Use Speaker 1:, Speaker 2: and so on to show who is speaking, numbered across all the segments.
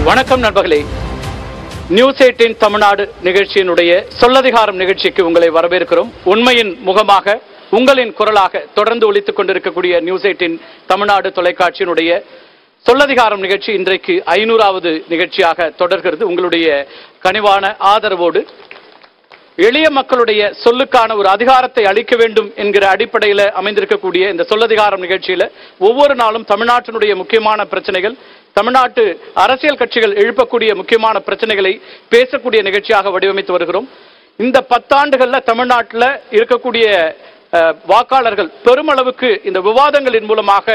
Speaker 1: வணக்கம் நண்பர்களே news eighteen Tamil Nadu நிகழ்ச்சியினுடைய சொல்லதிகாரம் நிகழ்ச்சிக்கு உங்களை வரவேற்கிறோம் உண்மையின் முகமாக உங்களின் குரலாக தொடர்ந்து ஒலித்துக் கொண்டிருக்கக்கூடிய நியூஸ் எயிட்டின் தமிழ்நாடு தொலைக்காட்சியினுடைய சொல்லதிகாரம் நிகழ்ச்சி இன்றைக்கு ஐநூறாவது நிகழ்ச்சியாக தொடர்கிறது உங்களுடைய கனிவான ஆதரவோடு எளிய மக்களுடைய சொல்லுக்கான ஒரு அதிகாரத்தை அளிக்க வேண்டும் என்கிற அடிப்படையில் அமைந்திருக்கக்கூடிய இந்த சொல்லதிகாரம் நிகழ்ச்சியில ஒவ்வொரு நாளும் தமிழ்நாட்டினுடைய முக்கியமான பிரச்சனைகள் தமிழ்நாட்டு அரசியல் கட்சிகள் எழுப்பக்கூடிய முக்கியமான பிரச்சனைகளை பேசக்கூடிய நிகழ்ச்சியாக வடிவமைத்து வருகிறோம் இந்த பத்தாண்டுகள்ல தமிழ்நாட்டில் இருக்கக்கூடிய அஹ், வாக்காளர்கள் பெருமளவுக்கு இந்த விவாதங்களின் மூலமாக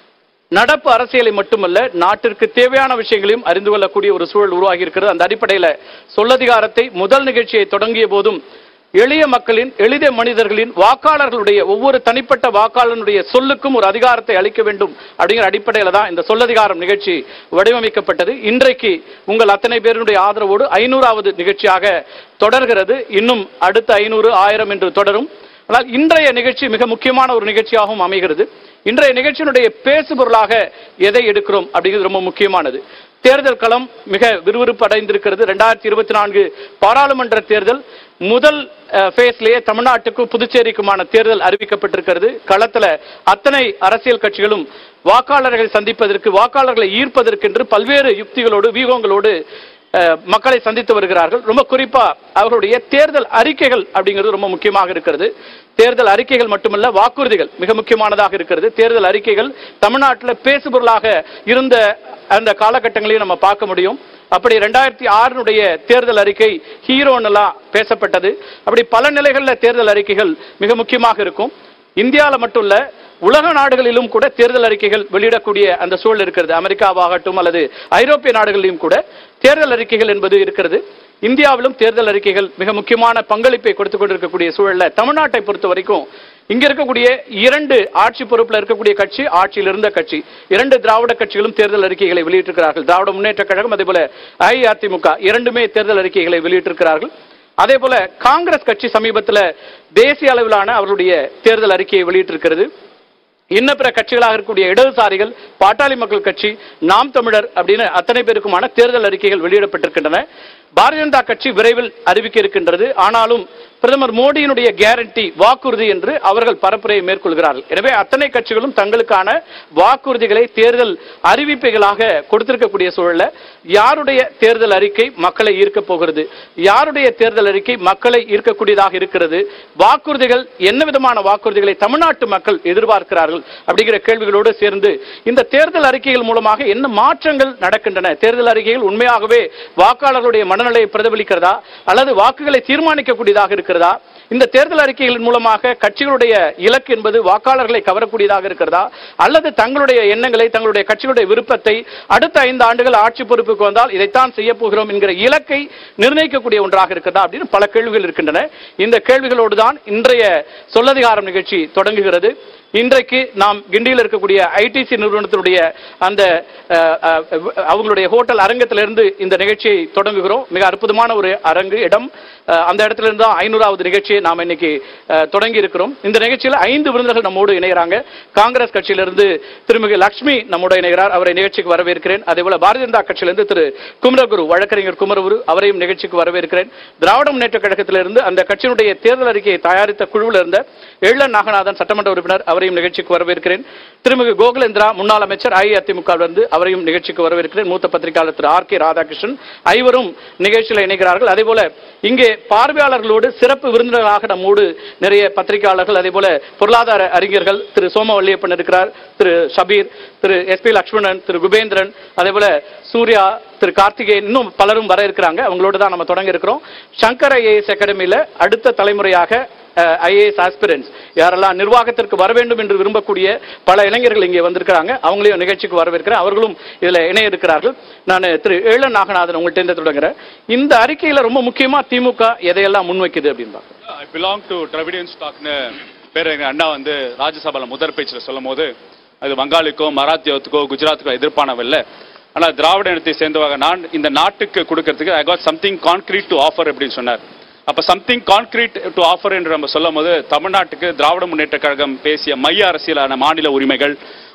Speaker 1: நடப்பு அரசியலை மட்டுமல்ல நாட்டிற்கு தேவையான விஷயங்களையும் அறிந்து கொள்ளக்கூடிய ஒரு சூழல் உருவாகி இருக்கிறது அந்த அடிப்படையில சொல்லதிகாரத்தை முதல் நிகழ்ச்சியை தொடங்கிய போதும் எளிய மக்களின் எளிய மனிதர்களின் வாக்காளர்களுடைய ஒவ்வொரு தனிப்பட்ட வாக்காளனுடைய சொல்லுக்கும் ஒரு அதிகாரத்தை அளிக்க வேண்டும் அப்படிங்கிற அடிப்படையில தான் இந்த சொல்லதிகாரம் நிகழ்ச்சி வடிவமைக்கப்பட்டது இன்றைக்கு உங்கள் அத்தனை பேருடைய ஆதரவோடு ஐநூறாவது நிகழ்ச்சியாக தொடர்கிறது இன்னும் அடுத்த ஐநூறு ஆயிரம் என்று தொடரும் ஆனால் இன்றைய நிகழ்ச்சி மிக முக்கியமான ஒரு நிகழ்ச்சியாகவும் அமைகிறது இன்றைய நிகழ்ச்சியினுடைய பேசு பொருளாக எதை எடுக்கிறோம் அப்படிங்கிறது ரொம்ப முக்கியமானது தேர்தல் களம் மிக விறுவிறுப்பு அடைந்திருக்கிறது ரெண்டாயிரத்தி இருபத்தி நான்கு பாராளுமன்ற தேர்தல் முதல் ஃபேஸ்லேயே தமிழ்நாட்டுக்கும் புதுச்சேரிக்குமான தேர்தல் அறிவிக்கப்பட்டிருக்கிறது களத்துல அத்தனை அரசியல் கட்சிகளும் வாக்காளர்களை சந்திப்பதற்கு வாக்காளர்களை ஈர்ப்பதற்கென்று பல்வேறு யுக்திகளோடு வியூகங்களோடு அஹ், மக்களை சந்தித்து வருகிறார்கள் ரொம்ப குறிப்பா அவர்களுடைய தேர்தல் அறிக்கைகள் அப்படிங்கிறது ரொம்ப முக்கியமாக இருக்கிறது தேர்தல் அறிக்கைகள் மட்டுமல்ல வாக்குறுதிகள் மிக முக்கியமானதாக இருக்கிறது தேர்தல் அறிக்கைகள் தமிழ்நாட்டில் பேசுபொருளாக இருந்த அந்த காலகட்டங்களையும் நம்ம பார்க்க முடியும் அப்படி ரெண்டாயிரத்தி ஆறுனுடைய தேர்தல் அறிக்கை ஹீரோன்னெல்லாம் பேசப்பட்டது அப்படி பல நிலைகளில் தேர்தல் அறிக்கைகள் மிக முக்கியமாக இருக்கும் இந்தியாவில் மட்டும் இல்ல உலக நாடுகளிலும் கூட தேர்தல் அறிக்கைகள் வெளியிடக்கூடிய அந்த சூழல் இருக்கிறது அமெரிக்காவாகட்டும் அல்லது ஐரோப்பிய நாடுகளிலும் கூட தேர்தல் அறிக்கைகள் என்பது இருக்கிறது இந்தியாவிலும் தேர்தல் அறிக்கைகள் மிக முக்கியமான பங்களிப்பை கொடுத்துக் கொண்டிருக்கக்கூடிய சூழல்ல தமிழ்நாட்டை பொறுத்த வரைக்கும் இங்க இருக்கக்கூடிய இரண்டு ஆட்சி பொறுப்புல இருக்கக்கூடிய கட்சி ஆட்சியில் இருந்த கட்சி இரண்டு திராவிட கட்சிகளும் தேர்தல் அறிக்கைகளை வெளியிட்டிருக்கிறார்கள் திராவிட முன்னேற்ற கழகம் அதே போல அஇஅதிமுக இரண்டுமே தேர்தல் அறிக்கைகளை வெளியிட்டிருக்கிறார்கள் அதே போல காங்கிரஸ் கட்சி சமீபத்தில் தேசிய அளவிலான அவருடைய தேர்தல் அறிக்கையை வெளியிட்டிருக்கிறது இன்ன பிற கட்சிகளாக இருக்கக்கூடிய இடதுசாரிகள் பாட்டாளி மக்கள் கட்சி நாம் தமிழர் அப்படின்னு அத்தனை பேருக்குமான தேர்தல் அறிக்கைகள் வெளியிடப்பட்டிருக்கின்றன பாரதிய ஜனதா கட்சி விரைவில் அறிவிக்க இருக்கின்றது ஆனாலும் பிரதமர் மோடியினுடைய கேரண்டி வாக்குறுதி என்று அவர்கள் பரப்புரையை மேற்கொள்கிறார்கள் எனவே அத்தனை கட்சிகளும் தங்களுக்கான வாக்குறுதிகளை தேர்தல் அறிவிப்புகளாக கொடுத்திருக்கக்கூடிய சூழல்ல யாருடைய தேர்தல் அறிக்கை மக்களை ஈர்க்க போகிறது யாருடைய தேர்தல் அறிக்கை மக்களை ஈர்க்கக்கூடியதாக இருக்கிறது வாக்குறுதிகள் என்ன விதமான வாக்குறுதிகளை தமிழ்நாட்டு மக்கள் எதிர்பார்க்கிறார்கள் அப்படிங்கிற கேள்விகளோடு சேர்ந்து இந்த தேர்தல் அறிக்கைகள் மூலமாக என்ன மாற்றங்கள் நடக்கின்றன தேர்தல் அறிக்கைகள் உண்மையாகவே வாக்காளர்களுடைய மனநிலையை பிரதிபலிக்கிறதா அல்லது வாக்குகளை தீர்மானிக்கக்கூடியதாக இருக்கிறதா இந்த தேர்தல் அறிக்கைகளின் மூலமாக கட்சிகளுடைய இலக்கு என்பது வாக்காளர்களை கவரக்கூடியதாக இருக்கிறதா அல்லது தங்களுடைய எண்ணங்களை தங்களுடைய கட்சிகளுடைய விருப்பத்தை அடுத்த ஐந்து ஆண்டுகள் ஆட்சி பொறுப்புக்கு வந்தால் இதைத்தான் செய்ய போகிறோம் என்கிற இலக்கை நிர்ணயிக்கக்கூடிய ஒன்றாக இருக்கிறதா அப்படின்னு பல கேள்விகள் இருக்கின்றன இந்த கேள்விகளோடு தான் இன்றைய சொல்லதிகாரம் நிகழ்ச்சி தொடங்குகிறது இன்றைக்கு நாம் கிண்டியில் இருக்கக்கூடிய ஐடிசி நிறுவனத்தினுடைய அந்த அஹ், அஹ், அவங்களுடைய ஹோட்டல் அரங்கத்திலிருந்து இந்த நிகழ்ச்சியை தொடங்குகிறோம் மிக அற்புதமான ஒரு அரங்கு இடம் அஹ், அந்த இடத்துல இருந்து தான் ஐநூறாவது நிகழ்ச்சியை நாம் இன்னைக்கு அஹ், தொடங்கி இருக்கிறோம் இந்த நிகழ்ச்சியில் ஐந்து விருந்தினர்கள் நம்மோடு இணைகிறாங்க காங்கிரஸ் கட்சியிலிருந்து திருமிகு லட்சுமி நம்மோடு இணைகிறார் அவரை நிகழ்ச்சிக்கு வரவேற்கிறேன் அதே போல பாரதிய ஜனதா கட்சியிலிருந்து திரு குமரகுரு வழக்கறிஞர் குமரகுரு அவரையும் நிகழ்ச்சிக்கு வரவேற்கிறேன் திராவிட முன்னேற்ற கழகத்திலிருந்து அந்த கட்சியினுடைய தேர்தல் அறிக்கையை தயாரித்த குழுவில் இருந்த எள்ளன் நாகநாதன் சட்டமன்ற உறுப்பினர் அவரையும் நிகழ்ச்சிக்கு வரவேற்கிறேன் திருமிகு கோகுலேந்திரா முன்னாள் அமைச்சர் அஇஅதிமுகவிலிருந்து அவரையும் நிகழ்ச்சிக்கு வரவேற்கிறேன் மூத்த பத்திரிகையாளர் திரு ஆர் கே ராதாகிருஷ்ணன் ஐவரும் நிகழ்ச்சியில் இணைகிறார்கள் அதே போல இங்கே பார்வையாளர்களோடு சிறப்பு விருந்தினர்களாக நம்மோடு நிறைய பத்திரிகையாளர்கள் அதே போல பொருளாதார அறிஞர்கள் திரு சோமவல்லியப்பன் இருக்கிறார் திரு ஷபீர் திரு எஸ் பி லக்ஷ்மணன் திரு குபேந்திரன் அதே போல சூர்யா திரு கார்த்திகேயன் இன்னும் பலரும் வர இருக்கிறாங்க அவங்களோட தான் நம்ம தொடங்க இருக்கிறோம் சங்கர் ஐஏஎஸ் அகாடமியில அடுத்த தலைமுறையாக ஐஏஎஸ் ஆஸ்பிரன்ஸ் யாரெல்லாம் நிர்வாகத்திற்கு வர வேண்டும் என்று விரும்பக்கூடிய பல இளைஞர்கள் இங்கே வந்திருக்கிறாங்க அவங்களையும் நிகழ்ச்சிக்கு வரவேற்கிறேன் அவர்களும் இதுல இணைய இருக்கிறார்கள் நான் திரு ஏழன் நாகநாதன் உங்கள்கிட்ட இருந்து தொடங்குறேன் இந்த அறிக்கையில ரொம்ப முக்கியமா திமுக எதையெல்லாம் முன்வைக்குது அப்படின்னு பார்க்கணும்
Speaker 2: ஐ பிலாங் டு டிராவிடியன் ஸ்டாக்னு பேர் எங்கள் அண்ணா வந்து ராஜ்யசபாவில் முதற் பேச்சில் சொல்லும் போது அது வங்காளிக்கோ மராத்தியத்துக்கோ குஜராத்துக்கோ எதிர்ப்பானவல்ல ஆனால் திராவிட இனத்தை சேர்ந்தவங்க நான் இந்த நாட்டுக்கு கொடுக்கறதுக்கு I got something concrete to offer அப்படின்னு சொன்னார் அப்போ சம்திங் கான்கிரீட் டு ஆஃபர் என்று நம்ம சொல்லும் போது தமிழ்நாட்டுக்கு திராவிட முன்னேற்ற கழகம் பேசிய மைய அரசியலான மாநில உரிமைகள்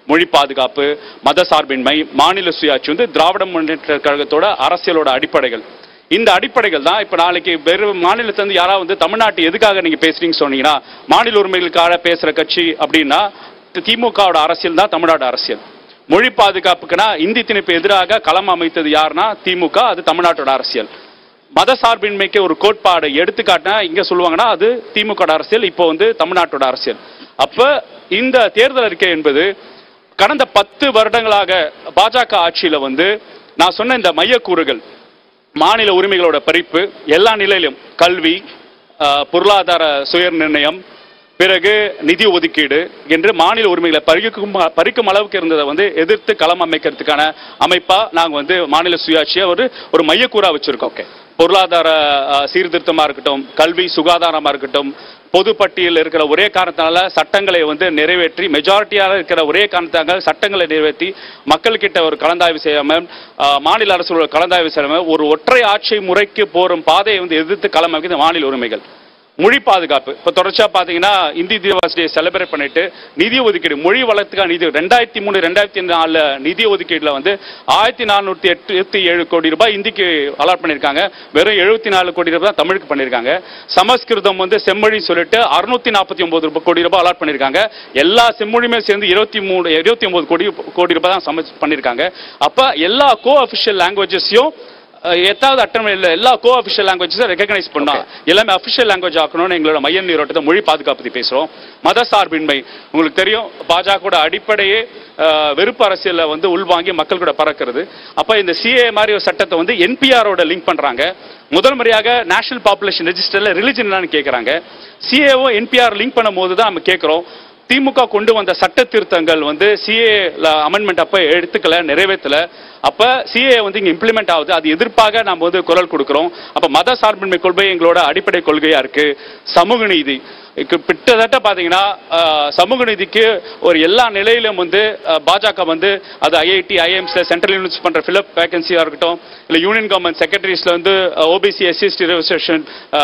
Speaker 2: மொழி பாதுகாப்பு மத சார்பின்மை மாநில சுயாட்சி வந்து திராவிட முன்னேற்ற கழகத்தோட அரசியலோட அடிப்படைகள் இந்த அடிப்படைகள் தான் இப்ப நாளைக்கு வேறு மாநிலத்துல இருந்து யாராவது வந்து தமிழ்நாட்டு எதுக்காக நீங்க பேசுறீங்கன்னு சொன்னீங்கன்னா மாநில உரிமைகளுக்காக பேசுற கட்சி அப்படின்னா திமுகவோட அரசியல் தான் தமிழ்நாடு அரசியல் மொழி பாதுகாப்புக்குனா இந்தி திணிப்பு எதிராக களம் அமைத்தது யாருன்னா திமுக அது தமிழ்நாட்டோட அரசியல் மத சார்பின்மைக்கு ஒரு கோட்பாடு எடுத்துக்காட்டினா இங்க சொல்லுவாங்கன்னா அது திமுக அரசியல் இப்போ வந்து தமிழ்நாட்டோட அரசியல் அப்ப இந்த தேர்தல் அறிக்கை என்பது கடந்த பத்து வருடங்களாக பாஜக ஆட்சியில வந்து நான் சொன்ன இந்த மையக்கூறுகள் மாநில உரிமைகளோட பறிப்பு எல்லா நிலையிலும் கல்வி ஆஹ், பொருளாதார சுய நிர்ணயம் பிறகு நிதி ஒதுக்கீடு என்று மாநில உரிமைகளை பறிக்கும் பறிக்கும் அளவுக்கு இருந்ததை வந்து எதிர்த்து களம் அமைக்கிறதுக்கான அமைப்பா நாங்க வந்து மாநில சுயாட்சியை ஒரு ஒரு மையக்கூறா வச்சிருக்கோம் பொருளாதார ஆஹ், சீர்திருத்தமா இருக்கட்டும் கல்வி சுகாதாரமா இருக்கட்டும் பொது பட்டியலில் இருக்கிற ஒரே காரணத்தினால சட்டங்களை வந்து நிறைவேற்றி மெஜாரிட்டியாக இருக்கிற ஒரே காரணத்தாக சட்டங்களை நிறைவேற்றி மக்கள்கிட்ட ஒரு கலந்தாய்வு செய்யாம ஆஹ், மாநில அரசு கலந்தாய்வு செய்யாம ஒரு ஒற்றை ஆட்சி முறைக்கு போரும் பாதையை வந்து எதிர்த்து களம் அமைக்கிறது மாநில உரிமைகள் மொழி பாதுகாப்பு இப்போ தொடர்ச்சியா பாத்தீங்கன்னா இந்தி திவாஸ் டே செலிப்ரேட் பண்ணிட்டு நிதி ஒதுக்கீடு மொழி வளர்த்துக்கான நிதி ரெண்டாயிரத்தி மூணு ரெண்டாயிரத்தி நாலு நிதி ஒதுக்கீடுல வந்து ஆயிரத்தி நானூத்தி எட்டு ஏழு கோடி ரூபாய் இந்திக்கு அலாட் பண்ணியிருக்காங்க வெறும் எழுபத்தி நாலு கோடி ரூபாய் தான் தமிழுக்கு பண்ணியிருக்காங்க சமஸ்கிருதம் வந்து செம்மொழி சொல்லிட்டு அறுநூத்தி நாற்பத்தி ஒன்பது ரூபாய் கோடி ரூபாய் அலாட் பண்ணியிருக்காங்க எல்லா செம்மொழியுமே சேர்ந்து இருபத்தி மூணு இருபத்தி ஒன்பது கோடி கோடி ரூபாய் தான் சம பண்ணியிருக்காங்க அப்ப எல்லா கோ அஃபிஷியல் லாங்குவேஜஸையும் எத்தாவது அட்டன் இல்ல எல்லா கோ அஃபிஷியல் லாங்குவேஜஸும் ரெகனைஸ் பண்ணோம் எல்லாமே அஃபிஷியல் லாங்குவேஜ் ஆக்கணும்னு எங்களோட மைய நீரோட்டத்தை மொழி பாதுகாப்பு பத்தி பேசுறோம் மத சார்பின்மை உங்களுக்கு தெரியும் பாஜகவோட அடிப்படையே அஹ், வெறுப்பு அரசியல்ல வந்து உள்வாங்கி மக்கள் கூட பறக்கிறது அப்ப இந்த சிஏ மாதிரி ஒரு சட்டத்தை வந்து என்பிஆரோட லிங்க் பண்றாங்க முதல் முறையாக நேஷனல் பாப்புலேஷன் ரெஜிஸ்டர்ல ரிலிஜன் என்னன்னு கேட்கறாங்க சிஏஓ என்பிஆர் லிங்க் பண்ணும்போது தான் நம்ம கேட்கிறோம் திமுக கொண்டு வந்த சட்ட திருத்தங்கள் வந்து சிஏ அமெண்ட்மெண்ட் அப்ப எடுத்துக்கல நிறைவேற்றல அப்ப சிஏ வந்து இங்க இம்ப்ளிமெண்ட் ஆகுது அது எதிர்ப்பாக நம்ம வந்து குரல் கொடுக்கிறோம் அப்ப மத சார்பின்மை கொள்கை எங்களோட அடிப்படை கொள்கையா இருக்கு சமூக நீதி இக்கு கிட்டத்தட்ட பாத்தீங்கன்னா அஹ், சமூக நீதிக்கு ஒரு எல்லா நிலையிலும் வந்து அஹ், பாஜக வந்து அது ஐஐடி ஐஎம்ஸ்ல சென்ட்ரல் யூனிவர்சிட்டி பண்ற ஃபிலப் வேகன்சியா இருக்கட்டும் இல்ல யூனியன் கவர்மெண்ட் செக்ரட்டரிஸ்ல வந்து ஓபிசி எஸ்சிஎஸ்டி ரிசர்வேஷன்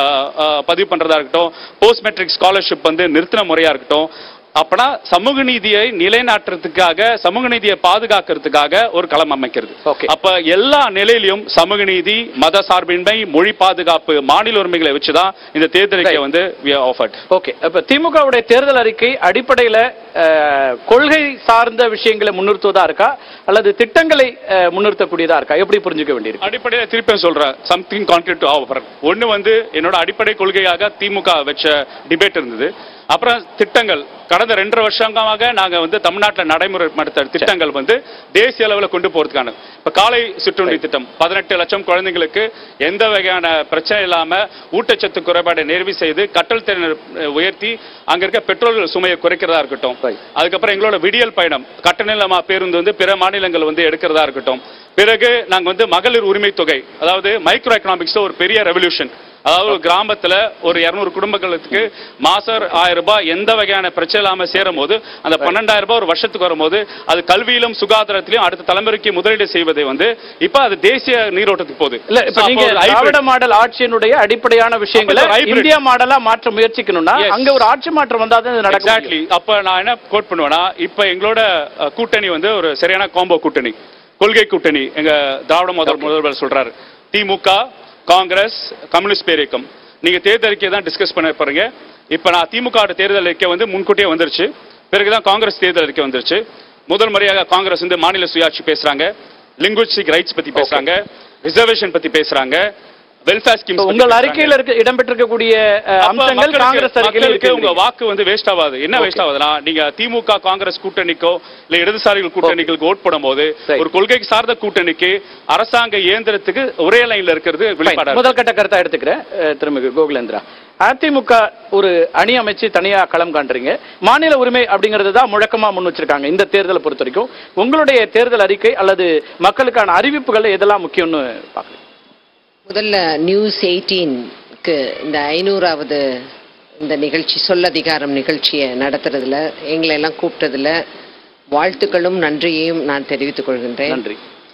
Speaker 2: பதிவு பண்றதா இருக்கட்டும் போஸ்ட் மெட்ரிக் ஸ்காலர்ஷிப் வந்து நிறுத்தின முறையா இருக்கட்டும் அப்பனா சமூக நீதியை நிலைநாட்டுறதுக்காக சமூக நீதியை பாதுகாக்கிறதுக்காக ஒரு களம் அமைக்கிறது
Speaker 1: Okay.
Speaker 2: அப்ப எல்லா நிலையிலும் சமூக நீதி மத சார்பின்மை மொழி பாதுகாப்பு மாநில உரிமைகளை வச்சுதான் இந்த தேர்தலுக்கு
Speaker 1: Right.
Speaker 2: வந்து ஆஃபர்ட்
Speaker 1: ஓகே அப்ப திமுகவுடைய தேர்தல் அறிக்கை அடிப்படையில அஹ், கொள்கை சார்ந்த விஷயங்களை முன்னிறுத்துவதா இருக்கா அல்லது திட்டங்களை அஹ், முன்னிறுத்தக்கூடியதா இருக்கா எப்படி புரிஞ்சுக்க வேண்டியிருக்கு
Speaker 2: அடிப்படையில திருப்பி சொல்றேன் சம்திங் கான்ட்ரிட் டு ஆஃபர் ஒன்னு வந்து என்னோட அடிப்படை கொள்கையாக திமுக வச்ச டிபேட் இருந்தது அப்புறம் திட்டங்கள் கடந்த ரெண்டரை வருஷமாக நாங்க வந்து தமிழ்நாட்டில் நடைமுறைப்படுத்த திட்டங்கள் வந்து தேசிய அளவில் கொண்டு போறதுக்கான இப்ப காலை சிற்றுண்டி திட்டம் பதினெட்டு லட்சம் குழந்தைங்களுக்கு எந்த வகையான பிரச்சனை இல்லாம ஊட்டச்சத்து குறைபாடை நிறைவு செய்து கட்டல் திறனை உயர்த்தி அங்க இருக்க பெட்ரோல் சுமையை குறைக்கிறதா இருக்கட்டும்
Speaker 1: Right.
Speaker 2: அதுக்கப்புறம் எங்களோட விடியல் பயணம் கட்டணமா பேருந்து வந்து பிற மாநிலங்கள் வந்து எடுக்கிறதா இருக்கட்டும் பிறகு நாங்க வந்து மகளிர் உரிமை தொகை அதாவது மைக்ரோ எக்கனாமிக்ஸ் ஒரு பெரிய ரெவல்யூஷன் அதாவது ஒரு கிராமத்துல ஒரு இருநூறு குடும்பங்களுக்கு மாசம் ஆயிரம் ரூபாய் எந்த வகையான பிரச்சனை இல்லாம சேரும் போது அந்த பன்னெண்டாயிரம் ரூபாய் ஒரு வருஷத்துக்கு வரும்போது அது கல்வியிலும் சுகாதாரத்திலும் அடுத்த தலைமுறைக்கு முதலீடு செய்வதை வந்து இப்ப அது தேசிய நீரோட்டத்துக்கு போகுது
Speaker 1: இல்ல இப்ப
Speaker 2: So,
Speaker 1: நீங்க
Speaker 2: அப்போ ஒரு hybrid-
Speaker 1: திராவிட மாடல் ஆட்சியினுடைய அடிப்படையான விஷயங்களை
Speaker 2: அப்ப ஒரு hybrid.
Speaker 1: இந்தியா மாடலா மாற்ற முயற்சிக்கணும்னா
Speaker 2: Yes.
Speaker 1: அங்க ஒரு ஆட்சி மாற்றம் வந்தா தான் இது நடக்கும்
Speaker 2: எக்ஸாக்ட்லி அப்ப நான் என்ன கோட் பண்ணுவேன்னா இப்ப எங்களோட அஹ், கூட்டணி வந்து ஒரு சரியான காம்போ கூட்டணி கொள்கை கூட்டணி எங்க திராவிட முதல் முதல்வர் சொல்றாரு திமுக காங்கிரஸ் கம்யூனிஸ்ட் பேரியக்கம் நீங்க தேர்தல் அறிக்கையை தான் டிஸ்கஸ் பண்ண போறீங்க இப்ப நான் திமுக வோட தேர்தல் அறிக்கை வந்து முன்கூட்டியே வந்துருச்சு பிறகுதான் காங்கிரஸ் தேர்தல் அறிக்கை வந்துருச்சு முதல் முறையாக காங்கிரஸ் வந்து மாநில சுயாட்சி பேசுறாங்க லிங்குவிஸ்டிக் ரைட்ஸ் பத்தி பேசுறாங்க ரிசர்வேஷன் பத்தி பேசுறாங்க வெல்ஃபேர்
Speaker 1: இப்ப
Speaker 2: ஸ்கீம்ஸ்
Speaker 1: உங்கள் அறிக்கையில இருக்க இடம்பெற்றிருக்கக்கூடிய அஹ்,
Speaker 2: அப்ப
Speaker 1: அம்சங்கள்
Speaker 2: மக்களுக்கு-
Speaker 1: காங்கிரஸ் அறிக்கையில
Speaker 2: மக்களுக்கு உங்க
Speaker 1: இருக்கு
Speaker 2: வாக்கு வந்து வேஸ்ட் ஆகாது என்ன
Speaker 1: Okay.
Speaker 2: வேஸ்ட் ஆகுதுன்னா நீங்க திமுக காங்கிரஸ் கூட்டணிக்கோ இல்ல இடதுசாரிகள் கூட்டணிகளுக்கு ஓட் போடும்போது
Speaker 1: Right.
Speaker 2: ஒரு கொள்கை சார்ந்த கூட்டணிக்கு அரசாங்க இயந்திரத்துக்கு ஒரே லைன்ல இருக்கிறது வெளிப்பாடா
Speaker 1: முதல் கட்ட கருத்தா எடுத்துக்கிறேன் அஹ், திருமிகு கோகுலேந்திரா அதிமுக ஒரு அணி அமைச்சு தனியா களம் காண்றீங்க மாநில உரிமை அப்படிங்கிறது தான் முழக்கமா முன் வச்சிருக்காங்க இந்த தேர்தலை பொறுத்த வரைக்கும் உங்களுடைய தேர்தல் அறிக்கை அல்லது மக்களுக்கான அறிவிப்புகள் எதெல்லாம் முக்கியம்னு பாக்குறீங்க
Speaker 3: முதல்ல நியூஸ் எயிட்டீனுக்கு இந்த ஐநூறாவது இந்த நிகழ்ச்சி சொல்லதிகாரம் நிகழ்ச்சியை நடத்துறதுல எங்களை எல்லாம் கூப்பிட்டதுல வாழ்த்துக்களும் நன்றியையும் நான் தெரிவித்துக் கொள்கின்றேன்
Speaker 1: நன்றி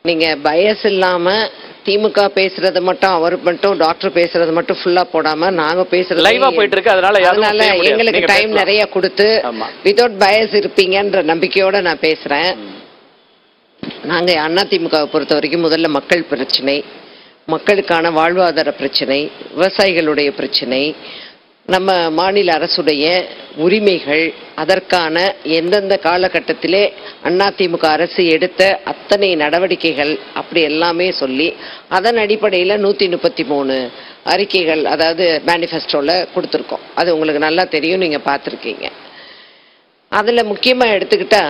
Speaker 3: நீங்க பயஸ் இல்லாம திமுக பேசுறது மட்டும் அவர் மட்டும் டாக்டர் பேசுறது மட்டும் ஃபுல்லா போடாம நாங்க பேசுறது
Speaker 1: லைவா போயிட்டு இருக்கு அதனால யாரும்
Speaker 3: அதனால
Speaker 1: செய்ய முடியாது.
Speaker 3: எங்களுக்கு
Speaker 1: நீங்க
Speaker 3: டைம்
Speaker 1: பேசலாம்.
Speaker 3: நிறைய கொடுத்து
Speaker 1: ஆமா.
Speaker 3: வித்தவுட் பயஸ் இருப்பீங்கன்ற நம்பிக்கையோட நான் பேசுறேன் நாங்க அதிமுகவை பொறுத்த வரைக்கும் முதல்ல மக்கள் பிரச்சனை மக்களுக்கான வாழ்வாதார பிரச்சனை விவசாயிகளுடைய பிரச்சனை நம்ம மாநில அரசுடைய உரிமைகள் அதற்கான எந்தெந்த காலகட்டத்திலே அதிமுக அரசு எடுத்த அத்தனை நடவடிக்கைகள் அப்படி எல்லாமே சொல்லி அதன் அடிப்படையில் நூற்றி முப்பத்தி மூணு அறிக்கைகள் அதாவது மேனிஃபெஸ்டோவில் கொடுத்துருக்கோம் அது உங்களுக்கு நல்லா தெரியும் நீங்கள் பார்த்துருக்கீங்க அதில் முக்கியமாக எடுத்துக்கிட்டா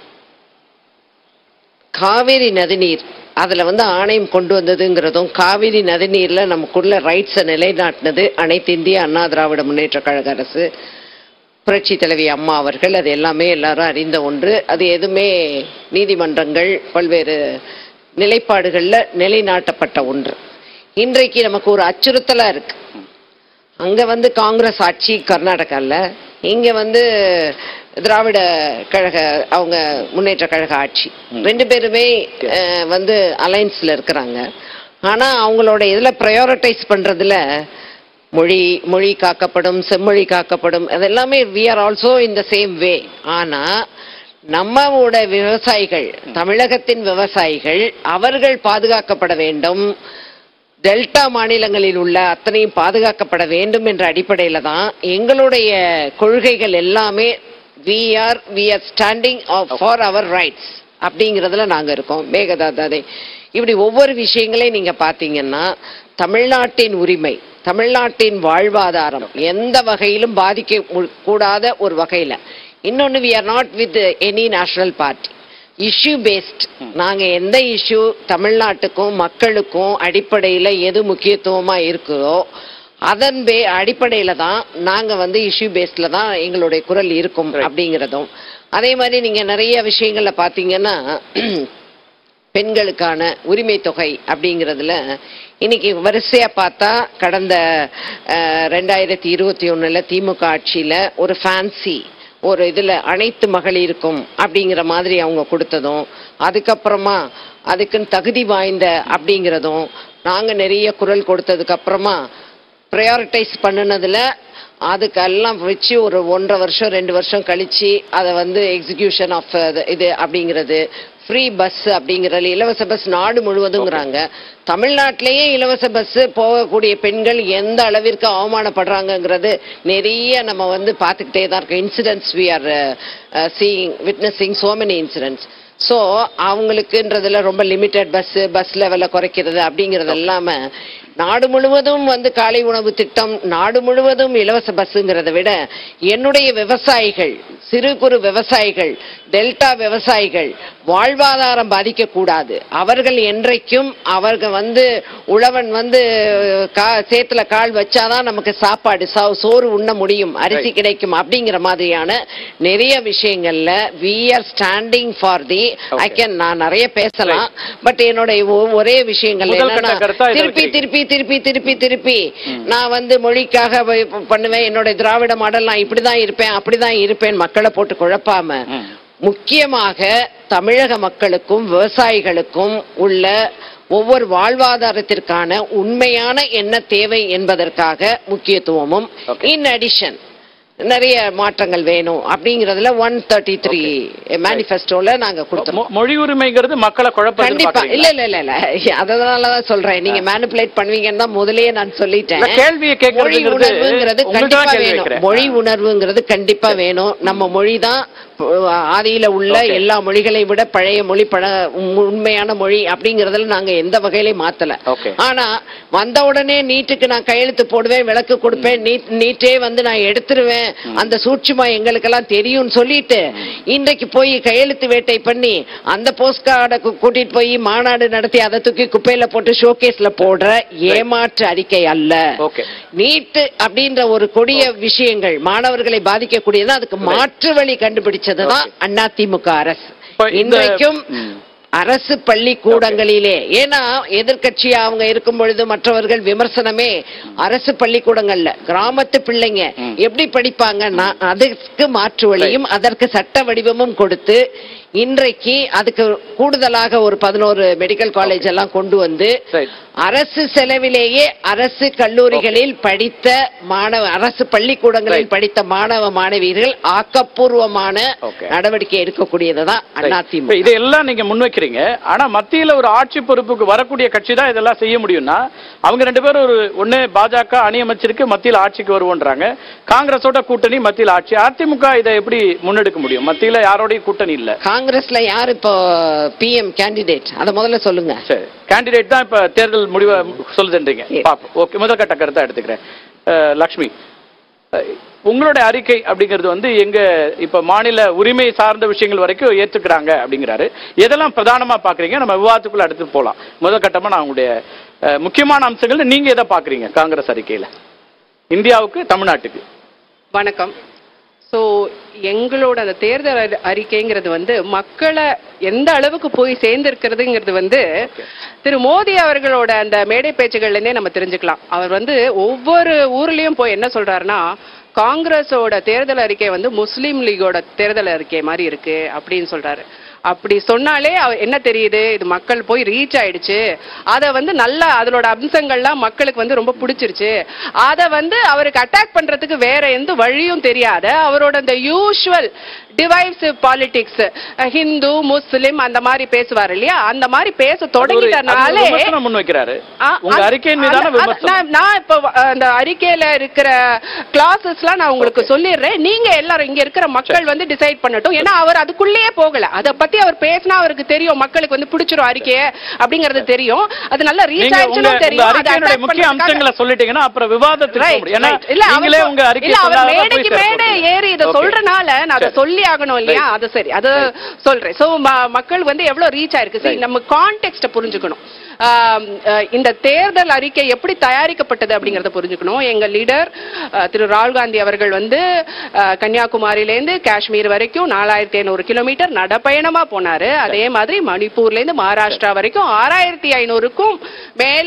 Speaker 3: காவேரி நதிநீர் அதில் வந்து ஆணையம் கொண்டு வந்ததுங்கிறதும் காவிரி நதிநீரில் நமக்குள்ள ரைட்ஸை நிலைநாட்டினது அனைத்து இந்திய அண்ணா திராவிட முன்னேற்ற கழக அரசு புரட்சி தலைவி அம்மா அவர்கள் அது எல்லாமே எல்லாரும் அறிந்த ஒன்று அது எதுவுமே நீதிமன்றங்கள் பல்வேறு நிலைப்பாடுகளில் நிலைநாட்டப்பட்ட ஒன்று இன்றைக்கு நமக்கு ஒரு அச்சுறுத்தலா இருக்கு அங்க வந்து காங்கிரஸ் ஆட்சி கர்நாடகாவில் இங்க வந்து திராவிட கழக அவங்க முன்னேற்ற கழக ஆட்சி ரெண்டு பேருமே அஹ், வந்து அலைன்ஸ்ல இருக்கிறாங்க ஆனா அவங்களோட இதுல ப்ரையாரிட்டைஸ் பண்றதுல மொழி மொழி காக்கப்படும் செம்மொழி காக்கப்படும் அது எல்லாமே we are also in the same way ஆனா நம்மோட விவசாயிகள் தமிழகத்தின் விவசாயிகள் அவர்கள் பாதுகாக்கப்பட வேண்டும் டெல்டா மாநிலங்களில் உள்ள அத்தனையும் பாதுகாக்கப்பட வேண்டும் என்ற அடிப்படையில தான் எங்களுடைய கொள்கைகள் எல்லாமே we are we are standing for our rights அப்படிங்கிறதுல நாங்க இருக்கோம் மேகதாதாதை இப்படி ஒவ்வொரு விஷயங்களையும் நீங்க பாத்தீங்கன்னா தமிழ்நாட்டின் உரிமை தமிழ்நாட்டின் வாழ்வாதாரம் எந்த வகையிலும் பாதிக்க மு- கூடாத ஒரு வகையில இன்னொன்னு we are not with any national party issue based நாங்க எந்த இஷ்யூ தமிழ்நாட்டுக்கும் மக்களுக்கும் அடிப்படையில எது முக்கியத்துவமா இருக்குதோ அதன் பே அடிப்படையில தான் நாங்க வந்து இஷ்யூ பேஸ்ட்ல தான் எங்களுடைய குரல் இருக்கும் அப்படிங்கிறதும் அதே மாதிரி நீங்க நிறைய விஷயங்கள்ல பாத்தீங்கன்னா பெண்களுக்கான உரிமை தொகை அப்படிங்கிறதுல இன்னைக்கு வரிசையா பார்த்தா கடந்த அஹ், ரெண்டாயிரத்தி இருபத்தி ஒண்ணுல திமுக ஆட்சியில ஒரு ஃபேன்சி ஒரு இதுல அனைத்து மகளிருக்கும் அப்படிங்கிற மாதிரி அவங்க கொடுத்ததும் அதுக்கப்புறமா அதுக்குன்னு தகுதி வாய்ந்த அப்படிங்கிறதும் நாங்க நிறைய குரல் கொடுத்ததுக்கு அப்புறமா ப்ரையாரிட்டைஸ் பண்ணுனதுல அதுக்கெல்லாம் வச்சு ஒரு ஒன்றரை வருஷம் ரெண்டு வருஷம் கழிச்சு அதை வந்து எக்ஸிகியூஷன் ஆஃப் இது அப்படிங்கிறது ஃப்ரீ பஸ் அப்படிங்கிறது இலவச பஸ் நாடு முழுவதுங்கிறாங்க தமிழ்நாட்டிலேயே இலவச பஸ் போகக்கூடிய பெண்கள் எந்த அளவிற்கு அவமானப்படுறாங்கங்கிறது நிறைய நம்ம வந்து பார்த்துக்கிட்டே தான் இருக்கோம் incidents we are seeing witnessing so many incidents so அவங்களுக்குன்றதுல ரொம்ப லிமிட்டட் பஸ் பஸ் லெவலை குறைக்கிறது அப்படிங்கிறது இல்லாம நாடு முழுவதும் வந்து காலை உணவு திட்டம் நாடு முழுவதும் இலவச பஸ்ஸுங்கிறத விட என்னுடைய விவசாயிகள் சிறு குறு விவசாயிகள் டெல்டா விவசாயிகள் வாழ்வாதாரம் பாதிக்கக்கூடாது அவர்கள் என்றைக்கும் அவர்கள் வந்து உழவன் வந்து கா சேத்துல கால் வச்சாதான் நமக்கு சாப்பாடு சா- சோறு உண்ண முடியும் அரிசி கிடைக்கும் அப்படிங்கிற மாதிரியான நிறைய விஷயங்கள்ல we are standing for the I can நான் நிறைய பேசலாம் பட் என்னுடைய ஒ- ஒரே விஷயங்கள்
Speaker 1: முதல் கட்ட
Speaker 3: என்னன்னா
Speaker 1: கருத்தா இதை
Speaker 3: திருப்பி
Speaker 1: வைக்கிறீங்க.
Speaker 3: திருப்பி திருப்பி திருப்பி திருப்பி நான் வந்து மொழிக்காக வை- பண்ணுவேன் என்னுடைய திராவிட மாடல் நான் இப்படிதான் இருப்பேன் அப்படிதான் இருப்பேன் மக்களை போட்டு குழப்பாம
Speaker 1: ம்.
Speaker 3: முக்கியமாக தமிழக மக்களுக்கும் விவசாயிகளுக்கும் உள்ள ஒவ்வொரு வாழ்வாதாரத்திற்கான உண்மையான என்ன தேவை என்பதற்காக முக்கியத்துவமும் இன் அடிஷன் நிறைய மாற்றங்கள் வேணும் அப்படிங்கறதுல ஒன் தேர்ட்டி த்ரீ மேனிஃபெஸ்டோல நாங்க கொடுத்தோம்
Speaker 1: மொ- மொழி உரிமைங்கிறது மக்களை குழப்ப
Speaker 3: கண்டிப்பா இல்ல இல்ல இல்ல இல்ல அதனாலதான் சொல்றேன் நீங்க மேனிபுலேட் பண்ணுவீங்கன்னு தான் முதல்லயே நான் சொல்லிட்டேன்
Speaker 1: இல்ல, கேள்வியை
Speaker 3: மொழி
Speaker 1: கேட்கறதுங்கிறது
Speaker 3: உணர்வுங்கிறது
Speaker 1: உங்கள்ட்ட
Speaker 3: கண்டிப்பா
Speaker 1: தான் கேள்வி
Speaker 3: வேணும்
Speaker 1: கேட்கிறேன்.
Speaker 3: மொழி உணர்வுங்கிறது கண்டிப்பா வேணும் நம்ம மொழி தான் ஆதியில உள்ள
Speaker 1: Okay.
Speaker 3: எல்லா மொழிகளை விட பழைய மொழி பழ உம்- உண்மையான மொழி அப்படிங்கறதுல நாங்க எந்த வகையிலையும் மாத்தல
Speaker 1: Okay.
Speaker 3: ஆனா வந்த உடனே நீட்டுக்கு நான் கையெழுத்து போடுவேன் விளக்கு கொடுப்பேன் நீட் நீட்டே வந்து நான் எடுத்துருவேன் அந்த சூட்சுமா எங்களுக்கெல்லாம் தெரியும்னு சொல்லிட்டு இன்றைக்கு போய் கையெழுத்து வேட்டை பண்ணி அந்த போஸ்ட் கார்டை கூட்டிட்டு போய் மாநாடு நடத்தி அதை தூக்கி குப்பையில போட்டு ஷோகேஸ்ல போடுற ஏமாற்று அறிக்கை அல்ல
Speaker 1: Okay.
Speaker 3: நீட்டு அப்படின்ற ஒரு கொடிய விஷயங்கள் மாணவர்களை பாதிக்கக்கூடியது அதுக்கு மாற்று வழி கண்டுபிடிச்சதுதான் அதிமுக அரசு
Speaker 1: இப்ப இந்த-
Speaker 3: இன்றைக்கும்
Speaker 1: ம்.
Speaker 3: அரசு பள்ளிக்கூடங்களிலே ஏன்னா எதிர்க்கட்சியா அவங்க இருக்கும் பொழுது மற்றவர்கள் விமர்சனமே அரசு பள்ளிக்கூடங்கள்ல கிராமத்து பிள்ளைங்க எப்படி படிப்பாங்கன்னா அதற்கு மாற்று வழியும் அதற்கு சட்ட வடிவமும் கொடுத்து இன்றைக்கு அதுக்கு கூடுதலாக ஒரு பதினோரு மெடிக்கல் காலேஜ் எல்லாம் கொண்டு வந்து
Speaker 1: Right.
Speaker 3: அரசு செலவிலேயே அரசு கல்லூரிகளில் படித்த மாணவ அரசு பள்ளிக்கூடங்களில்
Speaker 1: Right.
Speaker 3: படித்த மாணவ மாணவியர்கள் ஆக்கப்பூர்வமான
Speaker 1: Okay.
Speaker 3: நடவடிக்கை எடுக்கக்கூடியதுதான்
Speaker 1: இப்ப
Speaker 3: அதிமுக
Speaker 1: இதையெல்லாம் நீங்க முன்வைக்கிறீங்க ஆனா மத்தியில ஒரு ஆட்சி பொறுப்புக்கு வரக்கூடிய கட்சி தான் இதெல்லாம் செய்ய முடியும்னா அவங்க ரெண்டு பேரும் ஒரு ஒண்ணு பாஜக அணி அமைச்சிருக்கு மத்தியில ஆட்சிக்கு வருவோன்றாங்க காங்கிரஸோட கூட்டணி மத்தியில ஆட்சி அதிமுக இதை எப்படி முன்னெடுக்க முடியும் மத்தியில யாரோடய கூட்டணி இல்ல
Speaker 3: காங்கிரஸ்ல யார் இப்போ பிஎம் கேண்டிடேட் அத முதல்ல சொல்லுங்க
Speaker 1: சரி கேண்டிடேட் தான் இப்ப தேர்தல் முடிவை சொல்லுதுன்றீங்க
Speaker 3: Yes.
Speaker 1: பாப்போம் ஓகே முதல் கட்ட கருத்தை எடுத்துக்கிறேன் அஹ், லக்ஷ்மி அஹ், உங்களுடைய அறிக்கை அப்படிங்கிறது வந்து எங்க இப்ப மாநில உரிமை சார்ந்த விஷயங்கள் வரைக்கும் ஏத்துக்கிறாங்க அப்படிங்கிறாரு எதெல்லாம் பிரதானமா பாக்குறீங்க நம்ம விவாதத்துக்குள்ள அடுத்து போலாம் முதல் கட்டமா நான் உங்களுடைய அஹ், முக்கியமான அம்சங்கள் நீங்க எதை பாக்குறீங்க காங்கிரஸ் அறிக்கையில இந்தியாவுக்கு தமிழ்நாட்டுக்கு
Speaker 4: வணக்கம் ஸோ எங்களோட அந்த தேர்தல் அறி- அறிக்கைங்கிறது வந்து மக்களை எந்த அளவுக்கு போய் சேர்ந்திருக்கிறதுங்கிறது வந்து திரு மோடி அவர்களோட அந்த மேடை பேச்சுகள்லேருந்தே நம்ம தெரிஞ்சுக்கலாம் அவர் வந்து ஒவ்வொரு ஊர்லயும் போய் என்ன சொல்றாருன்னா காங்கிரஸோட தேர்தல் அறிக்கை வந்து முஸ்லீம் லீகோட தேர்தல் அறிக்கை மாதிரி இருக்கு அப்படின்னு சொல்றாரு அப்படி சொன்னாலே அவ- என்ன தெரியுது இது மக்கள் போய் ரீச் ஆயிடுச்சு அதை வந்து நல்லா அதனோட அம்சங்கள்லாம் மக்களுக்கு வந்து ரொம்ப பிடிச்சிருச்சு அதை வந்து அவருக்கு அட்டாக் பண்றதுக்கு வேற எந்த வழியும் தெரியாத அவரோட அந்த usual divisive politics Hindu Muslim அந்த மாதிரி பேசுவார் இல்லையா அந்த மாதிரி பேச
Speaker 1: அது ஒரு- அது ஒரு
Speaker 4: தொடங்கிட்டனாலே
Speaker 1: விமர்சனம் முன்வைக்கிறாரு
Speaker 4: ஆ,
Speaker 1: உங்க
Speaker 4: அது-
Speaker 1: அறிக்கையின் மீதான
Speaker 4: அது- அது-
Speaker 1: விமர்சனம்
Speaker 4: நான் நான் இப்ப அஹ், அந்த அறிக்கையில இருக்கிற கிளாஸஸ்லாம் நான் உங்களுக்கு சொல்லிடுறேன் நீங்க எல்லாரும் இங்க இருக்கிற மக்கள் வந்து டிசைட் பண்ணட்டும் ஏன்னா அவர் அதுக்குள்ளேயே போகல அத பத்தி அவர் பேசினா அவருக்கு தெரியும் மக்களுக்கு வந்து பிடிச்சிரும் அறிக்கையை அப்படிங்கிறது தெரியும் அது நல்லா ரீச்
Speaker 1: நீங்க உங்க
Speaker 4: ஆயிடுச்சுன்னு
Speaker 1: உங்க
Speaker 4: தெரியும் அதை
Speaker 1: அறிக்கையினுடைய
Speaker 4: attack
Speaker 1: முக்கிய
Speaker 4: பண்றதுக்காக-
Speaker 1: அம்சங்களை சொல்லிட்டீங்கன்னா அப்புறம் விவாதத்துக்கு போக
Speaker 4: Right,
Speaker 1: முடியும் ஏன்னா
Speaker 4: right. இல்ல, அவர்
Speaker 1: நீங்களே
Speaker 4: சொ-
Speaker 1: உங்க அறிக்கை
Speaker 4: இல்ல, அவர்
Speaker 1: சொல்லாத போய்
Speaker 4: மேடைக்கு
Speaker 1: சேர
Speaker 4: மேடை
Speaker 1: போறீங்க.
Speaker 4: ஏறி இதை
Speaker 1: Okay.
Speaker 4: சொல்றனால நான் அதை
Speaker 1: சரி.
Speaker 4: சொல்லி ஆகணும் இல்லையா அது சரி அது சொல்றேன் சோ மக்கள் வந்து எவ்வளவு ரீச் ஆயிருக்கு சரி
Speaker 1: Right.
Speaker 4: நம்ம கான்டெக்ஸ்ட புரிஞ்சுக்கணும் ஆம், அஹ், இந்த தேர்தல் அறிக்கை எப்படி தயாரிக்கப்பட்டது அப்படிங்கறத புரிஞ்சுக்கணும் எங்க லீடர் திரு ராகுல் காந்தி அவர்கள் வந்து அஹ், கன்னியாகுமரியிலேருந்து காஷ்மீர் வரைக்கும் நாலாயிரத்தி ஐநூறு கிலோமீட்டர் நடப்பயணமா போனாரு அதே மாதிரி மணிப்பூர்ல இருந்து மகாராஷ்டிரா வரைக்கும் ஆறாயிரத்தி ஐநூறுக்கும் மேல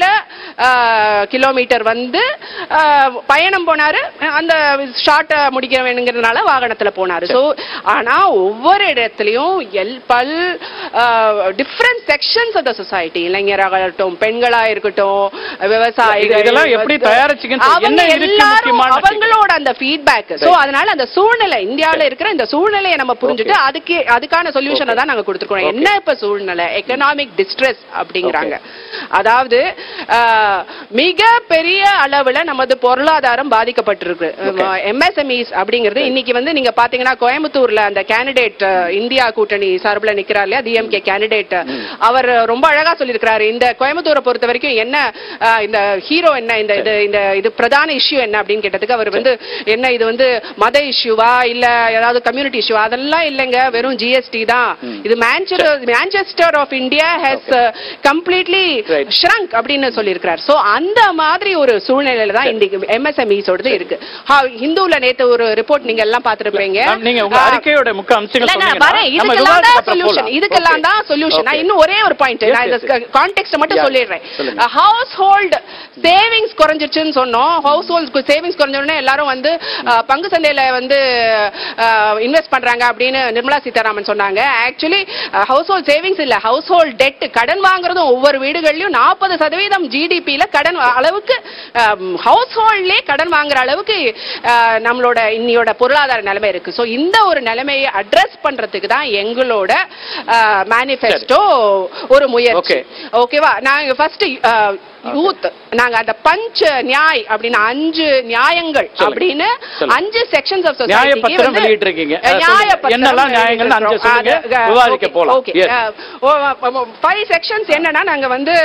Speaker 4: அஹ், கிலோமீட்டர் வந்து அஹ், பயணம் போனாரு அந்த ஷார்ட்டை முடிக்க வேணுங்கிறதுனால வாகனத்துல போனாரு சோ ஆனா ஒவ்வொரு இடத்துலயும் எல் பல் different sections of the society இளைஞராகட்டும் பெண்களா இருக்கட்டும் விவசாயிகள்
Speaker 1: இதெல்லாம் எப்படி தயாரிச்சீங்கன்னு சொல்லு. என்ன
Speaker 4: அவங்க
Speaker 1: இருக்கு
Speaker 4: எல்லாரும்
Speaker 1: முக்கியமான
Speaker 4: அவங்களோட அந்த ஃபீட்பேக் சோ அதனால அந்த சூழ்நிலை இந்தியால இருக்கிற இந்த சூழ்நிலையை நம்ம புரிஞ்சுட்டு அதுக்கு அதுக்கான சொல்யூஷனை தான் நாங்க கொடுத்துருக்கோம் என்ன இப்ப சூழ்நிலை எக்கனாமிக் டிஸ்ட்ரெஸ் அப்படிங்கிறாங்க அதாவது அஹ், மிக பெரிய அளவுல நமது பொருளாதாரம் பாதிக்கப்பட்டிருக்கு எம்எஸ்எம்இஸ் அப்படிங்கிறது இன்னைக்கு வந்து நீங்க பாத்தீங்கன்னா கோயம்புத்தூர்ல அந்த கேண்டிடேட் இந்தியா கூட்டணி சார்பில் நிக்கிறார் இல்லையா டிஎம்கே கேண்டிடேட் அவர் ரொம்ப அழகா சொல்லியிருக்கிறாரு இந்த கோயம்புத்தூரை பொறுத்த வரைக்கும் என்ன அஹ், இந்த ஹீரோ என்ன இந்த இது இந்த இது பிரதான இஷ்யூ என்ன அப்படின்னு கேட்டதுக்கு அவர் வந்து என்ன இது வந்து மத இஷ்யூவா இல்ல ஏதாவது கம்யூனிட்டி இஷ்யூ அதெல்லாம் இல்லைங்க வெறும் ஜிஎஸ்டி தான் இது Manchester Manchester of India has completely
Speaker 1: Right.
Speaker 4: Shrunk அப்படின்னு சொல்லியிருக்கிறார் சோ அந்த மாதிரி ஒரு சூழ்நிலையில தான் இன்னைக்கு எம்எஸ்எம்இஸோடது இருக்கு ஹா- ஹிந்துல நேத்து ஒரு ரிப்போர்ட் நீங்க எல்லாம் பாத்துருப்பீங்க
Speaker 1: மேம், நீங்க உங்க அறிக்கையோட முக்கிய அம்சங்கள்
Speaker 4: இல்ல, நான்
Speaker 1: சொன்னீங்கன்னா,
Speaker 4: வரேன்.
Speaker 1: நம்ம
Speaker 4: இதுக்கெல்லாம் தான்
Speaker 1: விவாதத்துக்கு அப்புறம்
Speaker 4: solution.
Speaker 1: போலாம்.
Speaker 4: இதுக்கெல்லாம்
Speaker 1: Okay.
Speaker 4: தான் solution. நான்
Speaker 1: Okay.
Speaker 4: இன்னும் ஒரே ஒரு point.
Speaker 1: Yes,
Speaker 4: நான் இந்த
Speaker 1: yes, yes.
Speaker 4: context மட்டும்
Speaker 1: Yeah.
Speaker 4: சொல்லிடுறேன்.
Speaker 1: சொல்லுங்க.
Speaker 4: Household savings குறைஞ்சிருச்சுன்னு சொன்னோம். Household savings குறைஞ்ச உடனே எல்லாரும் வந்து அஹ், பங்கு சந்தையில வந்து இன்வெஸ்ட் பண்றாங்க அப்படின்னு நிர்மலா சீதாராமன் சொன்னாங்க ஆக்சுவலி ஹவுஸ் ஹோல்ட் சேவிங்ஸ் இல்ல ஹவுஸ் ஹோல்ட் டெட் கடன் வாங்குறதும் ஒவ்வொரு வீடுகள்லயும் நாற்பது சதவீதம் ஜிடிபியில கடன் வா- அளவுக்கு ஹவுஸ் ஹோல்ட்லயே கடன் வாங்குற அளவுக்கு அஹ், நம்மளோட இன்னியோட பொருளாதார நிலைமை இருக்கு சோ இந்த ஒரு நிலைமையை அட்ரஸ் பண்றதுக்கு தான் எங்களோட மேனிஃபெஸ்டோ ஒரு முயற்சி
Speaker 1: Okay.
Speaker 4: ஓகேவா நாங்க ஃபர்ஸ்ட் யூத் நாங்க அந்த பஞ்ச் நியாய் அப்படின்னு அஞ்சு நியாயங்கள்
Speaker 1: சொல்லுங்க.
Speaker 4: அப்படின்னு
Speaker 1: சொல்லுங்க.
Speaker 4: அஞ்சு செக்ஷன்ஸ் ஆஃப்
Speaker 1: நியாய
Speaker 4: சொசைட்டி
Speaker 1: பத்திரம் வெளியிட்டிருக்கீங்க. அஹ்,
Speaker 4: நியாய
Speaker 1: சொல்லுங்க.
Speaker 4: பத்திரம்
Speaker 1: என்னெல்லாம் நியாயங்கள்னு அஞ்சு சொல்லுங்க. விவாதிக்க போலாம்.
Speaker 4: Okay
Speaker 1: Yes.
Speaker 4: ஃபைவ் செக்ஷன்ஸ் என்னன்னா நாங்க வந்து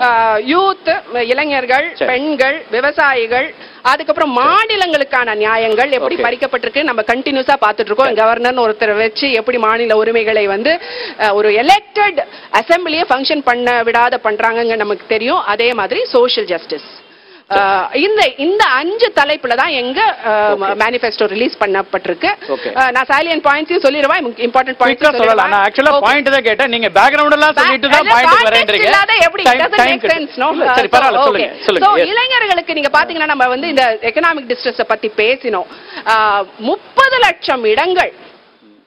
Speaker 4: யூத் இளைஞர்கள்
Speaker 1: சரி.
Speaker 4: பெண்கள் விவசாயிகள் அதுக்கப்புறம் மாநிலங்களுக்கான நியாயங்கள் எப்படி
Speaker 1: Okay.
Speaker 4: பறிக்கப்பட்டிருக்கு நம்ம கண்டினியூஸா பார்த்துட்டு இருக்கோம் கவர்னர் ஒருத்தர் வச்சு எப்படி மாநில உரிமைகளை வந்து அஹ், ஒரு எலெக்டட் அசெம்பிளியை ஃபங்க்ஷன் பண்ண விடாத பண்றாங்கங்க நமக்கு தெரியும் அதே மாதிரி சோஷியல் ஜஸ்டிஸ் இந்த இந்த அஞ்சு தலைப்புல தான் எங்க மேனிஃபெஸ்டோ ரிலீஸ் பண்ணப்பட்டிருக்கு
Speaker 1: Okay.
Speaker 4: அஹ், நான் சாலியன் பாயிண்ட்ஸையும் சொல்லிடுவேன் இம்பார்ட்டன்ட்
Speaker 1: குயிக்கா சொல்லலாம் நான் ஆக்சுவலா
Speaker 4: பாயிண்ட்ஸ்
Speaker 1: பாயிண்ட் தான் கேட்டேன் நீங்க பேக்ரவுண்ட் எல்லாம் சொல்லிட்டு தான்
Speaker 4: இல்ல,
Speaker 1: பாயிண்ட்
Speaker 4: context
Speaker 1: வரேன்றீங்க
Speaker 4: இல்லாத எப்படி? It
Speaker 1: Time-
Speaker 4: doesn't
Speaker 1: time
Speaker 4: make
Speaker 1: cut.
Speaker 4: sense, no?
Speaker 1: இல்ல, சரி
Speaker 4: So,
Speaker 1: பரவாயில்ல சொல்லுங்க
Speaker 4: okay.
Speaker 1: சொல்லுங்க
Speaker 4: So,
Speaker 1: Yes.
Speaker 4: இளைஞர்களுக்கு நீங்க பாத்தீங்கன்னா நம்ம வந்து இந்த எக்கனாமிக் டிஸ்ட்ரெஸ் பத்தி பேசினோம் முப்பது லட்சம் இடங்கள்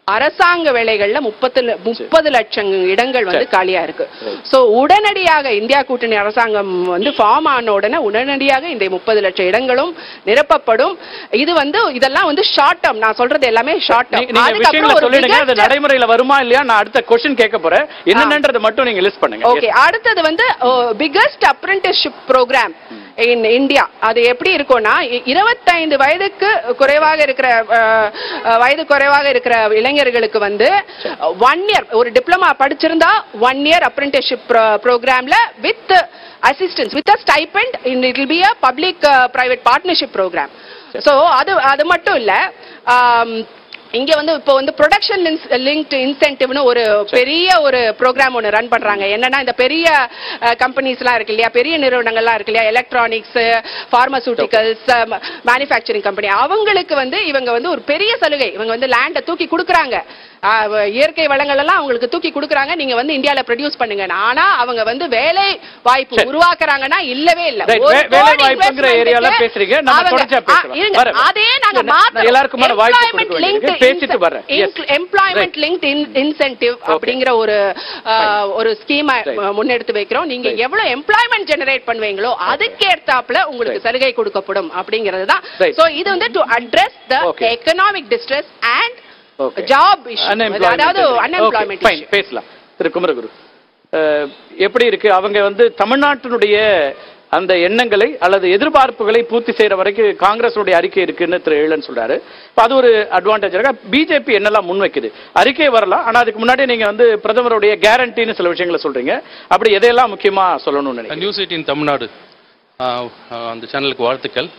Speaker 4: அரசாங்க வேலைகள்ல முப்பத்து முப்பது லட்சம் இடங்கள் வந்து காலியா இருக்கு சோ உடனடியாக இந்தியா கூட்டணி அரசாங்கம் வந்து ஃபார்ம் ஆன உடனே உடனடியாக இந்த முப்பது லட்சம் இடங்களும் நிரப்பப்படும் இது வந்து இதெல்லாம் வந்து ஷார்ட் டேர்ம் நான் சொல்றது எல்லாமே ஷார்ட்
Speaker 1: நீ-
Speaker 4: டேர்ம்
Speaker 1: நீங்க விஷயங்களை சொல்லிடுங்க அது நடைமுறையில வருமா இல்லையா நான் அடுத்த கொஸ்டின் கேட்க போறேன் என்னன்றதை மட்டும் நீங்க லிஸ்ட் பண்ணுங்க
Speaker 4: ஓகே அடுத்தது வந்து biggest apprenticeship program in India அது எப்படி இருக்கும்னா இ- இருபத்தைந்து வயதுக்கு குறைவாக இருக்கிற அஹ், அஹ், வயது குறைவாக இருக்கிற இளைஞர்களுக்கு வந்து ஒன் இயர் ஒரு டிப்ளமா படிச்சிருந்தா ஒன் இயர் அப்ரெண்டிஸ்ஷிப் ப்ரோக்ராம்ல with assistance with a stipend it will be a public private partnership program so அது அது மட்டும் இல்ல ஆம், இங்க வந்து இப்போ வந்து ப்ரொடக்ஷன் லிங்க்ட் இன்சென்டிவ்னு ஒரு பெரிய ஒரு ப்ரோக்ராம் ஒன்று ரன் பண்றாங்க என்னன்னா இந்த பெரிய கம்பெனிஸ்லாம் இருக்கு இல்லையா பெரிய நிறுவனங்கள்லாம் இருக்கு இல்லையா எலக்ட்ரானிக்ஸ் ஃபார்மசூட்டிக்கல்ஸ் மேனுஃபேக்சரிங் கம்பெனி அவங்களுக்கு வந்து இவங்க வந்து ஒரு பெரிய சலுகை இவங்க வந்து லேண்டை தூக்கி கொடுக்குறாங்க ஆஹ் இயற்கை வளங்கள் எல்லாம் அவங்களுக்கு தூக்கி கொடுக்குறாங்க நீங்க வந்து இந்தியால ப்ரொடியூஸ் பண்ணுங்க ஆனா அவங்க வந்து வேலை வாய்ப்பு உருவாக்குறாங்கன்னா இல்லவே இல்ல
Speaker 1: Right.
Speaker 4: ஒரு
Speaker 1: வே- வேலை
Speaker 4: கோடி
Speaker 1: வாய்ப்புங்கிற
Speaker 4: investment
Speaker 1: ஏரியால
Speaker 4: க்கு
Speaker 1: பேசுறீங்க. நம்ம
Speaker 4: அவங்க-
Speaker 1: தொடர்ச்சியா
Speaker 4: ஆ,
Speaker 1: பேசலாம்.
Speaker 4: இருங்க.
Speaker 1: வரேன்.
Speaker 4: அதே நாங்க
Speaker 1: இல்ல, நான்
Speaker 4: மாத்தணும்.
Speaker 1: எல்லாருக்குமான வாய்ப்பு கொடுக்க
Speaker 4: Employment
Speaker 1: வேண்டியது.
Speaker 4: linked
Speaker 1: பேசிட்டு
Speaker 4: ince-
Speaker 1: வரேன். Yes.
Speaker 4: Em- employment
Speaker 1: Right.
Speaker 4: linked in- incentive அப்படிங்கிற ஒரு ஆ, ஒரு ஸ்கீம் முன்னெடுத்து வைக்கிறோம் நீங்க எவ்வளவு எம்ப்ளாய்மெண்ட் ஜெனரேட் பண்ணுவீங்களோ அதுக்கு ஏற்றாப்புல உங்களுக்கு சலுகை கொடுக்கப்படும் அப்படிங்கிறது தான்
Speaker 1: Right.
Speaker 4: சோ இது வந்து to address the
Speaker 1: Okay.
Speaker 4: Economic distress and
Speaker 1: Okay.
Speaker 4: Job issue
Speaker 1: Unemployment.
Speaker 4: அதாவது
Speaker 1: Okay,
Speaker 4: அன்எம்ப்ளாய்மெண்ட்
Speaker 1: fine. பேசலாம் திரு குமரகுரு அஹ், எப்படி இருக்கு அவங்க வந்து தமிழ்நாட்டினுடைய அந்த எண்ணங்களை அல்லது எதிர்பார்ப்புகளை பூர்த்தி செய்யற வரைக்கும் காங்கிரஸுடைய அறிக்கை இருக்குன்னு திரு ஏழன் சொல்றாரு இப்ப அது ஒரு அட்வான்டேஜ் இருக்கு பிஜேபி என்னெல்லாம் முன்வைக்குது அறிக்கை வரலாம் ஆனா அதுக்கு முன்னாடி நீங்க வந்து பிரதமருடைய கேரண்டின்னு சில விஷயங்களை சொல்றீங்க அப்படி எதையெல்லாம் முக்கியமா சொல்லணும்னு நினைக்கிறீங்க
Speaker 5: நியூஸ் எயிட்டின் தமிழ்நாடு ஆஹ், ஆஹ், அந்த சேனலுக்கு வாழ்த்துக்கள்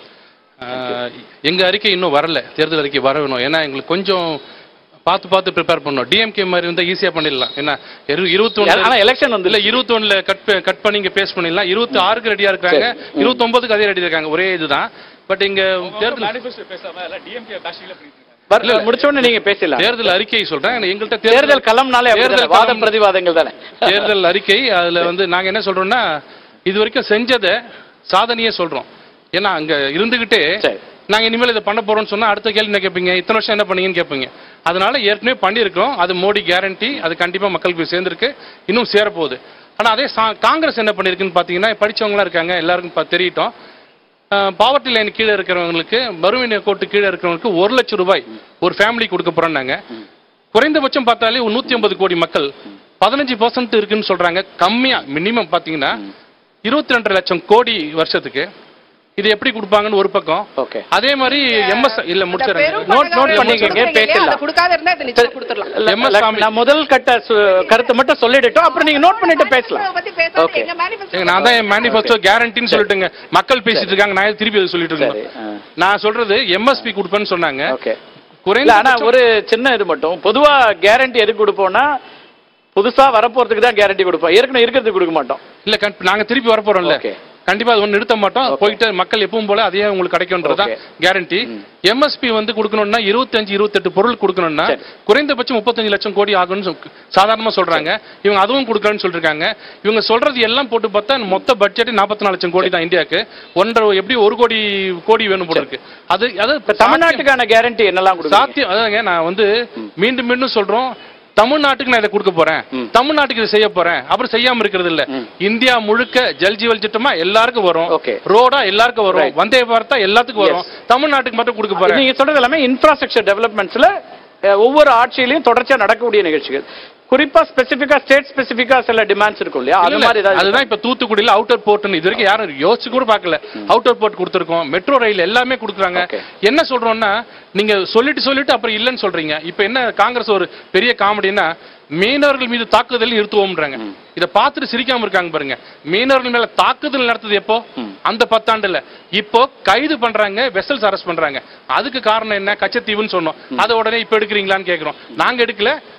Speaker 5: ஆஹ், எங்க அறிக்கை இன்னும் வரல தேர்தல் அறிக்கை வர வேணும் ஏன்னா எங்களுக்கு கொஞ்சம் பார்த்து பார்த்து ப்ரிப்பேர் பண்ணோம் டிஎம்கே மாதிரி இருந்தா ஈஸியா பண்ணிடலாம் ஏன்னா இருபத்தி
Speaker 1: ஆனா
Speaker 5: ஒன்று
Speaker 1: எலெக்ஷன் வந்து
Speaker 5: இல்ல இருபத்தி ஒண்ணுல கட் ப- கட் பண்ணி இங்க பேஸ் பண்ணிடலாம் இருபத்தி ஆறுக்கு ரெடியா இருக்காங்க இருபத்தி ஒன்பதுக்கு அதே ரெடி இருக்காங்க ஒரே இதுதான் பட் இங்க தேர்தல்
Speaker 2: மேனிஃபெஸ்டோ பேசாம எல்லாம் டிஎம்கே பேஷிங்ல பண்ணிட்டு இருக்காங்க
Speaker 1: வர- முடிச்ச உடனே நீங்க பேசலாம்
Speaker 5: தேர்தல் அறிக்கை சொல்றேன் எங்கள்கிட்ட
Speaker 1: தேர்தல் களம்னாலே அப்படிதானே,
Speaker 5: தேர்தல்
Speaker 1: வாத
Speaker 5: களம்
Speaker 1: பிரதிவாதங்கள் தானே
Speaker 5: தேர்தல் அறிக்கை அதுல வந்து நாங்க என்ன சொல்றோம்னா இது வரைக்கும் செஞ்சதை சாதனையே சொல்றோம் ஏன்னா அங்க இருந்துகிட்டே
Speaker 1: சரி.
Speaker 5: நாங்க இனிமேல் இதை பண்ண போறோம்னு சொன்னா அடுத்த கேள்வி என்ன கேட்பீங்க இத்தனை வருஷம் என்ன பண்ணீங்கன்னு கேட்பீங்க அதனால ஏற்கனவே பண்ணியிருக்கிறோம் அது மோடி கேரண்டி அது கண்டிப்பா மக்களுக்கு போய் சேர்ந்திருக்கு இன்னும் சேரப்போகுது ஆனா அதே சா- காங்கிரஸ் என்ன பண்ணிருக்குன்னு பாத்தீங்கன்னா படிச்சவங்களா இருக்காங்க எல்லாருக்கும் பா- தெரியட்டும் பாவர்ட்டி லைன் கீழே இருக்கிறவங்களுக்கு வறுமை கோட்டு கீழே இருக்கிறவங்களுக்கு ஒரு லட்சம் ரூபாய் ஒரு ஃபேமிலி கொடுக்க போறோம்னாங்க குறைந்தபட்சம் பார்த்தாலே ஒரு நூத்தி ஐம்பது கோடி மக்கள் பதினஞ்சு பர்சன்ட் இருக்குன்னு சொல்றாங்க கம்மியா மினிமம் பாத்தீங்கன்னா இருபத்தி ரெண்டரை லட்சம் கோடி வருஷத்துக்கு இது எப்படி கொடுப்பாங்கன்னு ஒரு பக்கம்
Speaker 1: Okay.
Speaker 5: அதே மாதிரி எம்எஸ் இல்ல முடிச்சிடறேன்
Speaker 1: நோட் நோட் பண்ணிக்கங்க பேசலாம்
Speaker 4: கொடுக்காத இருந்தா இதை நிச்சயம் கொடுத்துடலாம்
Speaker 1: இல்ல,
Speaker 5: எம் எஸ்
Speaker 1: இல்ல,
Speaker 5: சாமி.
Speaker 1: நான் முதல் கட்ட சு- கருத்தை மட்டும் சொல்லிடட்டும் அப்புறம் நீங்க நோட் பண்ணிட்டு பேசலாம்
Speaker 4: பத்தி பேசாத,
Speaker 1: Okay.
Speaker 4: எங்க manifesto
Speaker 5: ஏங்க, நான் தான் என் மேனிஃபெஸ்டோ கேரண்டின்னு சொல்லிட்டுங்க மக்கள் பேசிட்டு இருக்காங்க நான் ஏன் திருப்பி அதை சொல்லிட்டு
Speaker 1: சரி
Speaker 5: இருக்கேன்
Speaker 1: ஆ.
Speaker 5: நான் சொல்றது எம்எஸ்பி கொடுப்பேன்னு சொன்னாங்க
Speaker 1: ஓகே இல்ல
Speaker 5: குறைந்த
Speaker 1: ஆனா ஒரு சின்ன இது மட்டும் பொதுவா கேரண்டி எதுக்கு கொடுப்போம்னா புதுசா வரப்போறதுக்கு தான் கேரண்டி கொடுப்போம் ஏற்கனவே இருக்கிறதுக்கு கொடுக்க மாட்டோம்
Speaker 5: இல்ல கண்- நாங்க திருப்பி வர போறோம்ல
Speaker 1: Okay.
Speaker 5: கண்டிப்பா அது ஒண்ணு நிறுத்த மாட்டோம்
Speaker 1: Okay.
Speaker 5: போயிட்டு மக்கள் எப்பவும் போல அதே உங்களுக்கு கிடைக்கும்ன்றதுதான்
Speaker 1: Okay.
Speaker 5: கேரண்டி எம்எஸ்பி வந்து கொடுக்கணும்னா இருபத்தஞ்சு இருபத்தெட்டு பொருள் கொடுக்கணும்னா
Speaker 1: சரி.
Speaker 5: குறைந்தபட்சம் முப்பத்தஞ்சு லட்சம் கோடி ஆகும்னு சொ- சாதாரணமா சொல்றாங்க இவங்க அதுவும் கொடுக்கறேன்னு சொல்லிருக்காங்க இவங்க சொல்றது எல்லாம் போட்டு பார்த்தா மொத்த பட்ஜெட் நாற்பத்தி நாலு லட்சம் கோடி தான் இந்தியாவுக்கு ஒன்றரை எப்படி ஒரு கோடி கோடி வேணும் போல இருக்கு அது அது
Speaker 1: இப்ப தமிழ்நாட்டுக்கான கேரண்டி என்னெல்லாம் கொடுக்கும்
Speaker 5: சாத்தியம் அதாங்க நான் வந்து மீண்டும் மீண்டும் சொல்றோம் தமிழ்நாட்டுக்கு நான் இதை கொடுக்க போறேன் தமிழ்நாட்டுக்கு இதை செய்ய போறேன் அப்புறம் செய்யாம இருக்கிறது இல்ல இந்தியா முழுக்க ஜல் ஜீவன் திட்டமா எல்லாருக்கும் வரும்
Speaker 1: Okay.
Speaker 5: ரோடா எல்லாருக்கும் வரும்
Speaker 1: Right.
Speaker 5: வந்தே பார்த்தா எல்லாத்துக்கும் வரும் தமிழ்நாட்டுக்கு மட்டும் கொடுக்க போறேன்
Speaker 1: நீங்க சொல்றது எல்லாமே இன்ஃப்ராஸ்ட்ரக்சர் டெவலப்மெண்ட்ஸ்ல ஒவ்வொரு ஆட்சியிலையும் தொடர்ச்சியா நடக்கக்கூடிய நிகழ்ச்சிகள் குறிப்பா ஸ்பெசிபிக்கா ஸ்டேட் ஸ்பெசிபிக்கா சில டிமாண்ட்ஸ் இருக்கும் இல்லையா அது
Speaker 5: இல்ல,
Speaker 1: மாதிரி
Speaker 5: இல்ல.
Speaker 1: ஏதாவது
Speaker 5: அதுதான் இப்ப தூத்துக்குடியில அவுட்டர் போர்ட்னு இது வரைக்கும் யாரும் யோசிச்சு கூட பார்க்கல அவுட்டர் போர்ட் கொடுத்துருக்கோம் மெட்ரோ ரயில் எல்லாமே கொடுக்குறாங்க
Speaker 1: Okay.
Speaker 5: என்ன சொல்றோம்னா நீங்க சொல்லிட்டு சொல்லிட்டு அப்புறம் இல்லைன்னு சொல்றீங்க இப்ப என்ன காங்கிரஸ் ஒரு பெரிய காமெடினா மீனவர்கள் மீது தாக்குதல் நிறுத்துவோம்ன்றாங்க இத பார்த்துட்டு சிரிக்காம இருக்காங்க பாருங்க மீனவர்கள் மேல தாக்குதல் நடத்தது எப்போ அந்த பத்தாண்டுல இப்போ கைது பண்றாங்க வெசல்ஸ் அரெஸ்ட் பண்றாங்க அதுக்கு காரணம் என்ன கச்சத்தீவுன்னு சொன்னோம் அதை உடனே இப்ப எடுக்கிறீங்களான்னு கேக்குறோம் நாங்க எடுக்கல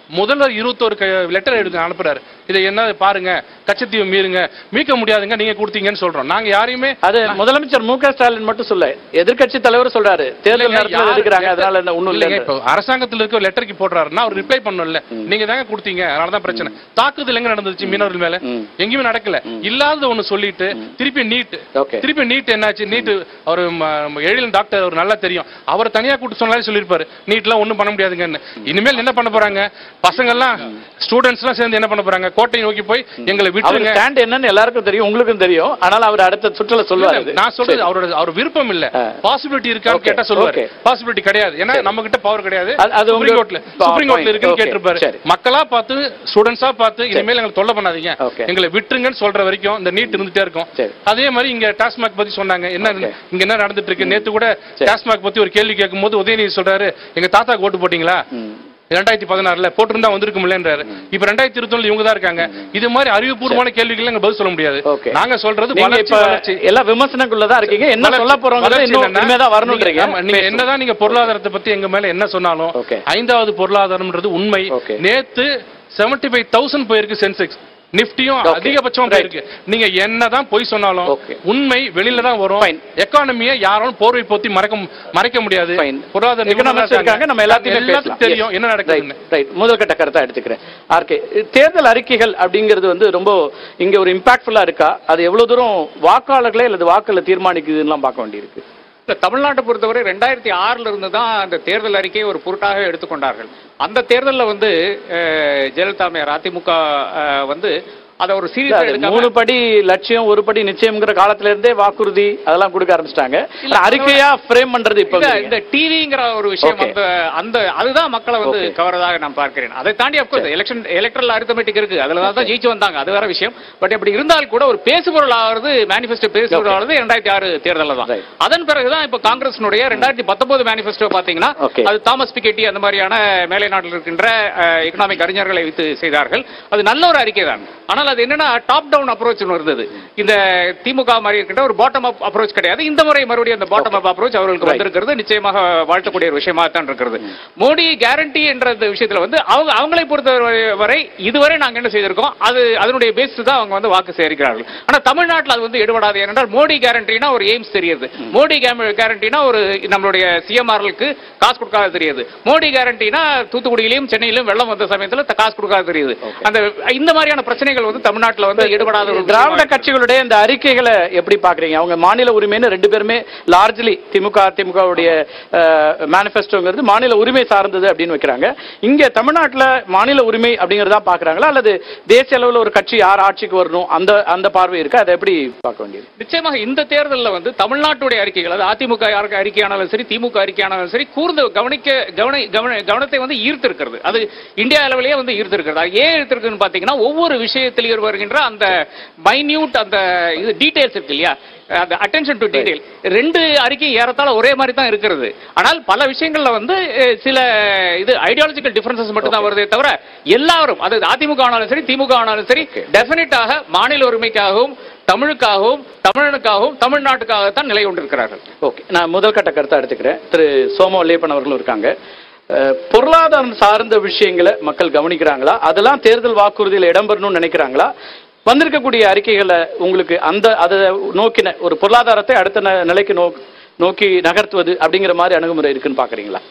Speaker 5: முதல்வர் இருபத்தோரு லெட்டர் எடுக்க அனுப்புறாரு இதை என்ன பாருங்க கச்சத்தீவு மீறுங்க மீட்க முடியாதுங்க நீங்க கொடுத்தீங்கன்னு சொல்றோம் நாங்க யாரையுமே
Speaker 1: அது முதலமைச்சர் மு க ஸ்டாலின் மட்டும் சொல்ல எதிர்க்கட்சி தலைவர் சொல்றாரு தேர்தல்
Speaker 5: இல்லைங்க,
Speaker 1: நேரத்தில்
Speaker 5: யாரு-
Speaker 1: எடுக்கிறாங்க அதனால என்ன ஒண்ணும்
Speaker 5: இல்லைங்க,
Speaker 1: இல்ல
Speaker 5: இப்போ அரசாங்கத்துல இருக்க லெட்டருக்கு போடுறாருன்னா அவர் ரிப்ளை பண்ணணும்ல நீங்க தாங்க கொடுத்தீங்க அதனாலதான் பிரச்சனை தாக்குதல் எங்க நடந்துச்சு மீனவர்கள் மேல
Speaker 1: ம்.
Speaker 5: எங்கேயுமே நடக்கல இல்லாதது ஒண்ணு சொல்லிட்டு திருப்பி நீட்
Speaker 1: Okay.
Speaker 5: திருப்பி நீட் என்னாச்சு நீட் அவர் எழிலன் டாக்டர் அவர் நல்லா தெரியும் அவர் தனியா கூட்டு சொன்னாலே சொல்லிருப்பாரு நீட்லாம் ஒண்ணும் பண்ண முடியாதுங்கன்னு இனிமேல் என்ன பண்ண போறாங்க பசங்க எல்லாம் ஸ்டூடெண்ட்ஸ் எல்லாம் சேர்ந்து என்ன பண்ண போறாங்க கோட்டை நோக்கி போய் எங்களை
Speaker 1: அவர்
Speaker 5: விட்டுருங்க
Speaker 1: ஸ்டாண்ட் என்னன்னு எல்லாருக்கும் தெரியும் உங்களுக்கும் தெரியும் ஆனால் அவர் அடுத்த சுற்றுல சொல்லுவாரு
Speaker 5: இல்ல, நான் சொல்றது அவரோட அவர் விருப்பம் இல்ல
Speaker 1: ஆ.
Speaker 5: பாசிபிலிட்டி இருக்கான்னு
Speaker 1: Okay,
Speaker 5: கேட்டா சொல்லுவாரு
Speaker 1: okay.
Speaker 5: பாசிபிலிட்டி கிடையாது ஏன்னா நம்ம கிட்ட பவர் கிடையாது
Speaker 1: அது- அது உங்க-
Speaker 5: சுப்ரீம் கோர்ட்ல
Speaker 1: பா-
Speaker 5: சுப்ரீம் கோர்ட்ல
Speaker 1: point.
Speaker 5: இருக்குன்னு
Speaker 1: Okay,
Speaker 5: கேட்டிருப்பாரு
Speaker 1: சரி.
Speaker 5: மக்களா பார்த்து ஸ்டூடெண்ட்ஸா பார்த்து இனிமேல் எங்களுக்கு தொல்லை பண்ணாதீங்க
Speaker 1: Okay.
Speaker 5: எங்களை விட்டுருங்கன்னு சொல்ற வரைக்கும் இந்த நீட் இருந்துட்டே இருக்கும்
Speaker 1: சரி.
Speaker 5: அதே மாதிரி இங்க டாஸ்மாக் பத்தி சொன்னாங்க என்ன
Speaker 1: Okay.
Speaker 5: இங்க என்ன நடந்துட்டு இருக்கு நேத்து கூட
Speaker 1: சரி.
Speaker 5: டாஸ்மாக் பத்தி ஒரு கேள்வி கேட்கும்போது உதயநிதி சொல்றாரு எங்க தாத்தாக்கு ஓட்டு போட்டீங்களா
Speaker 1: ம்.
Speaker 5: ரெண்டாயிரத்தி பதினாறுல போட்டிருந்தா வந்திருக்கும்லன்றாரு இப்ப ரெண்டாயிரத்தி இருபத்தி இவங்க தான் இருக்காங்க இது மாதிரி அறிவுபூர்வமான கேள்விகள் எங்க பதில் சொல்ல முடியாது
Speaker 1: Okay.
Speaker 5: நாங்க சொல்றது
Speaker 1: நீங்க
Speaker 5: வளர்ச்சி
Speaker 1: இப்ப
Speaker 5: வளர்ச்சி
Speaker 1: எல்லா விமர்சனக்குள்ளதான் இருக்கீங்க என்ன
Speaker 5: வளர்ச்சி-
Speaker 1: சொல்ல போறோங்கிறது
Speaker 5: வளர்ச்சி
Speaker 1: இன்னும்
Speaker 5: என்னன்னா,
Speaker 1: இனிமேதான் வரணும்ன்றீங்க
Speaker 5: ஆமா, நீங்க என்னதான் நீங்க பொருளாதாரத்தை பத்தி எங்க மேல என்ன சொன்னாலும்
Speaker 1: Okay.
Speaker 5: ஐந்தாவது பொருளாதாரம்ன்றது உண்மை
Speaker 1: Okay.
Speaker 5: நேத்து செவன்டி ஃபைவ் தௌசண்ட் போயிருக்கு சென்செக்ஸ் நிப்டியும்
Speaker 1: Okay.
Speaker 5: அதிகபட்சமா
Speaker 1: Right.
Speaker 5: போயிருக்கு நீங்க என்னதான் பொய் சொன்னாலும்
Speaker 1: Okay.
Speaker 5: உண்மை வெளியில தான் வரும்
Speaker 1: Fine.
Speaker 5: எக்கானமியை யாரும் போர்வை போத்தி மறைக்க மறைக்க முடியாது
Speaker 1: Fine.
Speaker 5: பொருளாதார நிபுணர்களா
Speaker 1: எக்கனாமிக்ஸ் இருக்காங்க நம்ம எல்லாத்தையுமே
Speaker 5: எல்லாத்துக்கும் தெரியும் என்ன நடக்குதுன்னு
Speaker 1: ரைட் முதல் கட்ட கருத்தா எடுத்துக்கிறேன் ஆர்கே தேர்தல் அறிக்கைகள் அப்படிங்கிறது வந்து ரொம்ப இங்க ஒரு இம்பாக்ட்ஃபுல்லா இருக்கா அது எவ்வளவு தூரம் வாக்காளர்களே அல்லது வாக்களை தீர்மானிக்குதுன்னு பார்க்க வேண்டியிருக்கு
Speaker 6: இல்ல தமிழ்நாட்டை பொறுத்தவரை ரெண்டாயிரத்தி ஆறுல இருந்து தான் அந்த தேர்தல் அறிக்கையை ஒரு பொருட்டாக எடுத்துக்கொண்டார்கள் அந்த தேர்தலில் வந்து அஹ், ஜெயலலிதா அம்மையார் அதிமுக அஹ், வந்து அதை ஒரு
Speaker 1: இல்ல,
Speaker 6: சீரியஸா
Speaker 1: அது
Speaker 6: எடுக்காம
Speaker 1: மூணு படி லட்சியம் ஒரு படி நிச்சயம்ங்கிற காலத்துல இருந்தே வாக்குறுதி அதெல்லாம் கொடுக்க ஆரம்பிச்சிட்டாங்க அறிக்கையா ஃப்ரேம் பண்றது இப்ப
Speaker 6: இல்ல, இந்த டிவிங்கிற ஒரு விஷயம்
Speaker 1: Okay.
Speaker 6: அந்த அந்த அதுதான் மக்களை வந்து
Speaker 1: Okay.
Speaker 6: கவரதாக நான் பார்க்கிறேன் அதை தாண்டி அப்கோர்ஸ் எலெக்ஷன் எலக்ட்ரல் அரித்தமெட்டிக் இருக்கு அதுல தான் ஜெயிச்சு வந்தாங்க அது வேற விஷயம் பட் அப்படி இருந்தால் கூட ஒரு பேசுபொருள் ஆகிறது மேனிஃபெஸ்டோ பேசுபொருள் ஆகிறது ரெண்டாயிரத்தி ஆறு தேர்தலில் தான்
Speaker 1: Right.
Speaker 6: அதன் பிறகுதான் இப்ப காங்கிரஸ்னுடைய ரெண்டாயிரத்தி பத்தொன்பது மேனிஃபெஸ்டோ பாத்தீங்கன்னா
Speaker 1: Okay.
Speaker 6: அது தாமஸ் பிகெட்டி அந்த மாதிரியான மேலை நாட்டில் இருக்கின்ற எக்கனாமிக் அறிஞர்களை வைத்து செய்தார்கள் அது நல்ல ஒரு அறிக்கை தான் ஆனால் அது என்னன்னா டாப் டவுன் அப்ரோச் இருந்தது இந்த திமுக மாதிரி இருக்கின்ற ஒரு பாட்டம் அப் அப்ரோச் கிடையாது இந்த முறை மறுபடியும் அந்த பாட்டம் அப் அப்ரோச் அவர்களுக்கு
Speaker 1: Right.
Speaker 6: வந்திருக்கிறது நிச்சயமாக வாழ்த்தக்கூடிய ஒரு விஷயமா தான் இருக்கிறது மோடி கேரண்டி என்ற இந்த விஷயத்துல வந்து அவங்க அவங்களை பொறுத்தவரை வரை இதுவரை நாங்க என்ன செய்திருக்கோம் அது அதனுடைய பேஸ் தான் அவங்க வந்து வாக்கு சேரிக்கிறார்கள் ஆனா தமிழ்நாட்டில் அது வந்து எடுபடாது ஏனென்றால் மோடி கேரண்டினா ஒரு எய்ம்ஸ் தெரியுது மோடி கேரண்டினா ஒரு நம்மளுடைய சிஎம்ஆர்களுக்கு காசு கொடுக்காத தெரியுது மோடி கேரண்டினா தூத்துக்குடியிலும் சென்னையிலும் வெள்ளம் வந்த சமயத்துல த- காசு கொடுக்காத தெரியுது அந்த இந்த மாதிரியான பிரச்சனைகள் வந்து தமிழ்நாட்டில் வந்து எடுபடாத ஒரு விஷயமா
Speaker 1: திராவிட
Speaker 6: இருக்கு.
Speaker 1: கட்சிகளுடைய இந்த அறிக்கைகளை எப்படி பாக்குறீங்க அவங்க மாநில உரிமைன்னு ரெண்டு பேருமே லார்ஜ்லி திமுக திமுகவுடைய மேனிஃபெஸ்டோங்கிறது மாநில உரிமை சார்ந்தது அப்படின்னு வைக்கிறாங்க இங்க தமிழ்நாட்டுல மாநில உரிமை அப்படிங்கறதா பாக்குறாங்களா அல்லது தேசிய அளவுல ஒரு கட்சி யார் ஆட்சிக்கு வரணும் அந்த அந்த பார்வை இருக்கு அதை எப்படி பார்க்க வேண்டியது
Speaker 6: நிச்சயமாக இந்த தேர்தலில் வந்து தமிழ்நாட்டுடைய அறிக்கைகள் அது அதிமுக யாருக்கு அறிக்கையானாலும் சரி திமுக அறிக்கையானாலும் சரி கூர்ந்து கவனிக்க கவனி கவன கவனத்தை வந்து ஈர்த்திருக்கிறது அது இந்தியா அளவிலேயே வந்து ஈர்த்திருக்கிறது அது ஏன் ஈர்த்திருக்குன்னு பார்த்தீங்கன்னா ஒவ்வொரு விஷயத்திலையும் வருகின்ற அந்த மைன்யூட் அந்த இது டீடைல்ஸ் இருக்கு இல்லையா அந்த அட்டென்ஷன் டு டீடைல் ரெண்டு அறிக்கை ஏறத்தாழ ஒரே மாதிரி தான் இருக்கிறது ஆனால் பல விஷயங்கள்ல வந்து அஹ், சில இது ஐடியாலஜிக்கல் டிஃபரன்சஸ் மட்டும் தான் வருதே தவிர எல்லாரும் அது அதிமுக ஆனாலும் சரி திமுக ஆனாலும் சரி டெஃபினட்டாக மாநில உரிமைக்காகவும் தமிழுக்காகவும் தமிழனுக்காகவும் தமிழ்நாட்டுக்காகத்தான் நிலை கொண்டிருக்கிறார்கள்
Speaker 1: ஓகே நான் முதல் கட்ட கருத்தை எடுத்துக்கிறேன் திரு சோம வல்லியப்பன் அவர்களும் இருக்காங்க அஹ், பொருளாதாரம் சார்ந்த விஷயங்களை மக்கள் கவனிக்கிறாங்களா அதெல்லாம் தேர்தல் வாக்குறுதியில் இடம்பெறணும்னு நினைக்கிறாங்களா வந்திருக்கக்கூடிய அறிக்கைகளை உங்களுக்கு அந்த அதை நோக்கின ஒரு பொருளாதாரத்தை அடுத்த ந- நிலைக்கு நோ நோக்கி நகர்த்துவது அப்படிங்கிற மாதிரி அணுகுமுறை இருக்குன்னு பாக்குறீங்களா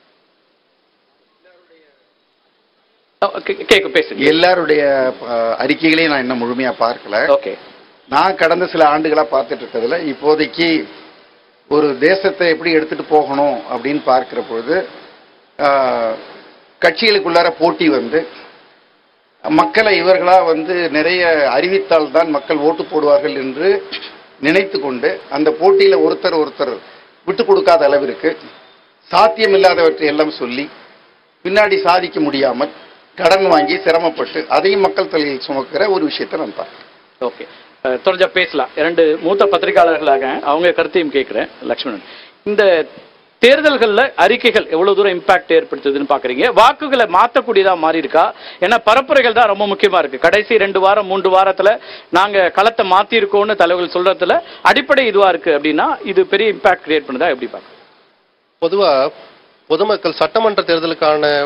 Speaker 1: அஹ், கே- கேக்கு பேசுங்க
Speaker 7: எல்லாருடைய அஹ், அறிக்கைகளையும் நான் இன்னும் முழுமையா பார்க்கல
Speaker 1: ஓகே
Speaker 7: நான் கடந்த சில ஆண்டுகளா பார்த்துட்டு இருக்கிறதுல இப்போதைக்கு ஒரு தேசத்தை எப்படி எடுத்துட்டு போகணும் அப்படின்னு பார்க்கிற பொழுது அஹ், கட்சிகளுக்குள்ளார போட்டி வந்து மக்களை இவர்களா வந்து நிறைய அறிவித்தால் தான் மக்கள் ஓட்டு போடுவார்கள் என்று நினைத்து கொண்டு அந்த போட்டியில ஒருத்தர் ஒருத்தர் விட்டு கொடுக்காத அளவிற்கு சாத்தியமில்லாதவற்றை எல்லாம் சொல்லி பின்னாடி சாதிக்க முடியாமல் கடன் வாங்கி சிரமப்பட்டு அதையும் மக்கள் தலையில் சுமக்கிற ஒரு விஷயத்தை நான் பார்க்கிறேன்
Speaker 1: ஓகே அஹ், தொடர்ந்து பேசலாம் இரண்டு மூத்த பத்திரிகையாளர்களாக அவங்க கருத்தையும் கேட்கிறேன் லக்ஷ்மணன் இந்த தேர்தல்கள்ல அறிக்கைகள் எவ்வளவு தூரம் இம்பாக்ட் ஏற்படுத்துதுன்னு பாக்குறீங்க வாக்குகளை மாத்தக்கூடியதா மாறி இருக்கா ஏன்னா பரப்புரைகள் தான் ரொம்ப முக்கியமா இருக்கு கடைசி ரெண்டு வாரம் மூன்று வாரத்துல நாங்க களத்தை மாத்தி இருக்கோம்னு தலைவர்கள் சொல்றதுல அடிப்படை இதுவா இருக்கு அப்படின்னா இது பெரிய இம்பாக்ட் கிரியேட் பண்ணுதா எப்படி பாக்க
Speaker 8: பொதுவா பொதுமக்கள் சட்டமன்ற தேர்தலுக்கான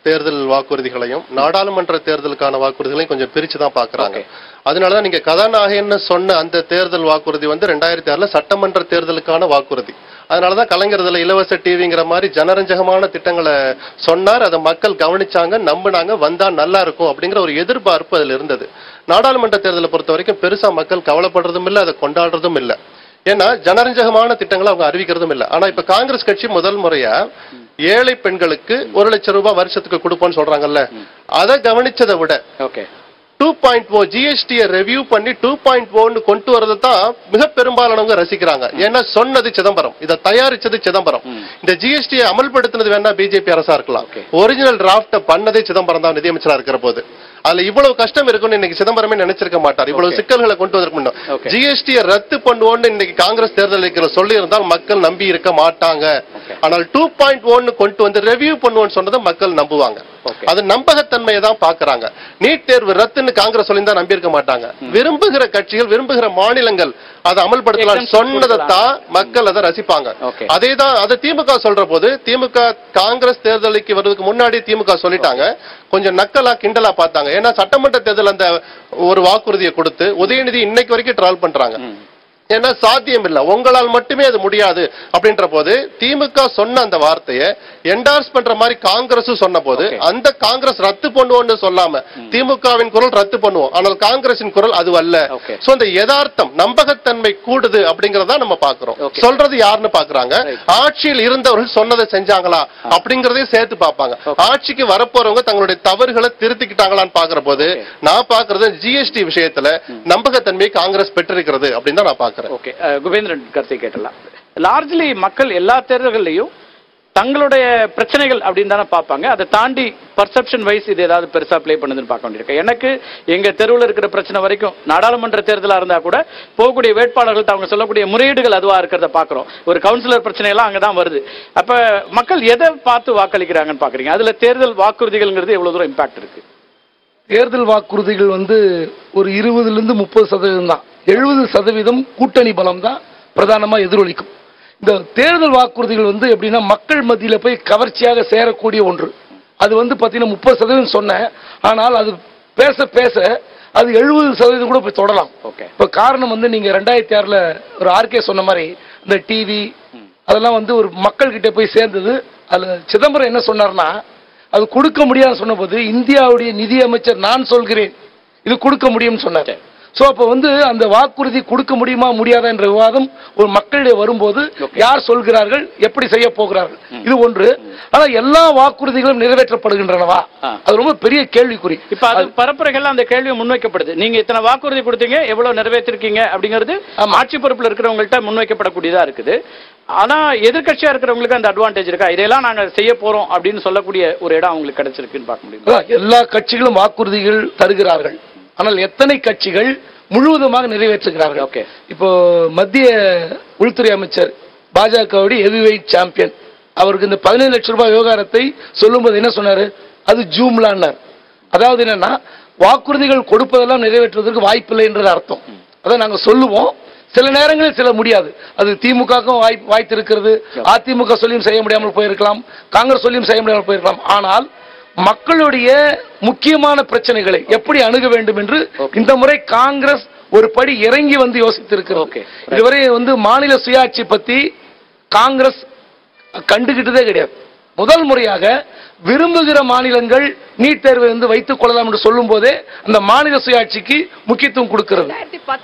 Speaker 8: தேர்தல் வாக்குறுதிகளையும் நாடாளுமன்ற தேர்தலுக்கான வாக்குறுதிகளையும் கொஞ்சம் பிரிச்சு தான் பாக்குறாங்க அதனாலதான் நீங்க கதாநாயகன்னு சொன்ன அந்த தேர்தல் வாக்குறுதி வந்து ரெண்டாயிரத்தி ஆறுல சட்டமன்ற தேர்தலுக்கான வாக்குறுதி அதனாலதான் கலைஞர் இதுல இலவச டிவிங்கிற மாதிரி ஜனரஞ்சகமான திட்டங்களை சொன்னார் அதை மக்கள் கவனிச்சாங்க நம்பினாங்க வந்தா நல்லா இருக்கும் அப்படிங்கிற ஒரு எதிர்பார்ப்பு அதுல இருந்தது நாடாளுமன்ற தேர்தலை பொறுத்த வரைக்கும் பெருசா மக்கள் கவலைப்படுறதும் இல்லை அதை கொண்டாடுறதும் இல்லை ஏன்னா ஜனரஞ்சகமான திட்டங்களை அவங்க அறிவிக்கிறதும் இல்லை ஆனா இப்ப காங்கிரஸ் கட்சி முதல் முறையா ஏழை பெண்களுக்கு ஒரு லட்சம் ரூபாய் வருஷத்துக்கு கொடுப்போம்னு சொல்றாங்கல்ல அதை கவனிச்சதை விட
Speaker 1: ஓகே
Speaker 8: டூ பாயிண்ட் ஓ ஜிஎஸ்டியை ரெவியூ பண்ணி டூ பாயிண்ட் ஓன்னு கொண்டு வரதை தான் மிக பெரும்பாலானவங்க ரசிக்கிறாங்க ஏன்னா சொன்னது சிதம்பரம் இதை தயாரிச்சது சிதம்பரம் இந்த ஜிஎஸ்டியை அமல்படுத்தினது வேணா பிஜேபி அரசா இருக்கலாம் ஒரிஜினல் டிராஃப்ட பண்ணதே சிதம்பரம் தான் நிதியமைச்சரா இருக்கிற போது அதுல இவ்வளவு கஷ்டம் இருக்கும்னு இன்னைக்கு சிதம்பரமே நினைச்சிருக்க மாட்டார் இவ்வளவு சிக்கல்களை கொண்டு வந்திருக்கணும் ஜிஎஸ்டியை ரத்து பண்ணுவோம்னு இன்னைக்கு காங்கிரஸ் தேர்தல் இருக்கிற சொல்லி இருந்தால் மக்கள் நம்பி இருக்க மாட்டாங்க ஆனால் டூ பாயிண்ட் ஒன்னு கொண்டு வந்து ரெவியூ பண்ணுவோம்னு சொன்னதை மக்கள் நம்புவாங்க அது நம்பகத்தன்மையை தான் பாக்குறாங்க நீட் தேர்வு ரத்துன்னு காங்கிரஸ் சொல்லியிருந்தா நம்பி இருக்க மாட்டாங்க விரும்புகிற கட்சிகள் விரும்புகிற மாநிலங்கள் அதை அமல்படுத்தலாம் சொன்னதை தான் மக்கள் அதை ரசிப்பாங்க அதே தான் அதை திமுக சொல்ற போது திமுக காங்கிரஸ் தேர்தலுக்கு வர்றதுக்கு முன்னாடி திமுக சொல்லிட்டாங்க கொஞ்சம் நக்கலா கிண்டலா பார்த்தாங்க ஏன்னா சட்டமன்ற தேர்தல் அந்த ஒரு வாக்குறுதியை கொடுத்து உதயநிதி இன்னைக்கு வரைக்கும் ட்ரால் பண்றாங்க ஏன்னா சாத்தியம் இல்ல உங்களால் மட்டுமே அது முடியாது அப்படின்ற போது திமுக சொன்ன அந்த வார்த்தையை என்டார்ஸ் பண்ற மாதிரி காங்கிரஸ் சொன்ன போது அந்த காங்கிரஸ் ரத்து பண்ணுவோம்னு சொல்லாம திமுகவின் குரல் ரத்து பண்ணுவோம் ஆனால் காங்கிரசின் குரல் அது அல்ல சோ அந்த யதார்த்தம் நம்பகத்தன்மை கூடுது அப்படிங்கறத நம்ம பாக்குறோம் சொல்றது யாருன்னு பாக்குறாங்க ஆட்சியில் இருந்தவர்கள் சொன்னதை செஞ்சாங்களா அப்படிங்கறதையும் சேர்த்து பார்ப்பாங்க ஆட்சிக்கு வரப்போறவங்க தங்களுடைய தவறுகளை திருத்திக்கிட்டாங்களான்னு பாக்குற போது நான் பாக்குறது ஜிஎஸ்டி விஷயத்துல நம்பகத்தன்மையை காங்கிரஸ் பெற்றிருக்கிறது அப்படின்னு தான் நான் பாக்குறேன்
Speaker 1: ஓகே குபேந்திரன் கருத்தை கேட்டலாம் லார்ஜ்லி மக்கள் எல்லா தேர்தல்கள்லையும் தங்களுடைய பிரச்சனைகள் அப்படின்னு தானே பார்ப்பாங்க அதை தாண்டி பர்செப்ஷன் வைஸ் இது ஏதாவது பெருசா ப்ளே பண்ணுதுன்னு பார்க்க வேண்டியிருக்கு எனக்கு எங்க தெருவில் இருக்கிற பிரச்சனை வரைக்கும் நாடாளுமன்ற தேர்தலா இருந்தா கூட போகக்கூடிய வேட்பாளர்கள் அவங்க சொல்லக்கூடிய முறையீடுகள் அதுவா இருக்கிறத பார்க்குறோம் ஒரு கவுன்சிலர் பிரச்சனை எல்லாம் அங்கதான் வருது அப்ப மக்கள் எதை பார்த்து வாக்களிக்கிறாங்கன்னு பாக்குறீங்க அதுல தேர்தல் வாக்குறுதிகள்ங்கிறது எவ்வளவு தூரம் இம்பாக்ட் இருக்கு
Speaker 9: தேர்தல் வாக்குறுதிகள் வந்து ஒரு இருபதுல இருந்து முப்பது சதவீதம் தான் எழுபது சதவீதம் கூட்டணி பலம் தான் பிரதானமா எதிரொலிக்கும் இந்த தேர்தல் வாக்குறுதிகள் வந்து எப்படின்னா மக்கள் மத்தியில போய் கவர்ச்சியாக சேரக்கூடிய ஒன்று அது வந்து பாத்தீங்கன்னா முப்பது சதவீதம் சொன்னேன் ஆனால் அது பேச பேச அது எழுபது சதவீதம் கூட போய் தொடலாம் இப்ப காரணம் வந்து நீங்க ரெண்டாயிரத்தி ஆறுல ஒரு ஆர்கே சொன்ன மாதிரி இந்த டிவி அதெல்லாம் வந்து ஒரு மக்கள் கிட்ட போய் சேர்ந்தது அதுல சிதம்பரம் என்ன சொன்னார்னா அது கொடுக்க முடியாதுன்னு சொன்னபோது இந்தியாவுடைய நிதி அமைச்சர் நான் சொல்கிறேன் இது கொடுக்க முடியும்னு சொன்னார் சோ அப்ப வந்து அந்த வாக்குறுதி கொடுக்க முடியுமா முடியாதா என்ற விவாதம் ஒரு மக்களிடையே வரும்போது யார் சொல்கிறார்கள் எப்படி செய்ய போகிறார்கள் இது ஒன்று ஆனா எல்லா வாக்குறுதிகளும் நிறைவேற்றப்படுகின்றனவா அது ரொம்ப பெரிய கேள்விக்குறி
Speaker 1: இப்ப அது பரப்புரைகள்ல அந்த கேள்வி முன்வைக்கப்படுது நீங்க இத்தனை வாக்குறுதி கொடுத்தீங்க எவ்வளவு நிறைவேற்றிருக்கீங்க அப்படிங்கிறது ஆட்சி பொறுப்புல இருக்கிறவங்கள்ட்ட முன்வைக்கப்படக்கூடியதா இருக்குது ஆனா எதிர்க்கட்சியா இருக்கிறவங்களுக்கு அந்த அட்வான்டேஜ் இருக்கா இதெல்லாம் நாங்க செய்ய போறோம் அப்படின்னு சொல்லக்கூடிய ஒரு இடம் அவங்களுக்கு கிடைச்சிருக்குன்னு பார்க்க முடியும்
Speaker 9: அதான் எல்லா கட்சிகளும் வாக்குறுதிகள் தருகிறார்கள் ஆனால் எத்தனை கட்சிகள் முழுவதுமாக நிறைவேற்றுகிறார்கள்
Speaker 1: ஓகே
Speaker 9: இப்போ மத்திய உள்துறை அமைச்சர் பாஜகவுடைய ஹெவிவெயிட் சாம்பியன் அவருக்கு இந்த பதினைந்து லட்சம் ரூபாய் விவகாரத்தை சொல்லும்போது என்ன சொன்னாரு அது ஜூம்லான்னார் அதாவது என்னன்னா வாக்குறுதிகள் கொடுப்பதெல்லாம் நிறைவேற்றுவதற்கு வாய்ப்பில்லை என்றது அர்த்தம் அதான் நாங்க சொல்லுவோம் சில நேரங்களில் சில முடியாது அது திமுகவுக்கும் வாய் வாய்த்து இருக்கிறது அதிமுக சொல்லியும் செய்ய முடியாமல் போயிருக்கலாம் காங்கிரஸ் சொல்லியும் செய்ய முடியாமல் போயிருக்கலாம் ஆனால் மக்களுடைய முக்கியமான பிரச்சனைகளை எப்படி அணுக வேண்டும் என்று இந்த முறை காங்கிரஸ் ஒரு படி இறங்கி வந்து யோசித்திருக்கிறது இதுவரை வந்து மாநில சுயாட்சி பத்தி காங்கிரஸ் கண்டுகிட்டதே கிடையாது முதல் முறையாக விரும்புகிற மாநிலங்கள் நீட் தேர்வை வந்து வைத்துக் கொள்ளலாம் என்று சொல்லும் போதே அந்த மாநில சுயாட்சிக்கு முக்கியத்துவம் கொடுக்கிறது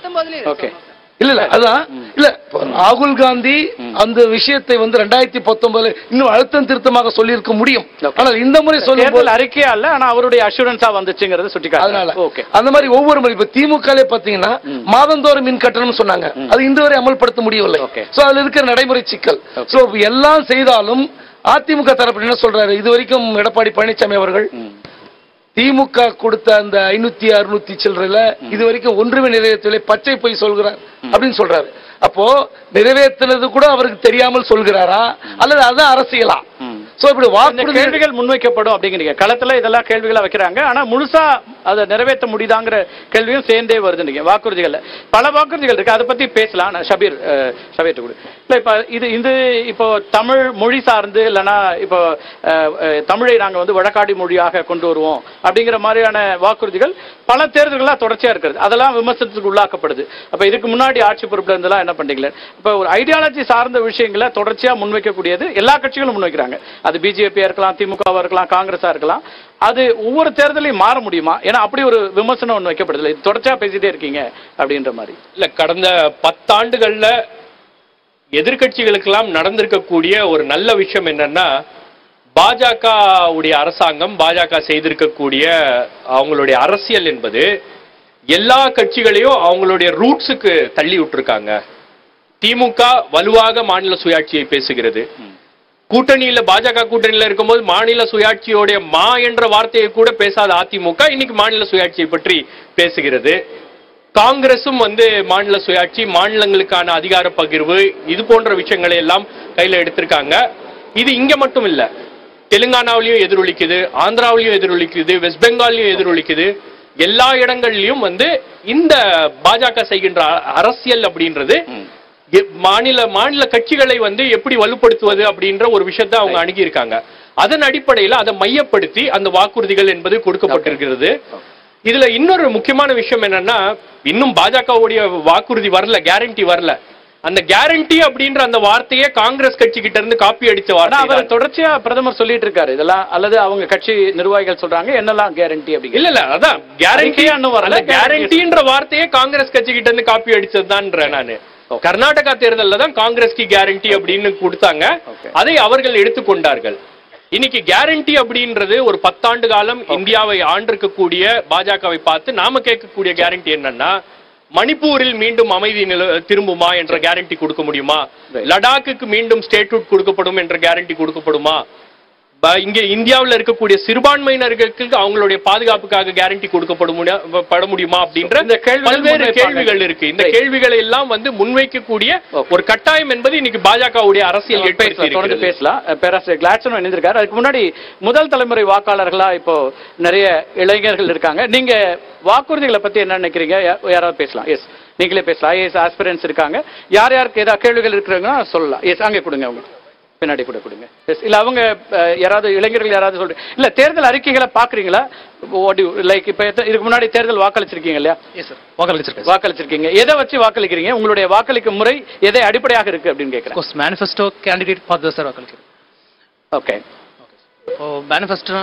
Speaker 1: ஓகே
Speaker 9: இல்ல இல்ல அதான் இல்ல இப்ப ராகுல் காந்தி அந்த விஷயத்தை வந்து ரெண்டாயிரத்தி பத்தொன்பதுல இன்னும் அழுத்தம் திருத்தமாக சொல்லியிருக்க முடியும் ஆனால் இந்த முறை சொல்லும்
Speaker 1: தேர்தல் அறிக்கையா இல்ல ஆனா அவருடைய அஷூரன்ஸா வந்துச்சுங்கிறது சுட்டி
Speaker 9: அதனால
Speaker 1: ஓகே
Speaker 9: அந்த மாதிரி ஒவ்வொரு முறை இப்ப திமுக பாத்தீங்கன்னா மாதந்தோறும் மின் கட்டணம் சொன்னாங்க அது இந்த வரை அமல்படுத்த முடியவில்லை சோ அதுல இருக்கிற நடைமுறை சிக்கல் சோ எல்லாம் செய்தாலும் அதிமுக தரப்பு என்ன சொல்றாரு இது வரைக்கும் எடப்பாடி பழனிசாமி அவர்கள் திமுக கொடுத்த அந்த ஐநூத்தி அறுநூத்தி சில்லறையில இது வரைக்கும் ஒன்றுமே நிறைவேற்றவில்லை பச்சை பொய் சொல்கிறார் அப்படின்னு சொல்றாரு அப்போ நிறைவேற்றினது கூட அவருக்கு தெரியாமல் சொல்கிறாரா அல்லது அதான் அரசியலா சோ இப்படி
Speaker 1: இந்த
Speaker 9: வாக்குறுதி
Speaker 1: கேள்விகள் முன்வைக்கப்படும் அப்படிங்கிறீங்க களத்துல இதெல்லாம் கேள்விகளா வைக்கிறாங்க ஆனா முழுசா அதை நிறைவேற்ற முடியுதாங்கிற கேள்வியும் சேர்ந்தே வருது நீங்க வாக்குறுதிகள்ல பல வாக்குறுதிகள் இருக்கு அதை பத்தி பேசலாம் நான் ஷபீர் அஹ், ஷபீர் கூட இல்ல இப்ப இது இது இப்போ தமிழ் மொழி சார்ந்து இல்லைன்னா இப்போ அஹ், அஹ், தமிழை நாங்க வந்து வழக்காடி மொழியாக கொண்டு வருவோம் அப்படிங்கிற மாதிரியான வாக்குறுதிகள் பல தேர்தல்களா தொடர்ச்சியா இருக்கிறது அதெல்லாம் விமர்சனத்துக்கு உள்ளாக்கப்படுது அப்ப இதுக்கு முன்னாடி ஆட்சி பொறுப்புல இருந்தெல்லாம் என்ன பண்றீங்களே இப்ப ஒரு ஐடியாலஜி சார்ந்த விஷயங்களை தொடர்ச்சியா முன்வைக்கக்கூடியது எல்லா கட்சிகளும் முன்வைக்கிறாங்க அது பிஜேபியா இருக்கலாம் திமுகவா இருக்கலாம் காங்கிரஸா இருக்கலாம் அது ஒவ்வொரு தேர்தலையும் மாற முடியுமா ஏன்னா அப்படி ஒரு விமர்சனம் ஒன்று வைக்கப்படுது இது தொடர்ச்சியா பேசிட்டே இருக்கீங்க அப்படின்ற மாதிரி
Speaker 10: இல்ல கடந்த பத்தாண்டுகள்ல எதிர்க்கட்சிகளுக்கெல்லாம் நடந்திருக்கக்கூடிய ஒரு நல்ல விஷயம் என்னன்னா பாஜக உடைய அரசாங்கம் பாஜக செய்திருக்கக்கூடிய அவங்களுடைய அரசியல் என்பது எல்லா கட்சிகளையும் அவங்களுடைய ரூட்ஸுக்கு தள்ளி விட்டுருக்காங்க திமுக வலுவாக மாநில சுயாட்சியை பேசுகிறது கூட்டணியில பாஜக கூட்டணியில இருக்கும்போது மாநில சுயாட்சியோடைய மா என்ற வார்த்தையை கூட பேசாத அதிமுக இன்னைக்கு மாநில சுயாட்சியை பற்றி பேசுகிறது காங்கிரசும் வந்து மாநில சுயாட்சி மாநிலங்களுக்கான அதிகார பகிர்வு இது போன்ற விஷயங்களை எல்லாம் கையில எடுத்திருக்காங்க இது இங்க மட்டும் இல்ல தெலுங்கானாவிலையும் எதிரொலிக்குது ஆந்திராவிலையும் எதிரொலிக்குது வெஸ்ட் பெங்கால்லையும் எதிரொலிக்குது எல்லா இடங்கள்லயும் வந்து இந்த பாஜக செய்கின்ற அ- அரசியல் அப்படின்றது எ- மாநில மாநில கட்சிகளை வந்து எப்படி வலுப்படுத்துவது அப்படின்ற ஒரு விஷயத்தை அவங்க அணுகியிருக்காங்க அதன் அடிப்படையில் அதை மையப்படுத்தி அந்த வாக்குறுதிகள் என்பது கொடுக்கப்பட்டிருக்கிறது இதுல இன்னொரு முக்கியமான விஷயம் என்னன்னா இன்னும் பாஜகவுடைய வாக்குறுதி வரல கேரண்டி வரல அந்த கேரண்டி அப்படின்ற அந்த வார்த்தையே காங்கிரஸ் கட்சி கிட்ட இருந்து காப்பி அடிச்ச
Speaker 1: ஆனா
Speaker 10: வார்த்தை
Speaker 1: அவர் தொடர்ச்சியா பிரதமர் சொல்லிட்டு இருக்காரு இதெல்லாம் அல்லது அவங்க கட்சி நிர்வாகிகள் சொல்றாங்க என்னெல்லாம் கேரண்டி அப்படிங்க
Speaker 10: இல்ல இல்ல அதான் கேரண்டி
Speaker 1: அறிக்கையா இன்னும் வரல,
Speaker 10: அந்த கேரண்டின்ற வார்த்தையே காங்கிரஸ் கட்சி கிட்ட இருந்து காப்பி அடிச்சதுதான்ற நானு கர்நாடகா தேர்தல்ல தான் காங்கிரஸ்க்கு கேரண்டி அப்படின்னு கொடுத்தாங்க
Speaker 1: Okay.
Speaker 10: அதை அவர்கள் எடுத்துக்கொண்டார்கள் இன்னைக்கு கேரண்டி அப்படின்றது ஒரு பத்தாண்டு காலம் இந்தியாவை ஆண்டிருக்கக்கூடிய பாஜகவை பார்த்து நாம கேட்கக்கூடிய கேரண்டி என்னன்னா மணிப்பூரில் மீண்டும் அமைதி நில திரும்புமா என்ற கேரண்டி கொடுக்க முடியுமா லடாக்குக்கு மீண்டும் ஸ்டேட்ஹுட் கொடுக்கப்படும் என்ற கேரண்டி கொடுக்கப்படுமா ப- இங்க இந்தியாவுல இருக்கக்கூடிய சிறுபான்மையினர்களுக்கு அவங்களுடைய பாதுகாப்புக்காக கேரண்டி கொடுக்கப்பட முடியா- பட முடியுமா அப்படின்ற
Speaker 1: இந்த கேள்விகள்
Speaker 10: பல்வேறு
Speaker 1: முன்வைப்பாங்க.
Speaker 10: கேள்விகள் இருக்கு இந்த
Speaker 1: Right.
Speaker 10: கேள்விகளை எல்லாம் வந்து முன்வைக்கக்கூடிய ஒரு கட்டாயம் என்பது இன்னைக்கு பாஜகவுடைய அரசியல்
Speaker 1: பேசலாம்,
Speaker 10: ஏற்படுத்தி
Speaker 1: தொடர்ந்து
Speaker 10: இருக்கிறது.
Speaker 1: பேசலாம் அஹ் பேராசிரியர் கிளாட்சனும் இணைந்திருக்காரு அதுக்கு முன்னாடி முதல் தலைமுறை வாக்காளர்களா இப்போ நிறைய இளைஞர்கள் இருக்காங்க நீங்க வாக்குறுதிகளை பத்தி என்ன நினைக்கிறீங்க யா- யாராவது பேசலாம் எஸ் நீங்களே பேசலாம் ஐஏஎஸ் ஆஸ்பிரன்ஸ் இருக்காங்க யார் யாருக்கு ஏதாவது கேள்விகள் இருக்கிறாங்கன்னா சொல்லலாம் எஸ் அங்கே கொடுங்க அவங்க பின்னாடி கூட கொடுங்க எஸ் இல்ல அவங்க அஹ், யாராவது இளைஞர்கள் யாராவது சொல்றீங்க இல்ல தேர்தல் அறிக்கைகளை பாக்குறீங்களா லைக் இப்ப எத்த- இதுக்கு முன்னாடி தேர்தல் வாக்களிச்சிருக்கீங்க இல்லையா
Speaker 11: எஸ் சார் வாக்களிச்சிருக்கேன்
Speaker 1: வாக்களிச்சிருக்கீங்க எதை வச்சு வாக்களிக்கிறீங்க உங்களுடைய வாக்களிக்கும் முறை எதை அடிப்படையாக இருக்கு அப்படின்னு கேட்கிறேன்
Speaker 11: கோர்ஸ் மேனிஃபெஸ்டோ கேண்டிடேட் பார்த்து சார் வாக்களிக்கிறேன்
Speaker 1: ஓகே
Speaker 11: இப்போ மேனிஃபெஸ்டோ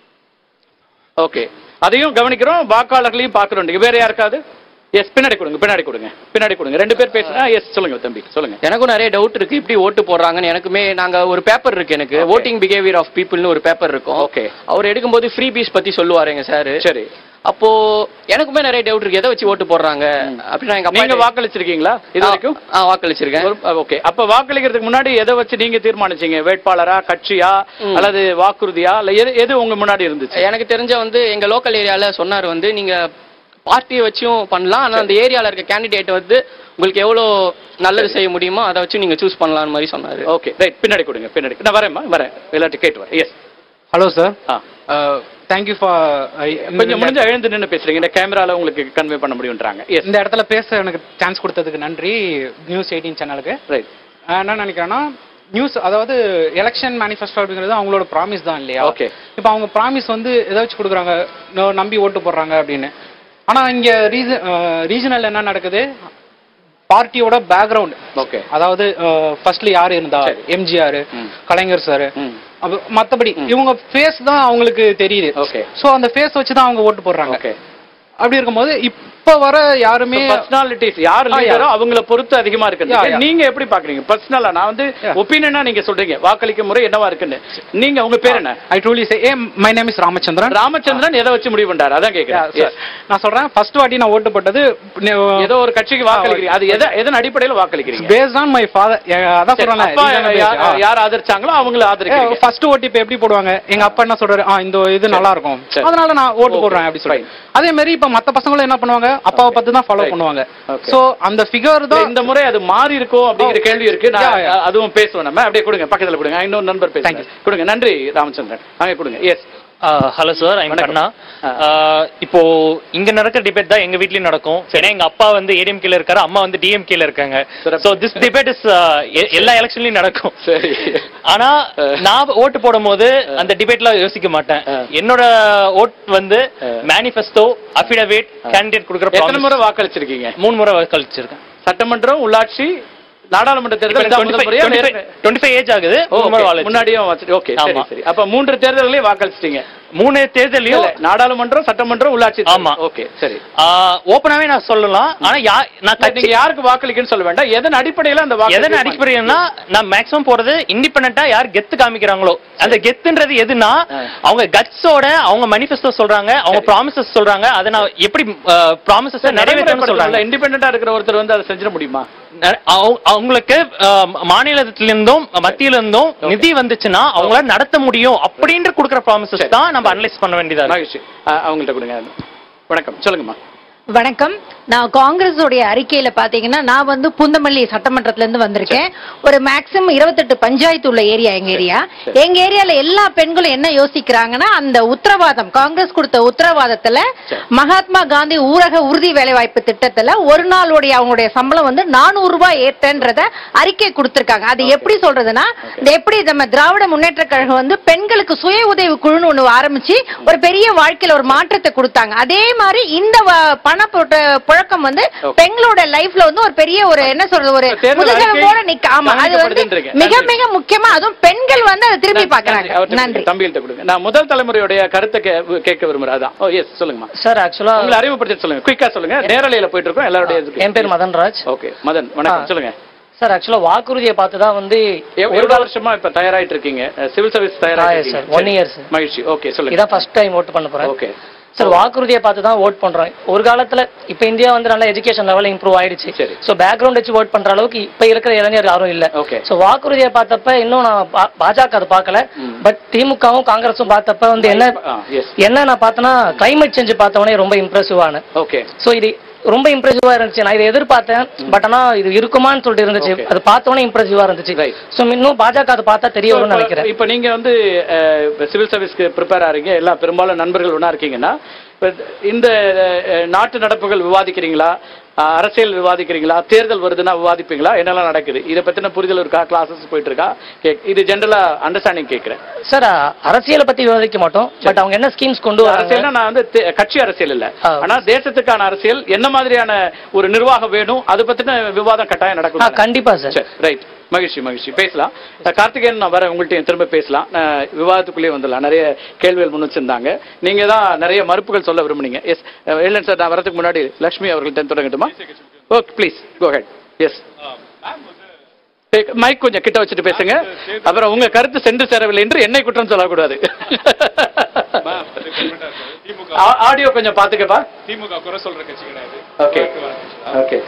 Speaker 1: ஓகே அதையும் கவனிக்கிறோம் வாக்காளர்களையும் பார்க்கிறோம் நீங்க வேற யாருக்காவது எஸ் பின்னாடி கொடுங்க பின்னாடி கொடுங்க பின்னாடி கொடுங்க ரெண்டு பேர் பேசுனா எஸ் சொல்லுங்க தம்பி சொல்லுங்க
Speaker 12: எனக்கும் நிறைய டவுட் இருக்கு இப்படி ஓட்டு போடுறாங்கன்னு எனக்குமே நாங்க ஒரு பேப்பர் இருக்கு எனக்கு ஓட்டிங் பிஹேவியர் ஆஃப் பீப்புள்னு ஒரு பேப்பர் இருக்கும்
Speaker 1: ஓகே
Speaker 12: அவர் எடுக்கும்போது ஃப்ரீ பீஸ் பத்தி சொல்லுவாருங்க சார்
Speaker 1: சரி
Speaker 12: அப்போ எனக்குமே நிறைய டவுட் இருக்கு எதை வச்சு ஓட்டு போடுறாங்க அப்படின்னா எங்க
Speaker 1: நீங்க
Speaker 12: அப்பா
Speaker 1: வாக்களிச்சிருக்கீங்களா இது வரைக்கும்
Speaker 12: ஆ வாக்களிச்சிருக்கேன்
Speaker 1: ஓகே அப்ப வாக்களிக்கிறதுக்கு முன்னாடி எதை வச்சு நீங்க தீர்மானிச்சீங்க வேட்பாளரா கட்சியா அல்லது வாக்குறுதியா இல்ல எது எது உங்க முன்னாடி இருந்துச்சு
Speaker 12: எனக்கு தெரிஞ்ச வந்து எங்க லோக்கல் ஏரியால சொன்னாரு வந்து நீங்க பார்ட்டியை வச்சும் பண்ணலாம் ஆனா அந்த ஏரியால இருக்க கேண்டிடேட் வந்து உங்களுக்கு எவ்வளவு நல்லது செய்ய முடியுமோ அதை வச்சு நீங்க சூஸ் பண்ணலாம் மாதிரி சொன்னாரு
Speaker 1: ஓகே ரைட் பின்னாடி கொடுங்க பின்னாடி நான் வரேன்மா வரேன் எல்லாத்தையும் கேட்டு வரேன் yes
Speaker 13: hello sir
Speaker 1: ah
Speaker 13: thank you for
Speaker 1: கொஞ்சம் முடிஞ்ச எழுந்து நின்னு பேசுறீங்க இந்த கேமரால உங்களுக்கு கன்வே பண்ண முடியும்ன்றாங்க எஸ்
Speaker 13: இந்த இடத்துல பேச எனக்கு சான்ஸ் கொடுத்ததுக்கு நன்றி நியூஸ் எயிட்டீன் சேனலுக்கு
Speaker 1: ரைட்
Speaker 13: என்ன நினைக்கிறேன்னா நியூஸ் அதாவது எலெக்ஷன் மேனிஃபெஸ்டோ அப்படிங்கிறது அவங்களோட ப்ராமிஸ் தான் இல்லையா
Speaker 1: Okay.
Speaker 13: இப்போ அவங்க ப்ராமிஸ் வந்து எதை வச்சு கொடுக்குறாங்க நோ- நம்பி ஓட்டு போடுறாங்க அப்படின்னு ஆனா இங்க ரீசன் ரீஜனல் என்ன நடக்குது பார்ட்டியோட பேக்ரவுண்ட்
Speaker 1: ஓகே
Speaker 13: அதாவது ஃபர்ஸ்ட்ல யார் இருந்தா எம்ஜிஆர் கலைஞர் சார் மத்தபடி இவங்க ஃபேஸ் தான் அவங்களுக்கு தெரியுது
Speaker 1: ஓகே
Speaker 13: சோ அந்த ஃபேஸ் வச்சு தான் அவங்க ஓட்டு போடுறாங்க
Speaker 1: ஓகே
Speaker 13: அப்படி இருக்கும்போது இப்ப வர யாருமே
Speaker 1: பர்சனாலிட்டிஸ் யார்
Speaker 13: ஆ,
Speaker 1: லீடரோ
Speaker 13: yeah.
Speaker 1: அவங்கள பொறுத்து அதிகமா இருக்கு
Speaker 13: Yeah, yeah.
Speaker 1: நீங்க எப்படி பாக்குறீங்க பர்சனலா நான் வந்து ஒப்பீனியனா நீங்க சொல்றீங்க வாக்களிக்கும் முறை என்னவா இருக்குன்னு நீங்க உங்க பேர் என்ன
Speaker 13: I truly say a my name is Ramachandran
Speaker 1: Ramachandran எதை வச்சு முடிவு பண்றாரு அதான் கேக்குறேன்
Speaker 13: Yeah, sir. நான் சொல்றேன் ஃபர்ஸ்ட் வாட்டி நான் ஓட்டு போட்டது
Speaker 1: ஏதோ ஒரு கட்சிக்கு வாக்களிக்கிறீங்க அது எதை எதன் அடிப்படையில் வாக்களிக்கிறீங்க
Speaker 13: பேஸ்ட் ஆன் மை ஃபாதர் அதான்
Speaker 1: சரி, அப்பா யார்
Speaker 13: சொல்றேன்
Speaker 1: யார் ஆதரிச்சாங்களோ அவங்கள ஆதரிக்கிறீங்க
Speaker 13: ஃபர்ஸ்ட் ஓட்டு இப்ப எப்படி போடுவாங்க எங்க அப்பா என்ன சொல்றாரு ஆ இந்த இது நல்லா இருக்கும்
Speaker 1: சரி.
Speaker 13: அதனால நான் ஓட்டு
Speaker 1: Okay,
Speaker 13: போடுறேன் அப்படி சொல்றேன் அதே மாதிரி இப்ப மத்த பசங்களும் என்ன பண்ணுவாங்க அப்பாவை பார்த்து தான் ஃபாலோ பண்ணுவாங்க
Speaker 1: Okay.
Speaker 13: சோ அந்த ஃபிகர்
Speaker 1: இல்ல,
Speaker 13: தான்
Speaker 1: இந்த முறை அது மாறி இருக்கோ அப்படிங்கிற கேள்வி இருக்கு நான்
Speaker 13: Yeah, yeah.
Speaker 1: அதுவும் பேசுவோம் நம்ம அப்படியே கொடுங்க பக்கத்துல கொடுங்க இன்னொரு நண்பர் பேசுங்க கொடுங்க நன்றி ராமச்சந்திரன் அங்கே கொடுங்க yes
Speaker 11: hello sir I'm Kanna ah இப்போ இங்க நடக்கிற டிபேட் தான் எங்க வீட்லயும் நடக்கும் ஏன்னா எங்க அப்பா வந்து ஏடிஎம்கேல இருக்காரு அம்மா வந்து டிஎம்கேல இருக்காங்க சோ திஸ் டிபேட் இஸ் எல்லா எலெக்ஷன்லயும் நடக்கும்
Speaker 1: சரி
Speaker 11: ஆனா நான் ஓட்டு போடும்போது அந்த டிபேட்ல யோசிக்க மாட்டேன் என்னோட ஓட் வந்து மேனிஃபெஸ்டோ அஃபிடவிட் கேண்டிடேட் கொடுக்குற
Speaker 1: எத்தனை முறை வாக்களிச்சிருக்கீங்க
Speaker 11: மூணு முறை வாக்களிச்சிருக்கேன்
Speaker 1: சட்டமன்றம் உள்ளாட்சி நாடாளுமன்ற தேர்தல் இதான் முதல் முறையா?
Speaker 11: டுவெண்ட்டி ஃபைவ் ஏஜ் ஆகுது
Speaker 1: ஓ,
Speaker 11: மூணு முறை
Speaker 1: okay.
Speaker 11: வாக்களிச்சு-
Speaker 1: முன்னாடியும் ஓகே சரி
Speaker 11: ஆமா.
Speaker 1: சரி அப்ப மூன்று தேர்தல்களையும் வாக்களிச்சிட்டீங்க
Speaker 11: மூணு தேர்தலையும்
Speaker 1: இல்ல, நாடாளுமன்றம் சட்டமன்றம் உள்ளாட்சி தேர்தல்.
Speaker 11: ஆமா.
Speaker 1: ஓகே சரி
Speaker 11: ஓப்பனாவே நான் சொல்லலாம் ஆனா யா நான்
Speaker 1: இல்ல, நீங்க யாருக்கு வாக்களிக்கன்னு சொல்ல வேண்டாம் எதன் அடிப்படையில அந்த வாக்கு
Speaker 11: எதன் அடிப்படையில்னா நான் மேக்ஸிமம் போறது இண்டிபெண்டா யார் கெத்து காமிக்கிறாங்களோ அந்த கெத்துன்றது எதுனா அவங்க கட்ஸோட அவங்க மேனிஃபெஸ்டோ சொல்றாங்க அவங்க ப்ராமிசஸ் சொல்றாங்க அதை நான் எப்படி ப்ராமிசஸ் நிறைவேற்றணும்னு சொல்றாங்க
Speaker 1: இண்டிபெண்டா இருக்கிற ஒருத்தர் வந்து அதை செஞ்சிட முடியுமா
Speaker 11: ந- அவங்க- அவங்களுக்கு அஹ், மாநிலத்திலிருந்தும் மத்தியில இருந்தும் நிதி வந்துச்சுன்னா அவங்களால நடத்த முடியும் அப்படின்ற கொடுக்குற ப்ராமிசஸ் தான் நம்ம அனலைஸ் பண்ண வேண்டியதா இருக்கு.
Speaker 1: மகிழ்ச்சி அஹ், அவங்கள்ட்ட கொடுங்க வணக்கம் சொல்லுங்கம்மா
Speaker 14: வணக்கம் நான் காங்கிரஸ் உடைய அறிக்கையில பாத்தீங்கன்னா நான் வந்து பூந்தமல்லி சட்டமன்றத்துல இருந்து வந்திருக்கேன் ஒரு மேக்சிமம் இருபத்தெட்டு பஞ்சாயத்து உள்ள ஏரியா எங்க ஏரியா எங்க ஏரியால எல்லா பெண்களும் என்ன யோசிக்கிறாங்கன்னா அந்த உத்தரவாதம் காங்கிரஸ் கொடுத்த உத்தரவாதத்துல மகாத்மா காந்தி ஊரக உறுதி வேலைவாய்ப்பு திட்டத்துல ஒரு நாளுடைய அவங்களுடைய சம்பளம் வந்து நானூறு ரூபாய் ஏத்தன்றத அறிக்கை கொடுத்திருக்காங்க அது எப்படி சொல்றதுன்னா இந்த எப்படி நம்ம திராவிட முன்னேற்ற கழகம் வந்து பெண்களுக்கு சுய உதவி குழுன்னு ஒண்ணு ஆரம்பிச்சு ஒரு பெரிய வாழ்க்கையில ஒரு மாற்றத்தை கொடுத்தாங்க அதே மாதிரி இந்த வ- பண புழ- புழக்கம் வந்து பெண்களோட லைஃப்ல வந்து ஒரு பெரிய ஒரு என்ன சொல்றது ஒரு
Speaker 1: தேர்தல்
Speaker 14: முதுகெலும்போட
Speaker 1: அறிக்கை
Speaker 14: நிக்க ஆமா அது வந்து
Speaker 1: கவனிக்கப்படுதுன்றீங்க.
Speaker 14: மிக
Speaker 1: நன்றி.
Speaker 14: மிக முக்கியமா அதுவும் பெண்கள் வந்து அதை திரும்பி பாக்குறாங்க
Speaker 1: அவர்ட்ட
Speaker 14: நன்றி
Speaker 1: கொடுங்க, தம்பிகள்ட்ட கொடுங்க நான் முதல் தலைமுறையுடைய கருத்தை கே- கேட்க விரும்புறேன் அதான் ஓ எஸ் சொல்லுங்கம்மா
Speaker 11: சார் ஆக்சுவலா
Speaker 1: உங்களை அறிமுகப்படுத்தி சொல்லுங்க குயிக்கா சொல்லுங்க நேரலையில போயிட்டு இருக்கோம் எல்லாருடைய இதுக்கு.
Speaker 11: என் பேர் மதன்ராஜ்
Speaker 1: ஓகே மதன் வணக்கம் சொல்லுங்க
Speaker 11: சார் ஆக்சுவலா வாக்குறுதியை பார்த்து தான் வந்து
Speaker 1: எவ்- எவ்வளவு வருஷமா இப்ப தயாராயிட்டு இருக்கீங்க சிவில் சர்வீஸ் தயாராயிட்டு
Speaker 11: சார்
Speaker 1: இருக்கீங்க
Speaker 11: ஒன் இயர் சார்
Speaker 1: மகிழ்ச்சி ஓகே சொல்லுங்க
Speaker 11: இதான் ஃபர்ஸ்ட் டைம் ஓட் பண்ண போறேன்
Speaker 1: ஓகே
Speaker 11: சார் வாக்குறுதியை பார்த்து தான் ஓட் பண்றோம் ஒரு காலத்துல இப்ப இந்தியா வந்து நல்ல எஜுகேஷன் லெவல் இம்ப்ரூவ் ஆயிடுச்சு சோ பேக்ரவுண்ட் வச்சு ஓட் பண்ற அளவுக்கு இப்ப இருக்கிற இளைஞர் யாரும் இல்ல
Speaker 1: ஓகே
Speaker 11: சோ வாக்குறுதியை பார்த்தப்ப இன்னும் நான் பா- பாஜக அதை பார்க்கல பட் திமுகவும் காங்கிரஸும் பார்த்தப்ப வந்து என்ன
Speaker 1: எஸ்
Speaker 11: என்ன நான் பார்த்தேன்னா கிளைமேட் சேஞ்ச் பார்த்தவொடனே ரொம்ப இம்ப்ரெசிவ் ஆன
Speaker 1: ஓகே
Speaker 11: சோ இது ரொம்ப இம்ப்ரெசிவா இருந்துச்சு நான் இதை எதிர்பார்த்தேன் பட் ஆனா இது இருக்குமான்னு சொல்லிட்டு இருந்துச்சு அது பார்த்தோன்னே இம்ப்ரெசிவா இருந்துச்சு சோ இன்னும் பாஜக அதை பார்த்தா தெரிய வரும்னு நினைக்கிறேன்
Speaker 1: இப்ப நீங்க வந்து சிவில் சர்வீஸ்க்கு ப்ரிப்பேர் ஆறீங்க எல்லா பெரும்பாலும் நண்பர்கள் ஒண்ணா இருக்கீங்கன்னா இப்ப இந்த அஹ், நாட்டு நடப்புகள் விவாதிக்கிறீங்களா அஹ், அரசியல் விவாதிக்கிறீங்களா தேர்தல் வருதுன்னா விவாதிப்பீங்களா என்னெல்லாம் நடக்குது இதை பத்தின புரிதல் இருக்கா கிளாஸஸ் போயிட்டு இருக்கா கேக்- இது ஜென்ரலா அண்டர்ஸ்டாண்டிங் கேட்கிறேன்
Speaker 11: சார் அரசியலை பத்தி விவாதிக்க மாட்டோம் பட் அவங்க என்ன ஸ்கீம்ஸ் கொண்டு வராங்க
Speaker 1: அரசியல்னா நான் வந்து தே- கட்சி அரசியல் இல்ல ஆனா தேசத்துக்கான அரசியல் என்ன மாதிரியான ஒரு நிர்வாகம் வேணும் அது பத்தின விவாதம் கட்டாயம் நடக்கும்
Speaker 11: கண்டிப்பா சார்
Speaker 1: ரைட் மகிழ்ச்சி மகிழ்ச்சி பேசலாம் அஹ் கார்த்திகேயன் நான் வரேன் உங்கள்கிட்ட திரும்ப பேசலாம் நான் விவாதத்துக்குள்ளேயே வந்துடலாம் நிறைய கேள்விகள் முன் வச்சிருந்தாங்க நீங்க தான் நிறைய மறுப்புகள் சொல்ல விரும்புனீங்க எஸ் இல்லைன்னு சார் நான் வரதுக்கு முன்னாடி லட்சுமி அவர்கள்ட்ட தொடங்கட்டுமா okay please go ahead yes mike கொஞ்சம் கிட்ட வச்சுட்டு பேசுங்க அப்புறம் உங்க கருத்து சென்று சேரவில்லை என்று என்னை குற்றம் சொல்லக்கூடாது ஆ- ஆடியோ கொஞ்சம் பாத்துக்கப்பா
Speaker 2: திமுக குறை சொல்ற கட்சி கிடையாது
Speaker 1: ஓகே ஓகே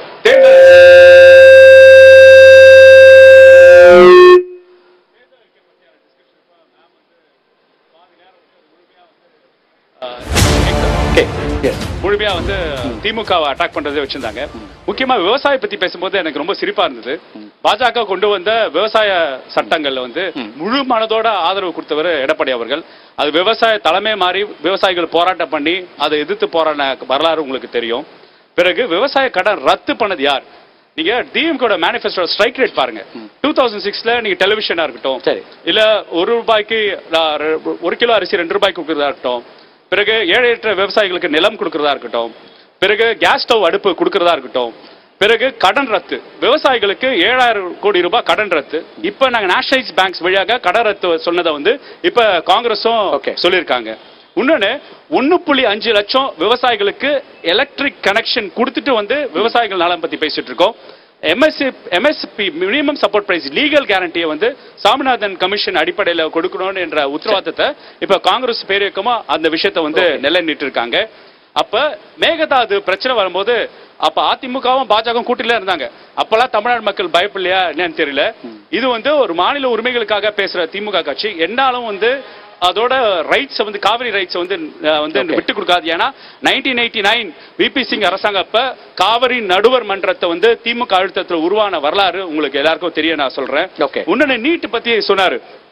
Speaker 2: முழுமையா வந்து திமுகவை அட்டாக் பண்றதை வச்சிருந்தாங்க முக்கியமா விவசாய பத்தி பேசும்போது எனக்கு ரொம்ப சிரிப்பா இருந்தது பாஜக கொண்டு வந்த விவசாய சட்டங்கள்ல வந்து முழு மனதோட ஆதரவு கொடுத்தவர் எடப்பாடி அவர்கள் அது விவசாய தலைமை மாறி விவசாயிகள் போராட்டம் பண்ணி அதை எதிர்த்து போராடின வரலாறு உங்களுக்கு தெரியும் பிறகு விவசாய கடன் ரத்து பண்ணது யார் நீங்க டிஎம்கோட மேனிஃபெஸ்டோ ஸ்ட்ரைக் ரேட் பாருங்க டூ தௌசண்ட் சிக்ஸ்ல நீங்க டெலிவிஷனா இருக்கட்டும்
Speaker 1: சரி
Speaker 2: இல்ல ஒரு ரூபாய்க்கு ஆ, ரெ- ஒரு கிலோ அரிசி ரெண்டு ரூபாய்க்கு கொடுக்கறதா இருக்கட்டும் பிறகு ஏழையற்ற விவசாயிகளுக்கு நிலம் கொடுக்கறதா இருக்கட்டும் பிறகு கேஸ் ஸ்டவ் அடுப்பு கொடுக்கறதா இருக்கட்டும் பிறகு கடன் ரத்து விவசாயிகளுக்கு ஏழாயிரம் கோடி ரூபாய் கடன் ரத்து இப்ப நாங்க நேஷனலைஸ் பேங்க்ஸ் வழியாக கடன் ரத்து சொன்னதை வந்து இப்ப காங்கிரஸும் சொல்லியிருக்காங்க இன்னொன்னு ஒன்னு புள்ளி அஞ்சு லட்சம் விவசாயிகளுக்கு எலக்ட்ரிக் கனெக்ஷன் கொடுத்துட்டு வந்து விவசாயிகள் நலம் பத்தி பேசிட்டு இருக்கோம் MSC MSP minimum support price legal கேரண்டியை வந்து சாமிநாதன் கமிஷன் அடிப்படையில் கொடுக்கணும் என்ற உத்தரவாதத்தை இப்ப காங்கிரஸ் பேரியக்கமா அந்த விஷயத்தை வந்து நிலைநிட்டு இருக்காங்க அப்ப மேகதாது பிரச்சனை வரும்போது அப்ப அதிமுகவும் பாஜகவும் கூட்டில இருந்தாங்க அப்பெல்லாம் தமிழ்நாடு மக்கள் பயப்படலையா என்னன்னு தெரியல இது வந்து ஒரு மாநில உரிமைகளுக்காக பேசுற திமுக கட்சி என்னாலும் வந்து அதோட ரைட்ஸ் வந்து காவிரி ரைட்ஸ் வந்து அஹ், வந்து விட்டு கொடுக்காது ஏன்னா nineteen eighty nine VP Singh அரசாங்கம் அப்ப காவிரி நடுவர் மன்றத்தை வந்து திமுக அழுத்தத்துல உருவான வரலாறு உங்களுக்கு எல்லாருக்கும் தெரியும் நான் சொல்றேன் இன்னொன்னு நீட் பத்தி சொன்னாரு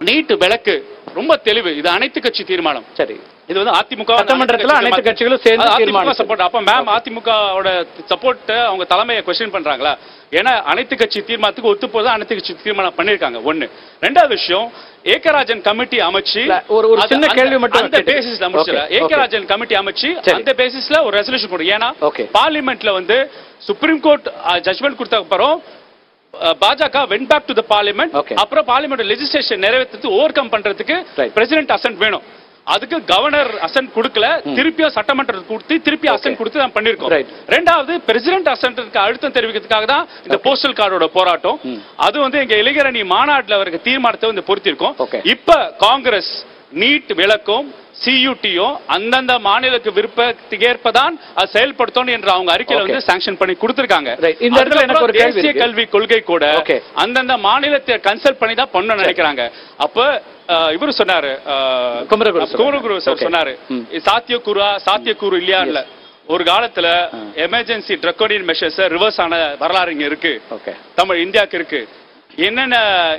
Speaker 2: நீட்டு விளக்கு ரொம்ப தெளிவு இது அனைத்து கட்சி தீர்மானம்
Speaker 1: சரி
Speaker 2: இது வந்து அதிமுக
Speaker 1: சட்டமன்றத்துல அனைத்து கட்சிகளும் சேர்ந்து தீர்மானம்
Speaker 2: சப்போர்ட் அப்ப மேம் அதிமுகவோட சப்போர்ட் அவங்க தலைமையை கொஸ்டின் பண்றாங்களா ஏன்னா அனைத்து கட்சி தீர்மானத்துக்கு ஒத்து போது அனைத்து கட்சி தீர்மானம் பண்ணிருக்காங்க ஒண்ணு ரெண்டாவது விஷயம் ஏக்கராஜன் கமிட்டி அமைச்சு
Speaker 1: ஒரு- ஒரு
Speaker 2: அது-
Speaker 1: சின்ன
Speaker 2: அந்த-
Speaker 1: கேள்வி மட்டும்
Speaker 2: அந்த
Speaker 1: கேட்டு-
Speaker 2: பேசிஸ்ல முடிச்சல
Speaker 1: Okay, okay.
Speaker 2: ஏக்கராஜன் கமிட்டி அமைச்சு
Speaker 1: சரி.
Speaker 2: அந்த பேசிஸ்ல ஒரு ரெசல்யூஷன் கொடு ஏன்னா
Speaker 1: Okay.
Speaker 2: பார்லிமெண்ட்ல வந்து சுப்ரீம் கோர்ட் ஜட்மெண்ட் கொடுத்த அப்புறம் அஹ், BJP went back to the parliament அப்புறம் பார்லிமெண்ட் லெஜிஸ்லேஷன் நிறைவேற்றுறது ஓவர் கம் பண்றதுக்கு பிரசிடென்ட் அசன்ட் வேணும் அதுக்கு கவர்னர் அசன்ட் கொடுக்கல திருப்பியும் சட்டமன்றத்துக்கு கொடுத்து திருப்பி அசன்ட் கொடுத்து தான் பண்ணிருக்கோம் ரெண்டாவது பிரசிடென்ட் அசன்ட்க்கு அழுத்தம் தெரிவிக்கிறதுக்காக தான் இந்த போஸ்டல் கார்டோட போராட்டம் அது வந்து எங்க இளைஞரணி மாநாட்டுல அவருக்கு தீர்மானத்தை வந்து பொருத்திருக்கோம் இப்ப காங்கிரஸ் நீட் விளக்கும் சியூடியும் அந்தந்த மாநிலக்கு விருப்பத்துக்கு ஏற்பதான் அது செயல்படுத்தணும் என்று அவங்க அறிக்கையில வந்து சாங்ஷன் பண்ணி கொடுத்திருக்காங்க
Speaker 1: இந்த இடத்துல எனக்கு ஒரு கேள்வி
Speaker 2: தேசிய
Speaker 1: இருக்கு.
Speaker 2: கல்வி கொள்கை கூட அந்தந்த மாநிலத்தை கன்சல்ட் பண்ணி தான் பண்ண நினைக்கிறாங்க அப்ப அஹ், இவரு சொன்னாரு அஹ்,
Speaker 1: குமரகுரு சொன்னாரு.
Speaker 2: Kumaraguru sir
Speaker 1: Okay.
Speaker 2: சொன்னாரு இது சாத்தியக்கூறா சாத்தியக்கூறு இல்லையா இல்ல ஒரு காலத்துல எமர்ஜென்சி ட்ரக்கோடியன் மெஷர்ஸ் ரிவர்ஸ் ஆன வரலாறு இங்க இருக்கு தமிழ் இந்தியாவுக்கு இருக்கு என்னென்ன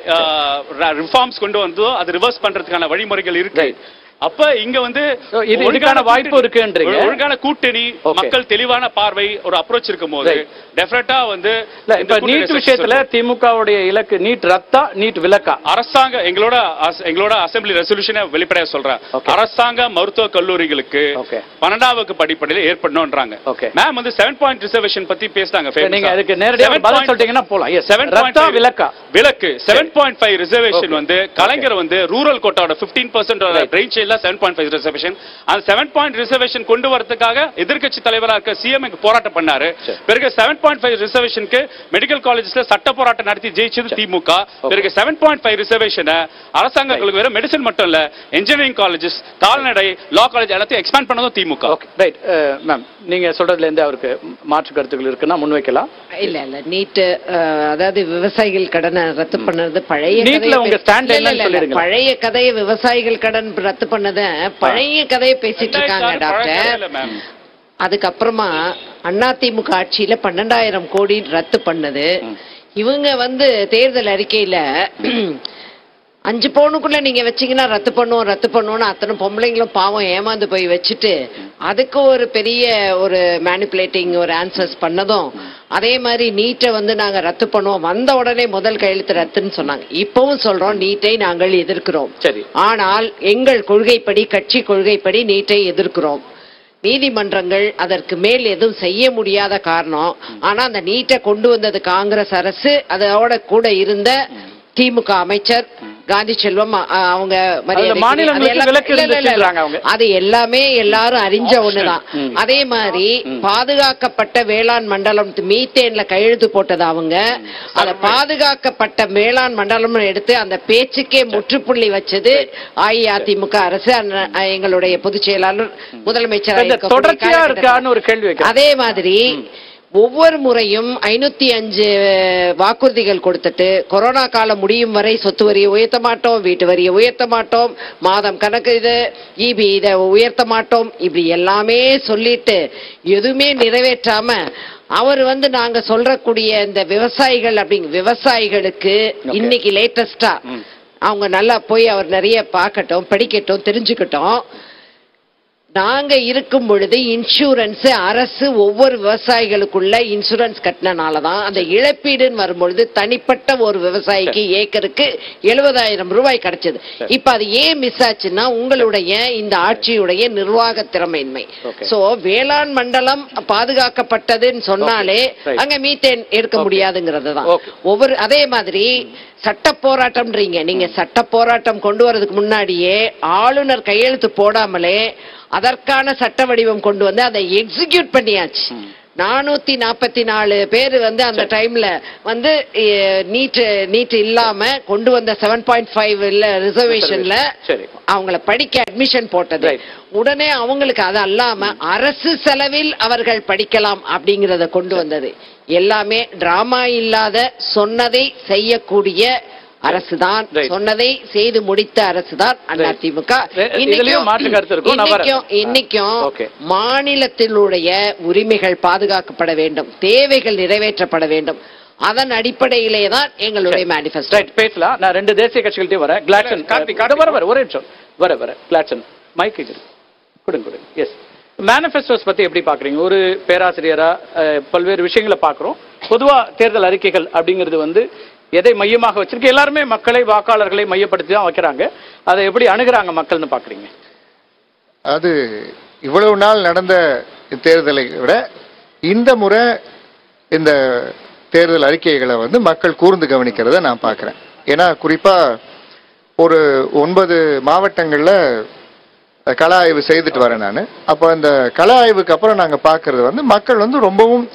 Speaker 2: ரிஃபார்ம்ஸ் கொண்டு வந்தோ அது ரிவர்ஸ் பண்றதுக்கான வழிமுறைகள் இருக்கு அப்ப இங்க வந்து
Speaker 1: இது-
Speaker 2: ஒழுங்கான
Speaker 1: இதுக்கான வாய்ப்பு
Speaker 2: கூட்டணி-
Speaker 1: இருக்குன்றீங்க.
Speaker 2: ஒழுங்கான கூட்டணி
Speaker 1: Okay.
Speaker 2: மக்கள் தெளிவான பார்வை ஒரு அப்ரோச் இருக்கும் போது
Speaker 1: Right.
Speaker 2: டெஃபினட்டா வந்து
Speaker 1: இல்ல
Speaker 2: இந்த
Speaker 1: இப்ப
Speaker 2: கூட்டணி
Speaker 1: நீட்
Speaker 2: success
Speaker 1: விஷயத்துல
Speaker 2: இருக்கும்.
Speaker 1: திமுகவுடைய இலக்கு நீட் ரத்தா நீட் விலக்கா
Speaker 2: அரசாங்க எங்களோட அஸ்- எங்களோட அசெம்பிளி ரெசல்யூஷனை வெளிப்படையா சொல்றேன் அரசாங்க மருத்துவ கல்லூரிகளுக்கு பன்னெண்டாம் வகுப்பு அடிப்படையில் ஏற்படணும்ன்றாங்க மேம் வந்து செவன் பாயிண்ட் ரிசர்வேஷன் பத்தி பேசினாங்க
Speaker 1: சரி, நீங்க அதுக்கு நேரடியா பதில் சொல்லிட்டீங்கன்னா போலாம். Yes. ரத்தா, விலக்கா?
Speaker 2: விலக்கு செவன் பாயிண்ட் ஃபைவ் ரிசர்வேஷன் வந்து கலைஞர் வந்து ரூரல் கோட்டாவோட பிப்டீன் பர்சன்ட் பிரெயின் சைல்ட்ல செவன் பாயிண்ட் ஃபைவ் ரிசர்வேஷன் அந்த செவன் பாயிண்ட் ரிசர்வேஷன் கொண்டு வரதுக்காக எதிர்க்கட்சி தலைவரா இருக்க சிஎம் போராட்டம் பண்ணாரு பிறகு செவன் பாயிண்ட் ஃபைவ் ரிசர்வேஷனுக்கு மெடிக்கல் காலேஜஸ்ல சட்ட போராட்டம் நடத்தி ஜெயிச்சது திமுக பிறகு செவன் பாயிண்ட் ஃபைவ் ரிசர்வேஷனை அரசாங்கங்களுக்கு வேற மெடிசன் மட்டும் இல்ல இன்ஜினியரிங் காலேஜஸ் கால்நடை லா காலேஜ் எல்லாத்தையும் எக்ஸ்பேண்ட் பண்ணதும் திமுக
Speaker 1: ரைட் மேம் நீங்க சொல்றதுல இருந்து அவருக்கு மாற்று கருத்துக்கள் இருக்குன்னா முன்வைக்கலாம்
Speaker 3: இல்ல இல்ல நீட்டு அதாவது விவசாயிகள் கடனை ரத்து பண்ணது பழைய
Speaker 1: நீட்ல
Speaker 3: கதையை
Speaker 1: உங்க
Speaker 3: பே-
Speaker 1: stand
Speaker 3: இல்ல,
Speaker 1: என்னன்னு
Speaker 3: இல்ல, இல்ல,
Speaker 1: சொல்லிடுங்க.
Speaker 3: பழைய கதையை விவசாயிகள் கடன் ரத்து பண்ணத பழைய கதையை பேசிட்டு இருக்காங்க டாக்டர் அதுக்கப்புறமா அதிமுக ஆட்சியில பன்னெண்டாயிரம் கோடி ரத்து பண்ணது இவங்க வந்து தேர்தல் அறிக்கையில அஞ்சு பவுனுக்குள்ள நீங்க வச்சீங்கன்னா ரத்து பண்ணுவோம் ரத்து பண்ணுவோம்னு அத்தனை பொம்பளைங்களும் பாவம் ஏமாந்து போய் வச்சுட்டு அதுக்கு ஒரு பெரிய ஒரு மேனிப்புலேட்டிங் ஒரு ஆன்சர்ஸ் பண்ணதும் அதே மாதிரி நீட்டை வந்து நாங்க ரத்து பண்ணுவோம் வந்த உடனே முதல் கையெழுத்து ரத்துன்னு சொன்னாங்க இப்பவும் சொல்றோம் நீட்டை நாங்கள் எதிர்க்கிறோம்
Speaker 1: சரி
Speaker 3: ஆனால் எங்கள் கொள்கைப்படி கட்சி கொள்கைப்படி நீட்டை எதிர்க்கிறோம் நீதிமன்றங்கள் அதற்கு மேல் எதுவும் செய்ய முடியாத காரணம் ஆனா அந்த நீட்டை கொண்டு வந்தது காங்கிரஸ் அரசு அதோட கூட இருந்த திமுக அமைச்சர் காந்தி செல்வம் அ- அவங்க மரியாதைக்குரிய-
Speaker 1: மாநிலங்களுக்கு
Speaker 3: அது எல்லாம்
Speaker 1: விலக்கு
Speaker 3: இல்ல, இல்ல, இல்ல,
Speaker 1: இருந்துச்சுன்றாங்க அவங்க.
Speaker 3: அது எல்லாமே எல்லாரும் அறிஞ்ச ஒண்ணுதான்
Speaker 1: ம்.
Speaker 3: அதே மாதிரி பாதுகாக்கப்பட்ட வேளாண் மண்டலம் மீத்தேன்ல கையெழுத்து போட்டது அவங்க அத பாதுகாக்கப்பட்ட வேளாண் மண்டலம் எடுத்து அந்த பேச்சுக்கே முற்றுப்புள்ளி வச்சது அஇஅதிமுக அரசு அண்ண- எங்களுடைய பொதுச் செயலாளர் முதலமைச்சர்
Speaker 1: இந்த தொடர்ச்சியா இருக்கான்னு ஒரு கேள்வி வைக்கிறேன்
Speaker 3: அதே மாதிரி ஒவ்வொரு முறையும் ஐநூத்தி அஞ்சு வாக்குறுதிகள் கொடுத்துட்டு கொரோனா காலம் முடியும் வரை சொத்து வரியை உயர்த்த மாட்டோம் வீட்டு வரியை உயர்த்த மாட்டோம் மாதம் கணக்கு இது இபி இதை உயர்த்த மாட்டோம் இப்படி எல்லாமே சொல்லிட்டு எதுவுமே நிறைவேற்றாம அவர் வந்து நாங்க சொல்றக்கூடிய இந்த விவசாயிகள் அப்படிங்க விவசாயிகளுக்கு இன்னைக்கு லேட்டஸ்டா அவங்க நல்லா போய் அவர் நிறைய பார்க்கட்டும் படிக்கட்டும் தெரிஞ்சுக்கட்டும் நாங்க இருக்கும் பொழுது இன்சூரன்ஸ் அரசு ஒவ்வொரு விவசாயிகளுக்குள்ள இன்சூரன்ஸ் கட்டினால தான் அந்த இழப்பீடுன்னு வரும்பொழுது தனிப்பட்ட ஒரு விவசாயிக்கு ஏக்கருக்கு எழுபதாயிரம் ரூபாய் கிடைச்சது இப்ப அது ஏன் மிஸ் ஆச்சுன்னா உங்களுடைய இந்த ஆட்சியுடைய நிர்வாக திறமையின்மை சோ வேளாண் மண்டலம் பாதுகாக்கப்பட்டதுன்னு சொன்னாலே
Speaker 1: Right.
Speaker 3: அங்க மீத்தேன் எடுக்க முடியாதுங்கிறது தான் ஒவ்வொரு அதே மாதிரி சட்ட போராட்டம்ன்றீங்க நீங்க சட்ட போராட்டம் கொண்டு வரதுக்கு முன்னாடியே ஆளுநர் கையெழுத்து போடாமலே அதற்கான சட்ட வடிவம் கொண்டு வந்து அதை எக்ஸிக்யூட் பண்ணியாச்சு நானூத்தி நாற்பத்தி நாலு பேர் வந்து அந்த டைம்ல வந்து நீட் நீட் இல்லாம கொண்டு வந்த செவன் பாயிண்ட் ஃபைவ் ரிசர்வேஷன்ல
Speaker 1: சரி
Speaker 3: அவங்கள படிக்க அட்மிஷன் போட்டது உடனே அவங்களுக்கு அது அல்லாம அரசு செலவில் அவர்கள் படிக்கலாம் அப்படிங்கறத கொண்டு வந்தது எல்லாமே டிராமா இல்லாத சொன்னதை செய்யக்கூடிய அரசுதான் சொன்னதை செய்து முடித்த அரசுதான் அதிமுக
Speaker 1: இதுலயும் மாற்று கருத்து இருக்கும். நான் வரேன்.
Speaker 3: இன்னைக்கும் இன்னைக்கும் மாநிலத்தினுடைய உரிமைகள் பாதுகாக்கப்பட வேண்டும் தேவைகள் நிறைவேற்றப்பட வேண்டும் அதன் அடிப்படையிலே தான் எங்களுடைய மேனிஃபெஸ்டோ
Speaker 1: ரைட் பேசலாம் நான் ரெண்டு தேசிய கட்சிகள்ட்டே வரேன் கிளாட்சன் கார்த்திக் வர வர ஒரே நிமிஷம் வர வர கிளாட்சன் மைக் கொடுங்க கொடுங்க எஸ் மேனிஃபெஸ்டோஸ் பத்தி எப்படி பாக்குறீங்க ஒரு பேராசிரியரா அஹ், பல்வேறு விஷயங்களை பார்க்குறோம் பொதுவா தேர்தல் அறிக்கைகள் அப்படிங்கிறது வந்து எதை மையமாக வச்சிருக்கு எல்லாருமே மக்களை வாக்காளர்களை மையப்படுத்தி தான் வைக்கிறாங்க அதை எப்படி அணுகுறாங்க மக்கள்னு பாக்குறீங்க
Speaker 15: அது இவ்வளவு நாள் நடந்த தேர்தலை விட இந்த முறை இந்த தேர்தல் அறிக்கைகளை வந்து மக்கள் கூர்ந்து கவனிக்கிறத நான் பார்க்குறேன் ஏன்னா குறிப்பா ஒரு ஒன்பது மாவட்டங்கள்ல கள ஆய்வு செய்துட்டு வரேன் நான் அப்போ அந்த கள ஆய்வுக்கு அப்புறம் நாங்க பார்க்கறது வந்து மக்கள் வந்து ரொம்பவும்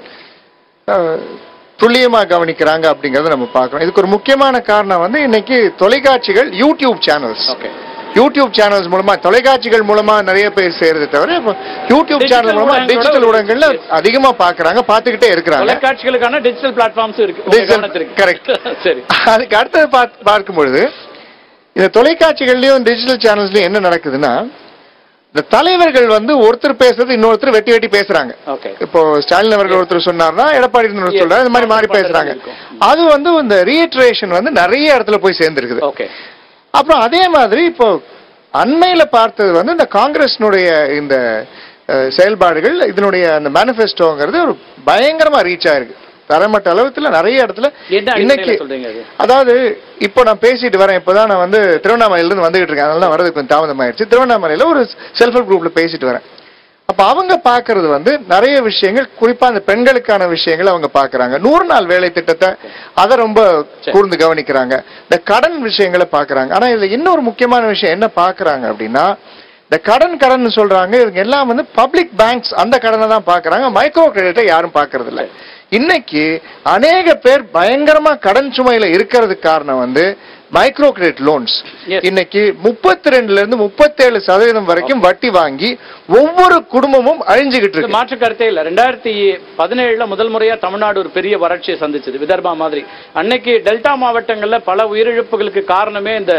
Speaker 15: அஹ், துல்லியமா கவனிக்கிறாங்க அப்படிங்கறத நம்ம பார்க்கறோம் இதுக்கு ஒரு முக்கியமான காரணம் வந்து இன்னைக்கு தொலைக்காட்சிகள் யூடியூப் சேனல்ஸ் யூடியூப் சேனல்ஸ் மூலமா தொலைக்காட்சிகள் மூலமா நிறைய பேர் சேருது தவிர இப்போ யூடியூப்
Speaker 1: Digital
Speaker 15: சேனல் மூலமா
Speaker 1: ஊடகங்களோட
Speaker 15: டிஜிட்டல் ஊடகங்கள்ல அதிகமா பாக்குறாங்க பார்த்துக்கிட்டே இருக்கிறாங்க
Speaker 1: தொலைக்காட்சிகளுக்கான டிஜிட்டல் பிளாட்ஃபார்ம்ஸ் இருக்கு உங்க
Speaker 15: Digital-
Speaker 1: கவனத்திற்கு.
Speaker 15: correct.
Speaker 1: சரி
Speaker 15: அதுக்கு அடுத்தது பார்த்து பார்க்கும் பொழுது இந்த தொலைக்காட்சிகள்லயும் டிஜிட்டல் சேனல்ஸ்லயும் என்ன நடக்குதுன்னா இந்த தலைவர்கள் வந்து ஒருத்தர் பேசுறது இன்னொருத்தர் வெட்டி வெட்டி பேசுறாங்க
Speaker 1: ஓகே
Speaker 15: இப்போ ஸ்டாலின் அவர்கள் ஒருத்தர் சொன்னார்னா எடப்பாடி இன்னொருத்தர் சொல்றாரு இந்த மாதிரி மாறி பேசுறாங்க அது வந்து இந்த ரீட்ரேஷன் வந்து நிறைய இடத்துல போய் சேர்ந்துருக்குது
Speaker 1: ஓகே
Speaker 15: அப்புறம் அதே மாதிரி இப்போ அண்மையில பார்த்தது வந்து இந்த காங்கிரஸ்னுடைய இந்த அஹ், செயல்பாடுகள் இதனுடைய அந்த மேனிஃபெஸ்டோங்கிறது ஒரு பயங்கரமா ரீச் ஆயிருக்கு தரமட்ட அளவுல நிறைய இடத்துல
Speaker 1: என்ன
Speaker 15: இன்னைக்கு
Speaker 1: அடிப்படையில சொல்றீங்க அது
Speaker 15: அதாவது இப்போ நான் பேசிட்டு வரேன் இப்போதான் நான் வந்து திருவண்ணாமலையில இருந்து வந்துகிட்டு இருக்கேன் அதனால வரது கொஞ்சம் தாமதமாயிருச்சு திருவண்ணாமலையில ஒரு செல்ஃப் ஹெல்ப் குரூப்ல பேசிட்டு வரேன் அப்ப அவங்க பாக்குறது வந்து நிறைய விஷயங்கள் குறிப்பா அந்த பெண்களுக்கான விஷயங்களை அவங்க பாக்குறாங்க நூறு நாள் வேலை திட்டத்தை அதை ரொம்ப கூர்ந்து கவனிக்கிறாங்க இந்த கடன் விஷயங்களை பாக்குறாங்க ஆனா இதுல இன்னொரு முக்கியமான விஷயம் என்ன பாக்குறாங்க அப்படின்னா இந்த கடன் கடன் சொல்றாங்க இவங்க எல்லாம் வந்து பப்ளிக் பேங்க்ஸ் அந்த கடனை தான் பாக்குறாங்க மைக்ரோ கிரெடிட்டை யாரும் பாக்குறது இல்ல இன்னைக்கு அநேக பேர் பயங்கரமா கடன் சுமையில இருக்கிறதுக்கு காரணம் வந்து மைக்ரோ கிரெடிட் லோன்ஸ் இன்னைக்கு முப்பத்தி ரெண்டுல இருந்து முப்பத்தேழு சதவீதம் வரைக்கும் வட்டி வாங்கி ஒவ்வொரு குடும்பமும் அழிஞ்சுகிட்டு
Speaker 1: இது
Speaker 15: இருக்கு
Speaker 1: மாற்று கருத்தே இல்ல ரெண்டாயிரத்தி பதினேழுல முதல் முறையா தமிழ்நாடு ஒரு பெரிய வறட்சியை சந்திச்சது விதர்பா மாதிரி அன்னைக்கு டெல்டா மாவட்டங்கள்ல பல உயிரிழப்புகளுக்கு காரணமே இந்த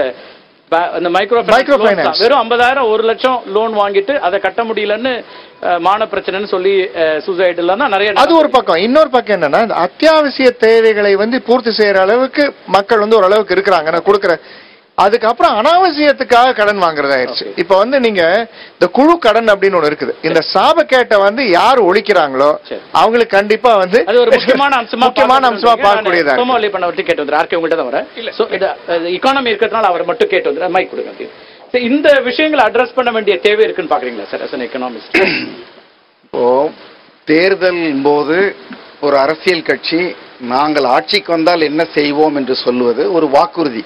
Speaker 1: ப- இந்த மைக்ரோ
Speaker 15: Microfinance.
Speaker 1: வெறும் ஐம்பதாயிரம் ஒரு லட்சம் லோன் வாங்கிட்டு அதை கட்ட முடியலன்னு அஹ், மான பிரச்சனைன்னு சொல்லி சூசைட் எல்லாம் தான் நிறைய
Speaker 15: அது ஒரு பக்கம் இன்னொரு பக்கம் என்னன்னா இந்த அத்தியாவசிய தேவைகளை வந்து பூர்த்தி செய்யற அளவுக்கு மக்கள் வந்து ஓரளவுக்கு இருக்கிறாங்க நான் கொடுக்குற அதுக்கப்புறம் அனாவசியத்துக்காக கடன் வாங்குறதாயிருச்சு இப்ப வந்து நீங்க இந்த குழு கடன் அப்படின்னு ஒண்ணு இருக்குது இந்த சாபக்கேட்டை வந்து யார் ஒழிக்கிறாங்களோ அவங்களுக்கு கண்டிப்பா வந்து
Speaker 1: அது ஒரு முக்கியமான அம்சமா
Speaker 15: முக்கியமான அம்சமா பார்க்கக்கூடியதா இருக்கு.
Speaker 1: சோமாவளி பண்ணவர்த்தி கேட்டு வந்து ஆர்கே உங்கள்கிட்ட தான் வரேன் ஸோ இது இக்கானமி இருக்கிறதுனால அவர் மட்டும் கேட்டு வந்து மைக் கொடுங்க அப்படி. சரி, இந்த விஷயங்களை அட்ரஸ் பண்ண வேண்டிய தேவை இருக்குன்னு பாக்குறீங்களா சார் அஸ் எக்கனாமிஸ்ட்
Speaker 7: இப்போ தேர்தல் போது ஒரு அரசியல் கட்சி நாங்கள் ஆட்சிக்கு வந்தால் என்ன செய்வோம் என்று சொல்லுவது ஒரு வாக்குறுதி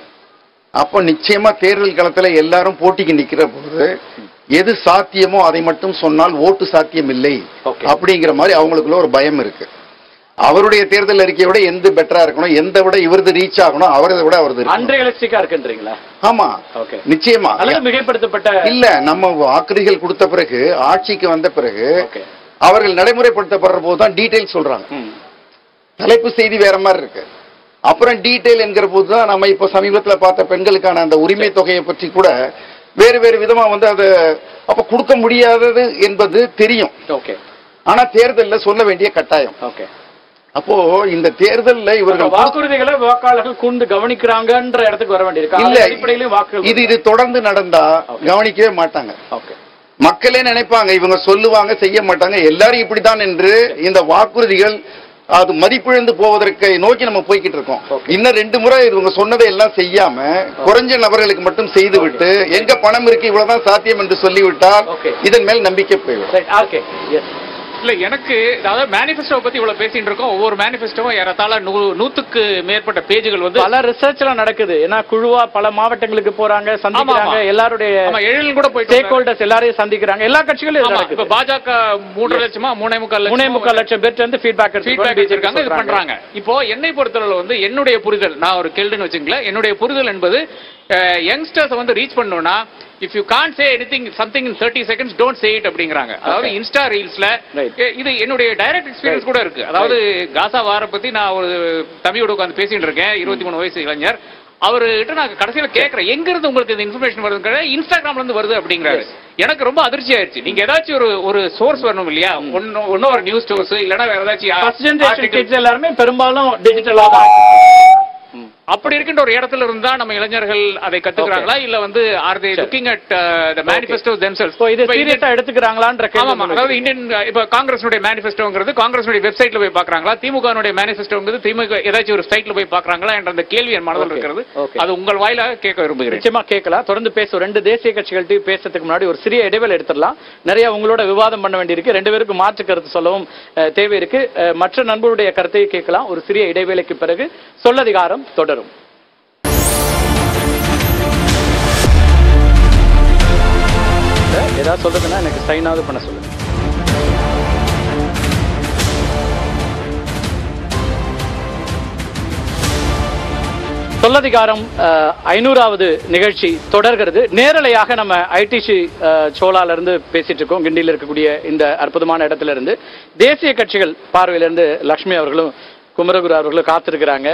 Speaker 7: அப்போ நிச்சயமா தேர்தல் களத்துல எல்லாரும் போட்டிக்கு நிக்கிற போது எது சாத்தியமோ அதை மட்டும் சொன்னால் ஓட்டு சாத்தியம் இல்லை அப்படிங்கிற மாதிரி அவங்களுக்குள்ள ஒரு பயம் இருக்கு அவருடைய தேர்தல் அறிக்கையை விட எந்த பெட்டரா இருக்கணும் எந்த விட இவரது ரீச் ஆகணும் அவரதை விட அவரது இருக்கணும்.
Speaker 1: அன்ரியலிஸ்டிக்கா இருக்குன்றீங்களா
Speaker 7: ஆமா
Speaker 1: ஓகே
Speaker 7: நிச்சயமா
Speaker 1: அல்லது மிகைப்படுத்தப்பட்ட
Speaker 7: இல்ல நம்ம வாக்குறுதிகள் கொடுத்த பிறகு ஆட்சிக்கு வந்த பிறகு அவர்கள் நடைமுறைப்படுத்தப்படுற போது தான் டீடைல் சொல்றாங்க தலைப்பு செய்தி வேற மாதிரி இருக்கு அப்புறம் டீடைல் என்கிற போது தான் நம்ம இப்போ சமீபத்துல பார்த்த பெண்களுக்கான அந்த உரிமை தொகையை பற்றி கூட வேறு வேறு விதமா வந்து அதை அப்ப கொடுக்க முடியாதது என்பது தெரியும்
Speaker 1: ஓகே
Speaker 7: ஆனா தேர்தல்ல சொல்ல வேண்டிய கட்டாயம்
Speaker 1: ஓகே
Speaker 7: அப்போ இந்த தேர்தல்ல இவர்கள் கொடுத்த-
Speaker 1: வாக்குறுதிகளை வாக்காளர்கள் கூர்ந்து கவனிக்கிறாங்கன்ற இடத்துக்கு வர வேண்டியிருக்கு
Speaker 7: இல்ல
Speaker 1: அதன் அடிப்படையிலும் வாக்குகள்
Speaker 7: இது இது தொடர்ந்து நடந்தா கவனிக்கவே மாட்டாங்க
Speaker 1: ஓகே
Speaker 7: மக்களே நினைப்பாங்க இவங்க சொல்லுவாங்க செய்ய மாட்டாங்க எல்லாரும் இப்படித்தான் என்று இந்த வாக்குறுதிகள் அது மதிப்பிழந்து போவதற்கு நோக்கி நம்ம போய்கிட்டு இருக்கோம் இன்னும் ரெண்டு முறை இவங்க சொன்னதை எல்லாம் செய்யாம குறைஞ்ச நபர்களுக்கு மட்டும் செய்து விட்டு எங்க பணம் இருக்கு இவ்வளவுதான் சாத்தியம் என்று சொல்லிவிட்டால் இதன் மேல் நம்பிக்கை போய்விடும்
Speaker 1: ஓகே
Speaker 6: இல்ல எனக்கு அதாவது மேனிஃபெஸ்டோ பத்தி இவ்வளவு பேசிட்டு இருக்கோம் ஒவ்வொரு மேனிஃபெஸ்டோவும் ஏறத்தாழ நூ நூத்துக்கு மேற்பட்ட பேஜுகள் வந்து
Speaker 1: பல ரிசர்ச்லாம் நடக்குது ஏன்னா குழுவா பல மாவட்டங்களுக்கு போறாங்க சந்திக்கிறாங்க
Speaker 6: ஆமா.
Speaker 1: எல்லாருடைய
Speaker 6: ஆமா, எழில் கூட போயிட்டு
Speaker 1: ஸ்டேக் ஹோல்டர்ஸ் எல்லாரையும் சந்திக்கிறாங்க எல்லா கட்சிகளும் இது
Speaker 6: ஆமா,
Speaker 1: நடக்குது
Speaker 6: இப்ப பாஜக மூன்று லட்சமா மூணே முக்கால்
Speaker 1: மூணே முக்கால் லட்சம் பேர்ட்ட வந்து ஃபீட்பேக்
Speaker 6: ஃபீட்பேக் வச்சிருக்காங்க இது பண்றாங்க இப்போ என்னை பொறுத்தளவு வந்து என்னுடைய புரிதல் நான் ஒரு கேள்வின்னு வச்சுங்களேன் என்னுடைய புரிதல் என்பது யங்ஸ்டர்ஸ் வந்து ரீச் பண்ணணும்னா if you can say anything something in thirty seconds don't say it அப்படிங்கிறாங்க அதாவது இன்ஸ்டா ரீல்ஸ்ல இது என்னுடைய டைரக்ட் எக்ஸ்பீரியன்ஸ் கூட இருக்கு அதாவது காசா வார பத்தி நான் ஒரு தம்பியோட உட்காந்து பேசிட்டு இருக்கேன் இருபத்தி மூணு வயசு இளைஞர் அவர்கிட்ட நான் கடைசியில கேக்குறேன் எங்க இருந்து உங்களுக்கு இந்த இன்ஃபர்மேஷன் வருது இன்ஸ்டாகிராம்ல இருந்து வருது அப்படிங்கிறாரு எனக்கு ரொம்ப அதிர்ச்சி ஆயிடுச்சு நீங்க ஏதாச்சும் ஒரு ஒரு சோர்ஸ் வரணும் இல்லையா ஒன்னு ஒன்னும் ஒரு நியூஸ் சோர்ஸ் இல்லனா வேற
Speaker 1: ஃபர்ஸ்ட்
Speaker 6: ஏதாச்சும்
Speaker 1: ஜெனரேஷன்
Speaker 6: article.
Speaker 1: கிட்ஸ் எல்லாருமே பெரும்பாலும் டிஜிட்டலா தான்
Speaker 6: அப்படி இருக்கின்ற ஒரு இடத்துல இருந்தா நம்ம இளைஞர்கள் அதை கத்துக்கிறாங்களா இல்ல வந்து are they looking at the manifesto themselves
Speaker 1: இப்போ இது சீரியஸா எடுத்துக்கிறாங்களான்ற கேள்வி
Speaker 6: ஆமா அதாவது இந்தியன் இப்ப காங்கிரஸுடைய மேனிஃபெஸ்டோங்கிறது காங்கிரஸுடைய வெப்சைட்ல போய் பாக்குறாங்களா திமுகனுடைய மேனிஃபெஸ்டோங்கிறது திமுக ஏதாச்சும் ஒரு சைட்ல போய் பாக்குறாங்களா என்ற அந்த கேள்வி என் மனதில்
Speaker 1: Okay.
Speaker 6: இருக்கிறது
Speaker 1: Okay.
Speaker 6: அது உங்கள் வாயிலாக கேட்க விரும்புகிறேன்
Speaker 1: நிச்சயமா கேட்கலாம் தொடர்ந்து பேசுவோம் ரெண்டு தேசிய கட்சிகள்கிட்ட பேசுறதுக்கு முன்னாடி ஒரு சிறிய இடைவேளை எடுத்துடலாம் நிறைய உங்களோட விவாதம் பண்ண வேண்டியிருக்கு ரெண்டு பேருக்கும் மாற்று கருத்து சொல்லவும் அஹ், தேவை இருக்கு அஹ், மற்ற நண்பருடைய கருத்தை கேட்கலாம் ஒரு சிறிய இடைவேளைக்கு பிறகு சொல்லதிகாரம் தொடரும் ஏதாவது சொல்றதுன்னா எனக்கு சைனாவது பண்ண சொல்லுங்க சொல்லதிகாரம் அஹ், ஐநூறாவது நிகழ்ச்சி தொடர்கிறது நேரலையாக நம்ம ஐடிசி சோலால இருந்து பேசிட்டு இருக்கோம் கிண்டியில் இருக்கக்கூடிய இந்த அற்புதமான இடத்துல இருந்து தேசிய கட்சிகள் பார்வையில இருந்து லக்ஷ்மி அவர்களும் குமரகுரு அவர்களும் காத்திருக்கிறாங்க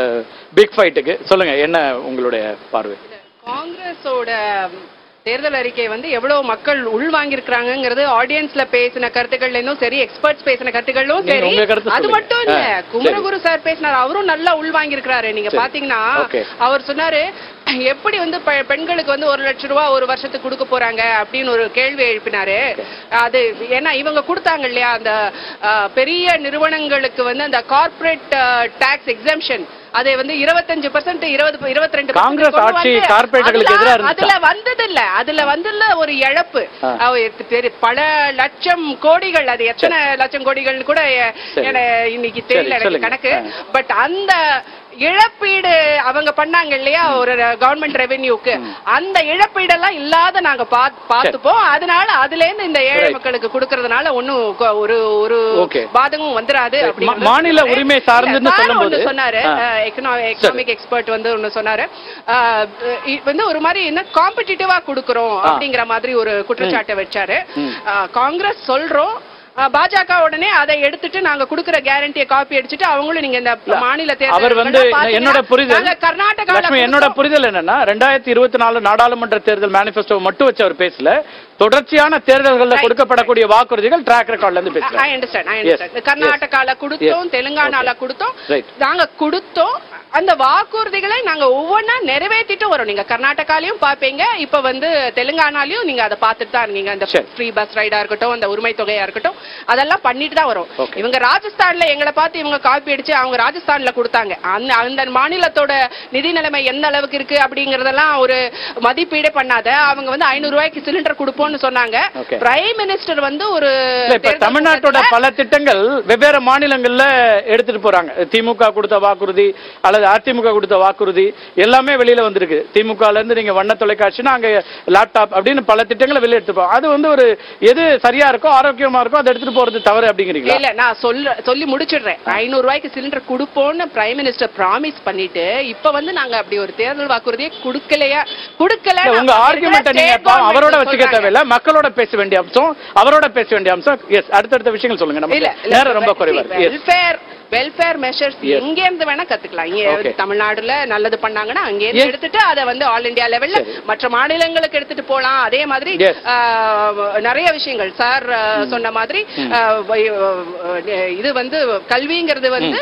Speaker 1: பிக் ஃபைட்டுக்கு சொல்லுங்க என்ன உங்களுடைய பார்வை
Speaker 4: காங்கிரஸோட தேர்தல் அறிக்கை வந்து எவ்வளவு மக்கள் உள்வாங்கியிருக்கிறாங்கிறது ஆடியன்ஸ்ல பேசின கருத்துக்கள்ல இருந்தும் சரி எக்ஸ்பர்ட்ஸ் பேசின கருத்துக்களும்
Speaker 1: நீங்க
Speaker 4: சரி
Speaker 1: உங்க கருத்து
Speaker 4: அது
Speaker 1: சொல்லுங்க.
Speaker 4: மட்டும் இல்ல
Speaker 1: ஆ, சரி.
Speaker 4: குமரகுரு சார் பேசினார் அவரும் நல்லா உள்வாங்கியிருக்கிறாரு நீங்க
Speaker 1: சரி.
Speaker 4: பாத்தீங்கன்னா
Speaker 1: Okay.
Speaker 4: அவர் சொன்னாரு எப்படி வந்து பெ- பெண்களுக்கு வந்து ஒரு லட்சம் ரூபாய் ஒரு வருஷத்துக்கு கொடுக்க போறாங்க அப்படின்னு ஒரு கேள்வி எழுப்பினாரு அது ஏன்னா இவங்க கொடுத்தாங்க இல்லையா அந்த ஆ, பெரிய நிறுவனங்களுக்கு வந்து அந்த கார்ப்பரேட் டாக்ஸ் எக்ஸம்ஷன் அதை வந்து இருபத்தஞ்சு பர்சன்ட் இருபது இருபத்தி ரெண்டு
Speaker 1: காங்கிரஸ் ஆட்சி கார்ப்பரேட்டுகளுக்கு எதிரா இருந்துச்சா?
Speaker 4: அதுல வந்தது இல்ல அதுல வந்ததுல ஒரு இழப்பு
Speaker 1: ஆ.
Speaker 4: அவ தெரி- பல லட்சம் கோடிகள் அது எத்தனை லட்சம் கோடிகள்னு கூட எ-
Speaker 1: சரி.
Speaker 4: என இன்னைக்கு
Speaker 1: சரி,
Speaker 4: தெரியல எனக்கு
Speaker 1: சொல்லுங்க.
Speaker 4: கணக்கு
Speaker 1: ஆ.
Speaker 4: பட் அந்த இழப்பீடு அவங்க பண்ணாங்க இல்லையா ஒரு கவர்மெண்ட் ரெவென்யூக்கு அந்த இழப்பீடெல்லாம் இல்லாத நாங்க பாத்- பார்த்துப்போம் அதனால அதுல இருந்து இந்த ஏழை
Speaker 1: Right.
Speaker 4: மக்களுக்கு கொடுக்கறதுனால ஒண்ணும் கொ- ஒரு ஒரு
Speaker 1: Okay.
Speaker 4: பாதகமும் வந்துராது
Speaker 1: மா-
Speaker 4: அப்படிங்கறது
Speaker 1: மாநில
Speaker 4: சொன்னாரு.
Speaker 1: உரிமை சார்ந்துன்னு
Speaker 4: இல்ல, சார்
Speaker 1: சொல்லும்போது-
Speaker 4: ஒண்ணு சொன்னாரு
Speaker 1: ஆ.
Speaker 4: எக்கனாமிக் எக்ஸ்பர்ட் வந்து ஒண்ணு சொன்னாரு ஆஹ் இ- வந்து ஒரு மாதிரி என்ன காம்படிட்டிவா கொடுக்கறோம்
Speaker 1: ஆ.
Speaker 4: அப்படிங்கிற மாதிரி ஒரு குற்றச்சாட்டை வச்சாரு
Speaker 1: ம்.
Speaker 4: ஆஹ் காங்கிரஸ் சொல்றோம் ஆஹ் பாஜக உடனே அதை எடுத்துட்டு நாங்க குடுக்கிற கேரண்டியை காப்பி அடிச்சுட்டு அவங்களும் நீங்க இந்த மாநில தேர்தல்
Speaker 1: அவர் வந்து என்னோட புரிதல்
Speaker 4: நாங்க கர்நாடகால
Speaker 1: லட்சுமி என்னோட புரிதல் என்னன்னா ரெண்டாயிரத்தி இருபத்தி நாலு நாடாளுமன்ற தேர்தல் மேனிஃபெஸ்டோ மட்டும் வச்சு அவர் பேசல தொடர்ச்சியான தேர்தல்கள்ல கொடுக்கப்படக்கூடிய வாக்குறுதிகள் ட்ராக் ரெக்கார்ட்ல இருந்து
Speaker 4: ஐ
Speaker 1: பேசுறாங்க
Speaker 4: அண்டர்ஸ்டாண்ட் ஐ
Speaker 1: Yes.
Speaker 4: அண்டர்ஸ்டாண்ட் கர்நாடகால கொடுத்தோம்
Speaker 1: Yes.
Speaker 4: தெலுங்கானால கொடுத்தோம்
Speaker 1: Right.
Speaker 4: நாங்க கொடுத்தோம் அந்த வாக்குறுதிகளை நாங்க ஒவ்வொன்றா நிறைவேற்றிட்டு வரோம் நீங்க கர்நாடகாலையும் பாப்பீங்க இப்ப வந்து தெலுங்கானாலையும் நீங்க அதை பார்த்துட்டு தான் இருக்கீங்க அந்த ஃப்ரீ பஸ் ரைடா இருக்கட்டும் அந்த உரிமை தொகையா இருக்கட்டும் அதெல்லாம் பண்ணிட்டு தான் வரும்
Speaker 1: Okay.
Speaker 4: இவங்க ராஜஸ்தான்ல எங்களை பார்த்து இவங்க காப்பி அடிச்சு அவங்க ராஜஸ்தான்ல கொடுத்தாங்க அந்த அந்த மாநிலத்தோட நிதி நிலைமை எந்த அளவுக்கு இருக்கு அப்படிங்கறதெல்லாம் ஒரு மதிப்பீடே பண்ணாத அவங்க வந்து ஐநூறு ரூபாய்க்கு சிலிண்டர் கொடுப்போம்னு சொன்னாங்க
Speaker 1: Okay.
Speaker 4: பிரைம் மினிஸ்டர் வந்து ஒரு
Speaker 1: இல்ல, இப்ப
Speaker 4: தேர்தல்
Speaker 1: தமிழ்நாட்டோட
Speaker 4: கூட்டத்துல-
Speaker 1: பல திட்டங்கள் வெவ்வேறு மாநிலங்கள்ல எடுத்துட்டு போறாங்க திமுக கொடுத்த வாக்குறுதி அல்லது அதிமுக கொடுத்த வாக்குறுதி எல்லாமே வெளியில வந்திருக்கு திமுக ல இருந்து நீங்க வண்ண தொலைக்காட்சினா அங்க லேப்டாப் அப்படின்னு பல திட்டங்களை வெளிய எடுத்து போறோம் அது வந்து ஒரு எது சரியா இருக்கோ ஆரோக்கியமா இருக்கோ அதை எடுத்துட்டு போறது தவறு அப்படிங்கிறீங்களா
Speaker 4: இல்ல நான் சொல்ல சொல்லி முடிச்சிடுறேன் ஐநூறு ரூபாய்க்கு சிலிண்டர் கொடுப்போம்னு பிரைம் மினிஸ்டர் ப்ராமிஸ் பண்ணிட்டு இப்ப வந்து நாங்க அப்படி ஒரு தேர்தல் வாக்குறுதியை கொடுக்கலையா கொடுக்கல
Speaker 1: இல்ல, உங்க ஆர்குமெண்ட் நீங்க பாவம் அவரோட வச்சுக்க தேவையில்ல மக்களோட பேச வேண்டிய அம்சம் அவரோட பேச வேண்டிய அம்சம் எஸ் அடுத்தடுத்த விஷயங்கள் சொல்லுங்க
Speaker 4: இல்ல
Speaker 1: நம்ம நேரம் ரொம்ப குறைவா இருக்கு Yes.
Speaker 4: Welfare welfare measures
Speaker 1: Yes.
Speaker 4: எங்க இருந்து வேணா கத்துக்கலாம் இங்க
Speaker 1: Okay.
Speaker 4: தமிழ்நாடுல நல்லது பண்ணாங்கன்னா அங்க இருந்து
Speaker 1: Yes.
Speaker 4: எடுத்துட்டு அதை வந்து ஆல் இந்தியா லெவல்ல மற்ற மாநிலங்களுக்கு எடுத்துட்டு போலாம் அதே மாதிரி
Speaker 1: Yes.
Speaker 4: ஆஹ், நிறைய விஷயங்கள் சார் சொன்ன மாதிரி ஆஹ், வை- ஆஹ், இது வந்து கல்விங்கிறது வந்து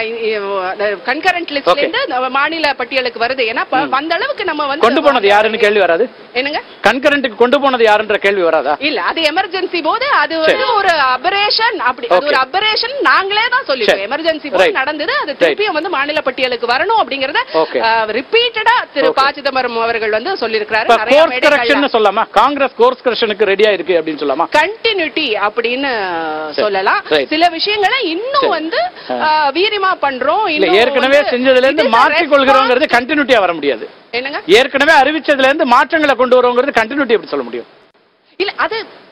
Speaker 4: கன்கரண்ட் லிஸ்ட்ல
Speaker 1: Okay.
Speaker 4: இருந்து நம்ம மாநில பட்டியலுக்கு வருது ஏன்னா ப- அந்த அளவுக்கு நம்ம வந்து
Speaker 1: கொண்டு போனது யாருன்னு கேள்வி வராது
Speaker 4: என்னங்க
Speaker 1: கன்கரண்ட்டுக்கு கொண்டு போனது யாருன்ற கேள்வி வராதா
Speaker 4: இல்ல அது எமர்ஜென்சி போது அது வந்து
Speaker 1: சரி.
Speaker 4: ஒரு அபரேஷன் அப்படி அது
Speaker 1: Okay.
Speaker 4: ஒரு அபரேஷன் நாங்களே தான் சொல்லிட்டோம்
Speaker 1: சரி.
Speaker 4: எமர்ஜென்சி போது
Speaker 1: Right.
Speaker 4: நடந்தது அது திருப்பியும் வந்து மாநில பட்டியலுக்கு வரணும் அப்படிங்கறத
Speaker 1: Okay.
Speaker 4: ரிப்பீட்டடா திரு
Speaker 1: Okay.
Speaker 4: ப சிதம்பரம் அவர்கள் வந்து சொல்லியிருக்கிறாரு
Speaker 1: இப்ப
Speaker 4: நிறைய
Speaker 1: கோர்ஸ் கரெக்ஷன் சொல்லலாமா காங்கிரஸ் கோர்ஸ் கரெக்ஷனுக்கு ரெடியா இருக்கு அப்படின்னு சொல்லலாமா
Speaker 4: கண்டினியூட்டி அப்படின்னு
Speaker 1: சரி.
Speaker 4: சொல்லலாம்
Speaker 1: Right.
Speaker 4: சில விஷயங்களை இன்னும்
Speaker 1: சரி.
Speaker 4: வந்து
Speaker 1: ஆ.
Speaker 4: ஆ, வீரியமா பண்றோம்
Speaker 1: இல்ல
Speaker 4: இன்னும்
Speaker 1: ஏற்கனவே
Speaker 4: வந்து
Speaker 1: செஞ்சதுல இருந்து
Speaker 4: it is a
Speaker 1: மாற்றிக் கொள்கிறோங்கிறது
Speaker 4: response-
Speaker 1: கண்டினியூட்டியா வர முடியாது
Speaker 4: என்னங்க
Speaker 1: ஏற்கனவே அறிவிச்சதுல இருந்து மாற்றங்களை கொண்டு வரோங்கிறது கண்டினியூட்டி எப்படி சொல்ல முடியும்
Speaker 4: இல்ல அது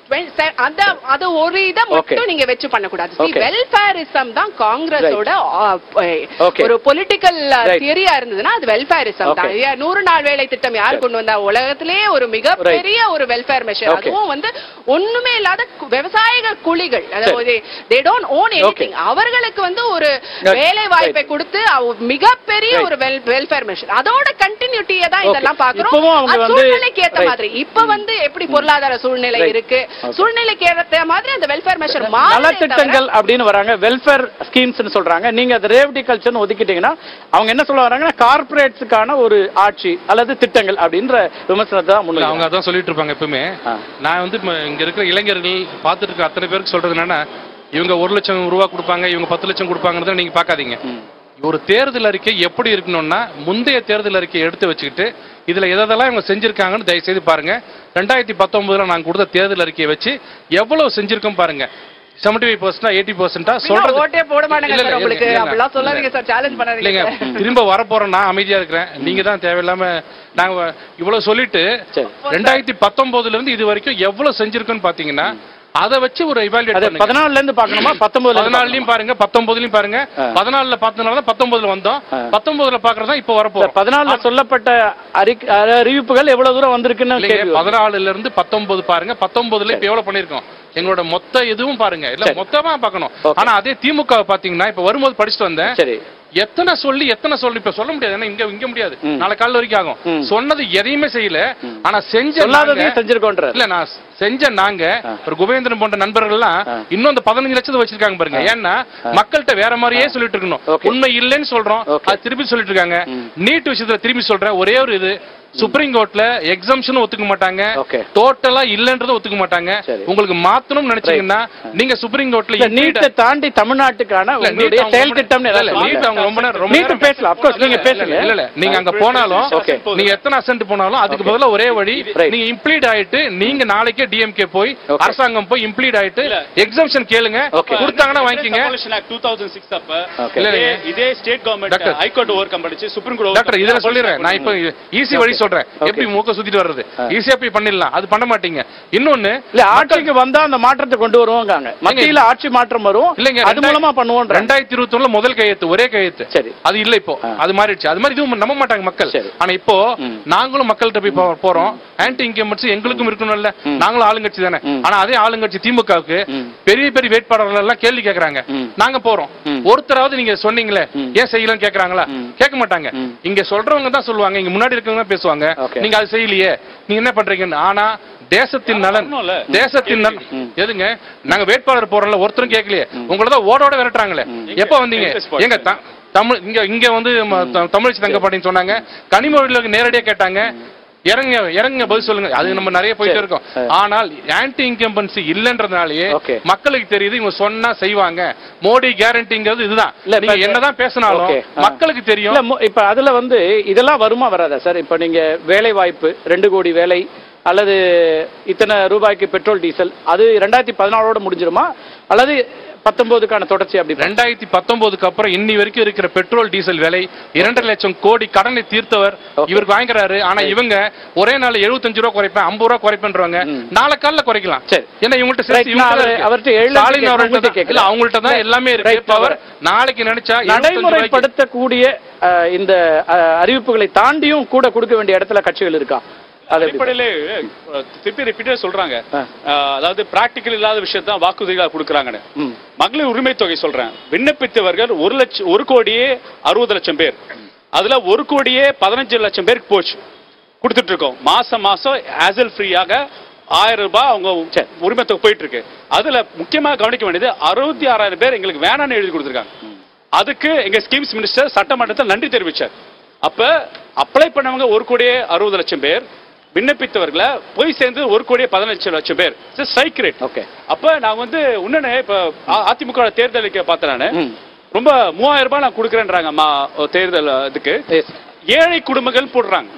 Speaker 4: twen- se- அந்த அது ஒரு இத மட்டும் நீங்க வச்சு பண்ணக்கூடாது
Speaker 1: Okay.
Speaker 4: வெல்ஃபேரிசம் தான் காங்கிரஸோட ஆ,
Speaker 1: Okay.
Speaker 4: ஒரு பொலிட்டிக்கல்
Speaker 1: Right.
Speaker 4: தியரியா இருந்ததுன்னா அது வெல்ஃபேரிசம் தான்
Speaker 1: Okay.
Speaker 4: ஏன் நூறு நாள் வேலை திட்டம் யார் கொண்டு வந்தா உலகத்திலேயே ஒரு மிகப்பெரிய ஒரு வெல்ஃபேர் மெஷர்
Speaker 1: Okay.
Speaker 4: அதுவும் வந்து ஒண்ணுமே இல்லாத கு- விவசாயிக குழிகள் அதாவது தே டோன்ட் ஓன் எனிதிங் அவர்களுக்கு வந்து ஒரு
Speaker 1: Right.
Speaker 4: வேலை வாய்ப்பை கொடுத்து அவ- மிகப்பெரிய
Speaker 1: Right.
Speaker 4: ஒரு வெல்ஃபேர் மெஷர் அதோட கண்டினியூட்டியை தான்
Speaker 1: Okay.
Speaker 4: இதெல்லாம் பாக்குறோம்
Speaker 1: இப்பவும் அவங்க
Speaker 4: அது
Speaker 1: வந்து-
Speaker 4: சூழ்நிலைக்கு ஏத்த
Speaker 1: Right.
Speaker 4: மாதிரி இப்ப வந்து எப்படி பொருளாதார சூழ்நிலை
Speaker 1: Right.
Speaker 4: இருக்கு
Speaker 1: Okay.
Speaker 4: சூழ்நிலைக்கு ஏத்த மாதிரி அந்த வெல்ஃபேர் மெஷர்
Speaker 1: நலத்திட்டங்கள் அப்படின்னு வராங்க வெல்ஃபேர் ஸ்கீம்ஸ்னு சொல்றாங்க நீங்க அது ரேவடி கல்ச்சர்னு ஒதுக்கிட்டீங்கன்னா அவங்க என்ன சொல்ல வராங்கன்னா கார்ப்பரேட்ஸுக்கான ஒரு ஆட்சி அல்லது திட்டங்கள் அப்படின்ற விமர்சனத்தை தான்
Speaker 5: இல்ல,
Speaker 1: முன்னாடி
Speaker 5: அவங்க அதான் சொல்லிட்டு இருப்பாங்க எப்பவுமே நான் வந்து இப்ப இங்க இருக்கிற இளைஞர்கள் பார்த்துட்டு இருக்க அத்தனை பேருக்கு சொல்றது என்னன்னா இவங்க ஒரு லட்சம் ரூபா கொடுப்பாங்க இவங்க பத்து லட்சம் கொடுப்பாங்கறத நீங்க பார்க்காதீங்க ஒரு தேர்தல் அறிக்கை எப்படி இருக்கணும்னா முந்தைய தேர்தல் அறிக்கையை எடுத்து வச்சுக்கிட்டு இதுல எதெல்லாம் இவங்க செஞ்சிருக்காங்கன்னு தயவு செய்து பாருங்க ரெண்டாயிரத்தி பத்தொன்பதுல நாங்க கொடுத்த தேர்தல் அறிக்கையை வச்சு எவ்வளவு செஞ்சிருக்கோம் பாருங்க செவன்டி ஃபைவ் பர்சன்டா எயிட்டி பர்சன்டா சொல்றது
Speaker 4: ஓட்டே போட மாட்டாங்க
Speaker 5: இல்ல, இல்ல,
Speaker 4: சார் உங்களுக்கு
Speaker 5: இல்ல, இல்ல.
Speaker 4: அப்படிலாம் சொல்லாதீங்க சார் சேலஞ்ச்
Speaker 5: இல்லைங்க
Speaker 4: பண்ணாதீங்க
Speaker 5: திரும்ப வரப்போறேன் நான் அமைதியா இருக்கிறேன் நீங்க தான் தேவையில்லாம நாங்க இவ்வளவு சொல்லிட்டு ரெண்டாயிரத்தி பத்தொன்பதுல இருந்து இது வரைக்கும் எவ்வளவு செஞ்சிருக்கோன்னு பாத்தீங்கன்னா அதை வச்சு ஒரு இவாலுவேட் பண்ணுங்க
Speaker 1: பதினாலுல இருந்து பார்க்கணுமா பத்தொன்பதுல இருந்து
Speaker 5: பதினாலுலயும் பாருங்க பத்தொன்பதுலயும் பாருங்க பதினாலுல பார்த்தனால தான் பத்தொன்பதுல வந்தோம் பத்தொன்பதுல பாக்குறதா இப்ப வரப்போறோம்
Speaker 1: பதினாலுல சொல்லப்பட்ட அறிக்- அறிவிப்புகள் எவ்வளவு தூரம் வந்திருக்குன்னு
Speaker 5: இல்லைங்க,
Speaker 1: கேள்வி வருது.
Speaker 5: பதினாலுல இருந்து பத்தொன்பது பாருங்க பத்தொன்பதுல இப்ப எவ்வளவு பண்ணிருக்கோம் எங்களோட மொத்த இதுவும் பாருங்க இல்ல மொத்தமா பார்க்கணும் ஆனா அதே திமுக பாத்தீங்கன்னா இப்ப வரும்போது படிச்சுட்டு வந்தேன்
Speaker 1: சரி
Speaker 5: எத்தனை சொல்லி எத்தனை சொல்லி இப்ப சொல்ல முடியாது ஏன்னா இங்க இங்க முடியாது நாளை காலைல வரைக்கும் ஆகும் சொன்னது எதையுமே செய்யல ஆனா செஞ்ச
Speaker 1: சொல்லாததையும்
Speaker 5: நாங்க-
Speaker 1: செஞ்சிருக்கோன்ற
Speaker 5: இல்ல நான் செஞ்ச நாங்க ஒரு குபேந்திரன் போன்ற நண்பர்கள் எல்லாம் இன்னும் அந்த பதினஞ்சு லட்சத்தை வச்சிருக்காங்க பாருங்க ஏன்னா மக்கள்கிட்ட வேற மாதிரியே சொல்லிட்டு இருக்கணும் உண்மை இல்லைன்னு சொல்றோம் அது திருப்பி சொல்லிட்டு இருக்காங்க நீட் விஷயத்துல திருப்பி சொல்றேன் ஒரே ஒரு இது சுப்ரீம் கோர்ட்ல எக்ஸம்ஷனும் ஒத்துக்க மாட்டாங்க டோட்டலா இல்லன்றதை ஒத்துக்க மாட்டாங்க உங்களுக்கு மாத்தணும்னு நினைச்சீங்கன்னா நீங்க சுப்ரீம் கோர்ட்ல
Speaker 1: இல்ல, நீட்டை தாண்டி தமிழ்நாட்டுக்கான
Speaker 5: இல்ல,
Speaker 1: உங்களுடைய
Speaker 5: நீட் அவங்க
Speaker 1: செயல்
Speaker 5: ரொம்ப-
Speaker 1: திட்டம்
Speaker 5: இல்ல, இல்ல, நீட் அவங்க ரொம்ப நேரம் ரொம்ப
Speaker 1: நீட்
Speaker 5: நேரம்
Speaker 1: பேசலாம் of course நீங்க பேசுங்க
Speaker 5: இல்ல இல்ல நீங்க அங்க போனாலும் நீங்க எத்தனை அசென்ட் போனாலும் அதுக்கு பதிலா ஒரே வழி நீங்க இம்ப்ளீட் ஆயிட்டு நீங்க நாளைக்கே டிஎம்கே போய் அரசாங்கம் போய் இம்ப்ளீட் ஆயிட்டு எக்ஸம்ஷன் கேளுங்க கொடுத்தாங்கன்னா வாங்கிக்கங்க
Speaker 2: டூ தௌசண்ட் சிக்ஸ் அப்ப
Speaker 5: இல்ல,
Speaker 2: இதே-
Speaker 5: இல்ல.
Speaker 2: இதே state government
Speaker 5: doctor.
Speaker 2: High court overcome படிச்சு சுப்ரீம் கோர்ட்
Speaker 5: டாக்டர் இதுல சொல்லிடுறேன் நான் இப்ப ஈஸி வழி சொல்றேன் எப்படி மூக்க சுத்திட்டு வர்றது ஈஸியா போய் பண்ணிடலாம் அது பண்ண மாட்டீங்க இன்னொன்னு
Speaker 1: இல்ல ஆட்சிக்கு வந்தா அந்த மாற்றத்தை கொண்டு வருவோங்காங்க மத்தியில ஆட்சி மாற்றம் வரும்
Speaker 5: இல்லைங்க
Speaker 1: அது மூலமா பண்ணுவோம்
Speaker 5: ரெண்டாயிரத்தி இருபத்தி ஒண்ணுல முதல் கையெழுத்து ஒரே கையெழுத்து
Speaker 1: சரி
Speaker 5: அது இல்ல இப்போ அது மாறிடுச்சு அது மாதிரி இதுவும் நம்ப மாட்டாங்க மக்கள் ஆனா இப்போ நாங்களும் மக்கள்கிட்ட போய் போ- போறோம் ஆன்டி இன்கம்பன்ஸ் எங்களுக்கும் இருக்கணும்ல நாங்களும் ஆளுங்கட்சி தானே ஆனா அதே ஆளுங்கட்சி திமுகவுக்கு பெரிய பெரிய வேட்பாளர்கள் எல்லாம் கேள்வி கேக்குறாங்க நாங்க போறோம் ஒருத்தராவது நீங்க சொன்னீங்களே ஏன் செய்யலன்னு கேக்குறாங்களா கேட்க மாட்டாங்க இங்க சொல்றவங்க தான் சொல்லுவாங்க இங்க முன்னாடி இருக்கவங்க தான் பேசுவாங்க நீங்க அது செய்யலையே நீங்க என்ன பண்றீங்கன்னு ஆனா தேசத்தின் நலன் தேசத்தின் நலன் எதுங்க நாங்க வேட்பாளர் போறோம்ல ஒருத்தரும் கேட்கலையே உங்களை தான் ஓடோட விரட்டுறாங்களே எப்ப வந்தீங்க எங்க த- தமிழ் இங்க இங்க வந்து ம- த- தமிழிசை தங்கப்பாட்டின்னு சொன்னாங்க கனிமொழிகளுக்கு நேரடியா கேட்டாங்க இறங்க இறங்க பதில் சொல்லுங்க அது நம்ம நிறைய போயிட்டு இருக்கோம் ஆனால் ஆன்டி இன்கம்பன்சி இல்லன்றதுனாலயே மக்களுக்கு தெரியுது இவங்க சொன்னா செய்வாங்க மோடி கேரண்டிங்கிறது இதுதான் நீங்க என்னதான் பேசினாலும்
Speaker 1: Okay. ஆ.
Speaker 5: மக்களுக்கு தெரியும்
Speaker 1: இல்ல மு- இப்ப அதுல வந்து இதெல்லாம் வருமா வராதா சார் இப்ப நீங்க வேலை வாய்ப்பு ரெண்டு கோடி வேலை அல்லது இத்தனை ரூபாய்க்கு பெட்ரோல் டீசல் அது ரெண்டாயிரத்தி பதினாலோட முடிஞ்சிருமா அல்லது பத்தொன்பதுக்கான தொடர்ச்சி அப்படி
Speaker 5: ரெண்டாயிரத்தி பத்தொன்பதுக்கு அப்புறம் இன்னி வரைக்கும் இருக்கிற பெட்ரோல் டீசல் விலை இரண்டரை லட்சம் கோடி கடனை தீர்த்தவர் இவருக்கு வாங்குறாரு ஆனா இவங்க ஒரே நாள் எழுபத்தஞ்சு ரூபா குறைப்பேன் ஐம்பது ரூபா குறைப்பேன்றவங்க நாளை காலைல குறைக்கலாம் ஏன்னா இவங்கள்ட்ட
Speaker 1: Right,
Speaker 5: சேர்த்து
Speaker 1: நான்
Speaker 5: இவங்கள்ட்ட
Speaker 1: அவரு-
Speaker 5: இருக்கு.
Speaker 1: அவர்ட்ட ஏழு லட்சம்
Speaker 5: ஸ்டாலின்
Speaker 1: கேட்க-
Speaker 5: அவர்கள்ட்ட
Speaker 1: உங்கள்ட்ட
Speaker 5: தான்
Speaker 1: கேட்கல.
Speaker 5: இல்ல அவங்கள்ட்ட தான் எல்லாமே இருக்கு
Speaker 1: Right,
Speaker 5: பவர்
Speaker 1: power.
Speaker 5: நாளைக்கு நினைச்சா 75 ரூபாய்க்கு-
Speaker 1: நடைமுறைப்படுத்தக்கூடிய அஹ், இந்த அஹ், அறிவிப்புகளை தாண்டியும் கூட கொடுக்க வேண்டிய இடத்துல கட்சிகள் இருக்கா அது எப்படி?
Speaker 2: அடிப்படையிலே அஹ், திருப்பி ரிப்பீட்டா சொல்றாங்க அஹ், அதாவது பிராக்டிக்கல் இல்லாத விஷயத்தை தான் வாக்குறுதிகளா கொடுக்குறாங்கன்னு மகளிர் உரிமை தொகை சொல்றேன் விண்ணப்பித்தவர்கள் ஒரு லட்சம் ஒரு கோடியே அறுபது லட்சம் பேர் அதுல ஒரு கோடியே பதினஞ்சு லட்சம் பேருக்கு போச்சு கொடுத்துட்டு இருக்கோம் மாசம் மாசம் ஆசல் ஃப்ரீயாக ஆயிரம் ரூபாய் அவங்க உரிமை தொகை போயிட்டு இருக்கு அதுல முக்கியமா கவனிக்க வேண்டியது அறுபத்தி ஆறாயிரம் பேர் எங்களுக்கு வேணாம்னு எழுதி கொடுத்துருக்காங்க அதுக்கு எங்க ஸ்கீம்ஸ் மினிஸ்டர் சட்டமன்றத்தில் நன்றி தெரிவிச்சார் அப்ப அப்ளை பண்ணவங்க ஒரு கோடியே அறுபது லட்சம் பேர் விண்ணப்பித்தவர்களை போய் சேர்ந்து ஒரு கோடியே பதினஞ்சு லட்சம் பேர் ஸ்ட்ரைக் ரேட்
Speaker 1: ஓகே
Speaker 2: அப்ப நான் வந்து இன்னொன்னு இப்ப அ- அதிமுக தேர்தலுக்கு பார்த்தேன் நானு ரொம்ப மூவாயிரம் ரூபாய் நான் கொடுக்குறேன்றாங்க அம்மா தேர்தல் இதுக்கு ஏழை குடும்பங்கள் போடுறாங்க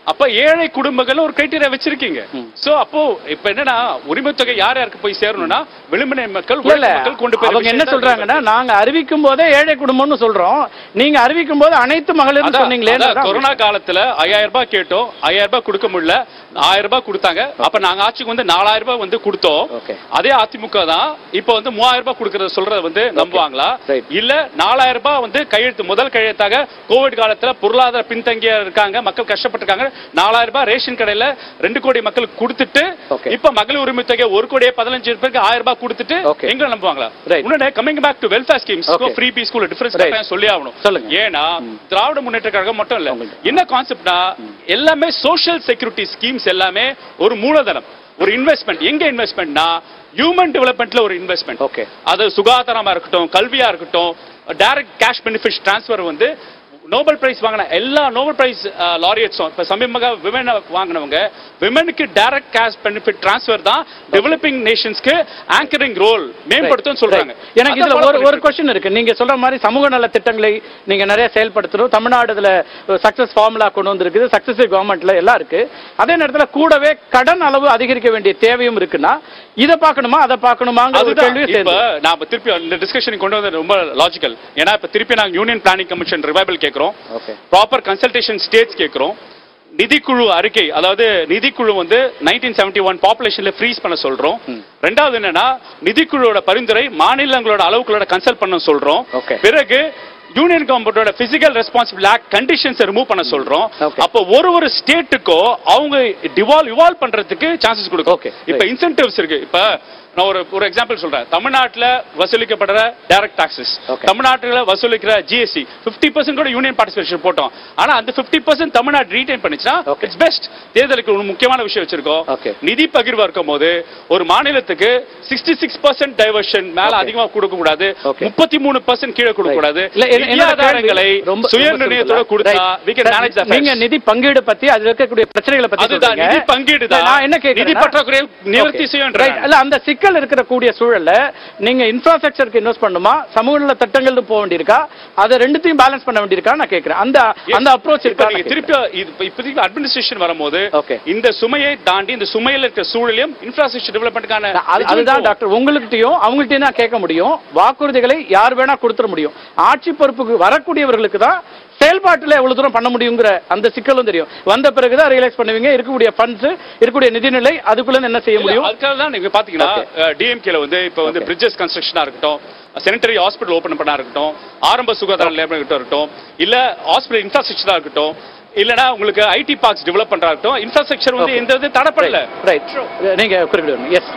Speaker 2: அப்ப ஏழை குடும்பங்கள் ஒரு கிரைட்டீரியா வச்சிருக்கீங்க சோ அப்போ இப்ப என்னன்னா உரிமை தொகை யார் யாருக்கு போய் சேரணும்னா விளிம்பின மக்கள்
Speaker 1: இல்ல, இல்ல
Speaker 2: உழைக்கும் மக்கள் கொண்டு போய்
Speaker 1: அவங்க என்ன சொல்றாங்கன்னா நாங்க அறிவிக்கும் போதே ஏழை குடும்பம்னு சொல்றோம் நீங்க அறிவிக்கும் போது அனைத்து மகளிரும்
Speaker 2: அதான்,
Speaker 1: சொன்னீங்களே
Speaker 2: அதான் கொரோனா காலத்துல ஐயாயிரம் ரூபாய் கேட்டோம் ஐயாயிரம் ரூபாய் கொடுக்க முடியல ஆயிரம் ரூபாய் கொடுத்தாங்க அப்ப நாங்க ஆட்சிக்கு வந்து நாலாயிரம் ரூபாய் வந்து கொடுத்தோம் அதே அதிமுக தான் இப்ப வந்து மூவாயிரம் ரூபாய் கொடுக்கறத சொல்றத வந்து நம்புவாங்களா இல்ல நாலாயிரம் ரூபாய் வந்து கையெழுத்து முதல் கையெழுத்தாக கோவிட் காலத்துல பொருளாதார பின்தங்கிய இருக்காங்க மக்கள் கஷ்டப்பட்டிருக்காங்க நாலாயிரம் ரூபாய் ரேஷன் கடையில ரெண்டு கோடி மக்களுக்கு கொடுத்துட்டு இப்ப மகளிர் உரிமை தொகை ஒரு கோடியே பதினஞ்சு பேருக்கு ஆயிரம் ரூபாய் கொடுத்துட்டு எங்க நம்புவாங்களா இன்னொன்னு coming back to welfare schemes
Speaker 1: Okay.
Speaker 2: Free B school difference
Speaker 1: Right.
Speaker 2: சொல்லி ஆகணும்
Speaker 1: சொல்லுங்க.
Speaker 2: ஏன்னா திராவிட முன்னேற்ற கழகம் மட்டும் இல்ல என்ன கான்செப்ட்னா எல்லாமே சோஷியல் செக்யூரிட்டி ஸ்கீம்ஸ் எல்லாமே ஒரு மூலதனம் ஒரு இன்வெஸ்ட்மெண்ட் எங்க இன்வெஸ்ட்மெண்ட்னா ஹியூமன் டெவலப்மெண்ட்ல ஒரு இன்வெஸ்ட்மெண்ட் ஓகே அது சுகாதாரமா இருக்கட்டும் கல்வியா இருக்கட்டும் டைரக்ட் கேஷ் பெனிஃபிட் டிரான்ஸ்ஃபர் வந்து நோபல் பிரைஸ் வாங்கின எல்லா நோபல் பிரைஸ் லாரியட்ஸும் இப்ப சமீபமாக விமன் வாங்கினவங்க விமனுக்கு டைரக்ட் கேஷ் பெனிஃபிட் டிரான்ஸ்ஃபர் தான் டெவலப்பிங் நேஷன்ஸ்க்கு ஆங்கரிங் ரோல் மேம்படுத்தும் சொல்றாங்க
Speaker 1: Right. எனக்கு இதுல ஒரு ஒரு கொஸ்டின் இருக்கு நீங்க சொல்ற மாதிரி சமூக நல திட்டங்களை நீங்க நிறைய செயல்படுத்தணும் தமிழ்நாடு இதுல சக்சஸ் ஃபார்முலா கொண்டு வந்திருக்குது சக்சஸிவ் கவர்மெண்ட்ல எல்லாம் இருக்கு அதே நேரத்துல கூடவே கடன் அளவு அதிகரிக்க வேண்டிய தேவையும் இருக்குன்னா இதை பார்க்கணுமா அதை பார்க்கணுமாங்கிற ஒரு
Speaker 2: அதுதான்
Speaker 1: கேள்வியும்
Speaker 2: இப்ப
Speaker 1: சேர்ந்து
Speaker 2: நான் இப்ப திருப்பி இந்த டிஸ்கஷன் கொண்டு வந்தது ரொம்ப லாஜிக்கல் ஏன்னா இப்ப திருப்பி நாங்க யூனியன் பிளானிங் கமிஷன் ரிவைவல் கேக்குறோம் ப்ராப்பர் கன்சல்டேஷன் ஸ்டேட்ஸ் கேக்குறோம் நிதிக்குழு அறிக்கை அதாவது நிதிக்குழு வந்து நைன்டீன் செவன்டி ஒன் பாப்புலேஷன்ல ஃப்ரீஸ் பண்ண சொல்றோம் ரெண்டாவது என்னன்னா நிதிக்குழுவோட பரிந்துரை மாநிலங்களோட அளவுகளோட கன்சல்ட் பண்ண சொல்றோம் பிறகு யூனியன் கவர்மெண்டோட fiscal responsible act conditions remove பண்ண சொல்றோம் அப்போ ஒரு ஒரு ஸ்டேட்டுக்கோ அவங்க டிவால்வ் இவால்வ் பண்றதுக்கு சான்சஸ் கொடுக்கும் இப்ப இன்சென்டிவ்ஸ் இருக்கு இப்ப நான் ஒரு ஒரு எக்ஸாம்பிள் சொல்றேன் தமிழ்நாட்டுல வசூலிக்கப்படுற டைரக்ட் டாக்ஸஸ் தமிழ்நாட்டுல வசூலிக்கிற ஜிஎஸ்டி 50% பர்சன்ட் கூட யூனியன் பார்ட்டிசிபேஷன் போட்டோம் ஆனா அந்த 50% பர்சன்ட் தமிழ்நாடு ரீடைன் பண்ணிச்சுன்னா இட்ஸ் பெஸ்ட் தேர்தலுக்கு ஒரு முக்கியமான விஷயம் வச்சிருக்கோம் நிதி பகிர்வா இருக்கும் போது ஒரு மாநிலத்துக்கு 66% சிக்ஸ் பர்சன்ட் டைவர்ஷன் மேல அதிகமா கொடுக்க கூடாது முப்பத்தி மூணு பர்சன்ட் கீழே கொடுக்க கூடாது
Speaker 1: இல்ல, என்ன- என்னோட கேள்வி
Speaker 2: ஆதாரங்களை
Speaker 1: ரொம்ப-
Speaker 2: சுய
Speaker 1: ரொம்ப
Speaker 2: நிர்ணயத்தோட
Speaker 1: simple.
Speaker 2: கொடுத்தா
Speaker 1: Right.
Speaker 2: we can
Speaker 1: Sir,
Speaker 2: manage the
Speaker 1: நீங்க
Speaker 2: affairs.
Speaker 1: நிதி பங்கீடு பத்தி அதுல இருக்கக்கூடிய பிரச்சனைகளை பத்தி
Speaker 2: அதுதான்,
Speaker 1: சொல்றீங்க.
Speaker 2: நிதி பங்கீடு தான்.
Speaker 1: நான் என்ன கேக்குறேன்னா-
Speaker 2: நிதி பற்றாக்குறையை நிவர்த்தி
Speaker 1: Okay.
Speaker 2: செய்யும்ன்றேன்.
Speaker 1: Right. இல்ல அந்த சிக்கல் இருக்கிற கூடிய சூழல்ல நீங்க இன்ஃப்ராஸ்ட்ரக்சருக்கு இன்வெஸ்ட் பண்ணுமா சமூக நல திட்டங்கள் போக வேண்டியிருக்கா அதை ரெண்டுத்தையும் பேலன்ஸ் பண்ண வேண்டியிருக்கா நான் கேக்குறேன் அந்த அந்த அப்ரோச்
Speaker 2: இப்ப
Speaker 1: இருக்கா
Speaker 2: நீங்க திருப்பி இது- இப்ப இப்போதைக்கு அட்மினிஸ்ட்ரேஷன் வரும்போது இந்த சுமையை தாண்டி இந்த சுமையில இருக்கிற சூழலையும் இன்ஃப்ராஸ்ட்ரக்சர் டெவலப்மெண்ட்டுக்கான
Speaker 1: அது- அதுதான் டாக்டர் உங்கள்கிட்டயும் அவங்கள்ட்டயும் நான் கேட்க முடியும் வாக்குறுதிகளை யார் வேணா கொடுத்துட முடியும் ஆட்சி பொறுப்புக்கு வரக்கூடியவர்களுக்கு தான் செயல்பாட்டுல எவ்வளவு தூரம் பண்ண முடியுங்கிற அந்த சிக்கலும் தெரியும் வந்த பிறகுதான் ரியலைஸ் பண்ணுவீங்க இருக்கக்கூடிய ஃபண்ட்ஸ் இருக்கக்கூடிய நிதிநிலை அதுக்குள்ள என்ன செய்ய முடியும்
Speaker 2: அதுக்காக தான் நீங்க பாத்தீங்கன்னா டிஎம்கேல வந்து இப்ப வந்து பிரிட்ஜஸ் கன்ஸ்ட்ரக்ஷனா இருக்கட்டும் செனிட்டரி ஹாஸ்பிட்டல் ஓபன் பண்ணா இருக்கட்டும் ஆரம்ப சுகாதார லேபர் இருக்கட்டும் இல்ல ஹாஸ்பிட்டல் இன்ஃப்ராஸ்ட்ரக்சரா இருக்கட்டும் இல்லனா உங்களுக்கு ஐடி பார்க்ஸ் டெவலப் பண்றா இருக்கட்டும் இன்ஃப்ராஸ்ட்ரக்சர் வந்து
Speaker 1: Okay.
Speaker 2: எந்த இது தடப்படல
Speaker 1: ரைட் நீங்க குறிப்பிடணும் எஸ்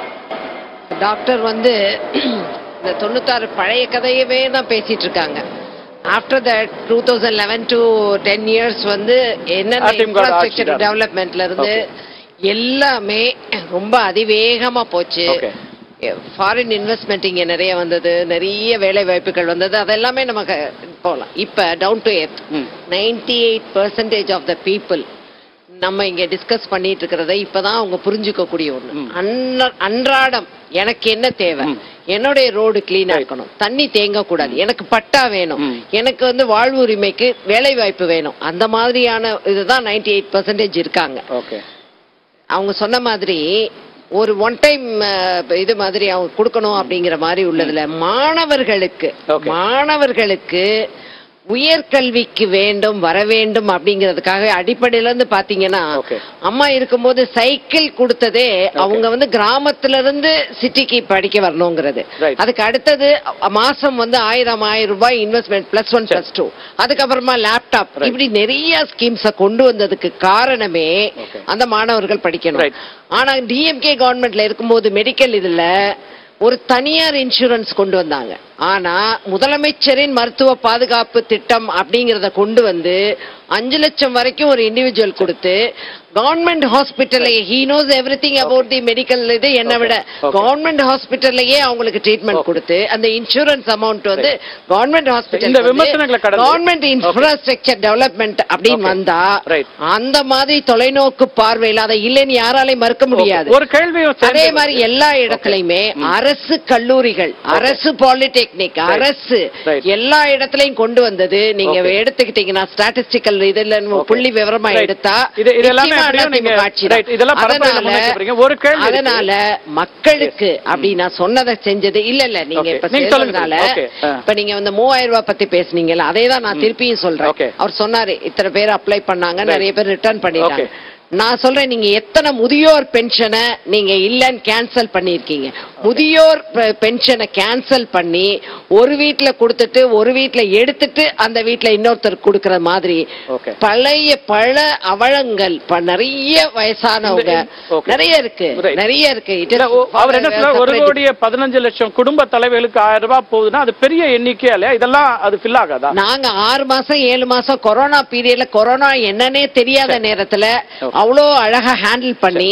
Speaker 3: டாக்டர் வந்து இந்த தொண்ணூத்தாறு பழைய கதையவே தான் பேசிட்டு இருக்காங்க after that two thousand eleven to ten years வந்து என்னென்ன
Speaker 1: அதிமுக வோட ஆட்சி
Speaker 3: இன்ஃப்ராஸ்ட்ரக்சர்
Speaker 1: தான்.
Speaker 3: டெவலப்மெண்ட்ல இருந்து எல்லாமே ரொம்ப அதிவேகமா போச்சு ஃபாரின் இன்வெஸ்ட்மெண்ட் இங்க நிறைய வந்தது நிறைய வேலை வாய்ப்புகள் வந்தது அதெல்லாமே நமக்கு போகலாம் இப்ப down to earth ninety eight percentage of the people நம்ம இங்க டிஸ்கஸ் பண்ணிட்டு இருக்கிறத இப்பதான் அவங்க புரிஞ்சுக்கக்கூடிய ஒண்ணு அன்ன- அன்றாடம் எனக்கு என்ன தேவை என்னுடைய ரோடு கிளீனா இருக்கணும் தண்ணி தேங்க கூடாது எனக்கு பட்டா வேணும் எனக்கு வந்து வாழ்வு உரிமைக்கு வேலை வாய்ப்பு வேணும் அந்த மாதிரியான இதுதான் நைன்டி எயிட் பர்சன்டேஜ் இருக்காங்க
Speaker 1: ஓகே
Speaker 3: அவங்க சொன்ன மாதிரி ஒரு ஒன் டைம் இது மாதிரி அவங்க கொடுக்கணும் அப்படிங்கிற மாதிரி உள்ளதுல மாணவர்களுக்கு மாணவர்களுக்கு உயர்கல்விக்கு வேண்டும் வர வேண்டும் அப்படிங்கிறதுக்காக அடிப்படையில இருந்து பாத்தீங்கன்னா அம்மா இருக்கும்போது சைக்கிள் கொடுத்ததே அவங்க வந்து கிராமத்துல இருந்து சிட்டிக்கு படிக்க வரணுங்கிறது அதுக்கு அடுத்தது அ- மாசம் வந்து ஆயிரம் ஆயிரம் ரூபாய் investment plus one plus two அதுக்கப்புறமா லேப்டாப் இப்படி நிறைய ஸ்கீம்ஸ கொண்டு வந்ததுக்கு காரணமே அந்த மாணவர்கள் படிக்கணும் ஆனா டிஎம்கே கவர்மெண்ட்ல இருக்கும்போது மெடிக்கல் இதுல ஒரு தனியார் இன்சூரன்ஸ் கொண்டு வந்தாங்க ஆனா முதலமைச்சரின் மருத்துவ பாதுகாப்பு திட்டம் அப்படிங்கறத கொண்டு வந்து அஞ்சு லட்சம் வரைக்கும் ஒரு இண்டிவிஜுவல் கொடுத்து கவர்மெண்ட் ஹாஸ்பிட்டல்ல he knows everything about the medical இது என்னை விட கவர்மெண்ட் ஹாஸ்பிட்டல்லையே அவங்களுக்கு ட்ரீட்மெண்ட் கொடுத்து அந்த இன்சூரன்ஸ் அமௌண்ட் வந்து கவர்மெண்ட் ஹாஸ்பிட்டல்
Speaker 1: இந்த விமர்சனங்களை கடந்து-
Speaker 3: கவர்மெண்ட் இன்ஃப்ராஸ்ட்ரக்சர் டெவலப்மெண்ட் அப்படின்னு
Speaker 1: Okay.
Speaker 3: வந்தா
Speaker 1: Right.
Speaker 3: அந்த மாதிரி தொலைநோக்கு பார்வையில் அதை இல்லைன்னு யாராலையும் மறுக்க முடியாது
Speaker 1: ஒரு கேள்வியும் சேர்ந்து
Speaker 3: அதே மாதிரி எல்லா இடத்துலயுமே அரசு கல்லூரிகள் அரசு பாலிடெக்னிக் அரசு
Speaker 1: Right.
Speaker 3: எல்லா இடத்துலயும் கொண்டு வந்தது நீங்க
Speaker 1: Okay.
Speaker 3: எடுத்துக்கிட்டீங்கன்னா ஸ்டாட்டிஸ்டிக்கல் இதுல புள்ளி விவரமா
Speaker 1: Right.
Speaker 3: எடுத்தா
Speaker 1: இது- இது எல்லாமே
Speaker 3: நிச்சயமா
Speaker 1: அப்படியே நீங்க-
Speaker 3: அதிமுக ஆட்சி தான்.
Speaker 1: Right. இதெல்லாம் பரப்புரையில
Speaker 3: அதனால-
Speaker 1: முன்வைக்க போறீங்க. ஒரு கேள்வி இருக்கு.
Speaker 3: அதனால மக்களுக்கு அப்படி நான் சொன்னதை செஞ்சது இல்ல இல்ல நீங்க
Speaker 1: Okay.
Speaker 3: இப்ப
Speaker 1: நீங்க சொல்லுங்க.
Speaker 3: சொல்றதுனால
Speaker 1: Okay. ஆ.
Speaker 3: இப்ப நீங்க வந்து மூவாயிரம் ரூபாய் பத்தி பேசுனீங்கல்ல அதே தான் நான் திருப்பியும் சொல்றேன்
Speaker 1: Okay.
Speaker 3: அவர் சொன்னாரு இத்தனை பேர் அப்ளை பண்ணாங்க
Speaker 1: Right.
Speaker 3: நிறைய பேர் ரிட்டர்ன் பண்ணிட்டாங்க
Speaker 1: Okay.
Speaker 3: நான் சொல்றேன் நீங்க எத்தனை முதியோர் பென்ஷனை நீங்க இல்லன்னு கேன்சல் பண்ணிருக்கீங்க முதியோர் பெ- பென்ஷனை கேன்சல் பண்ணி ஒரு வீட்ல கொடுத்துட்டு ஒரு வீட்ல எடுத்துட்டு அந்த வீட்ல இன்னொருத்தர் கொடுக்கிற மாதிரி
Speaker 1: Okay.
Speaker 3: பழைய பல அவலங்கள் ப- நிறைய வயசானவங்க
Speaker 1: Okay.
Speaker 3: நிறைய இருக்கு
Speaker 1: Right.
Speaker 3: நிறைய இருக்கு It is
Speaker 1: இல்ல, ஓ- அவர் என்ன சொல்ல ஒரு
Speaker 3: separate-
Speaker 1: கோடியே பதினஞ்சு லட்சம் குடும்ப தலைவர்களுக்கு ஆயிரம் ரூபாய் போகுதுன்னா அது பெரிய எண்ணிக்கையா இல்லையா இதெல்லாம் அது ஃபில் ஆகாதா
Speaker 3: நாங்க ஆறு மாசம் ஏழு மாசம் கொரோனா பீரியட்ல கொரோனா என்னன்னே தெரியாத நேரத்துல அவ்வளோ அழகா ஹேண்டில் பண்ணி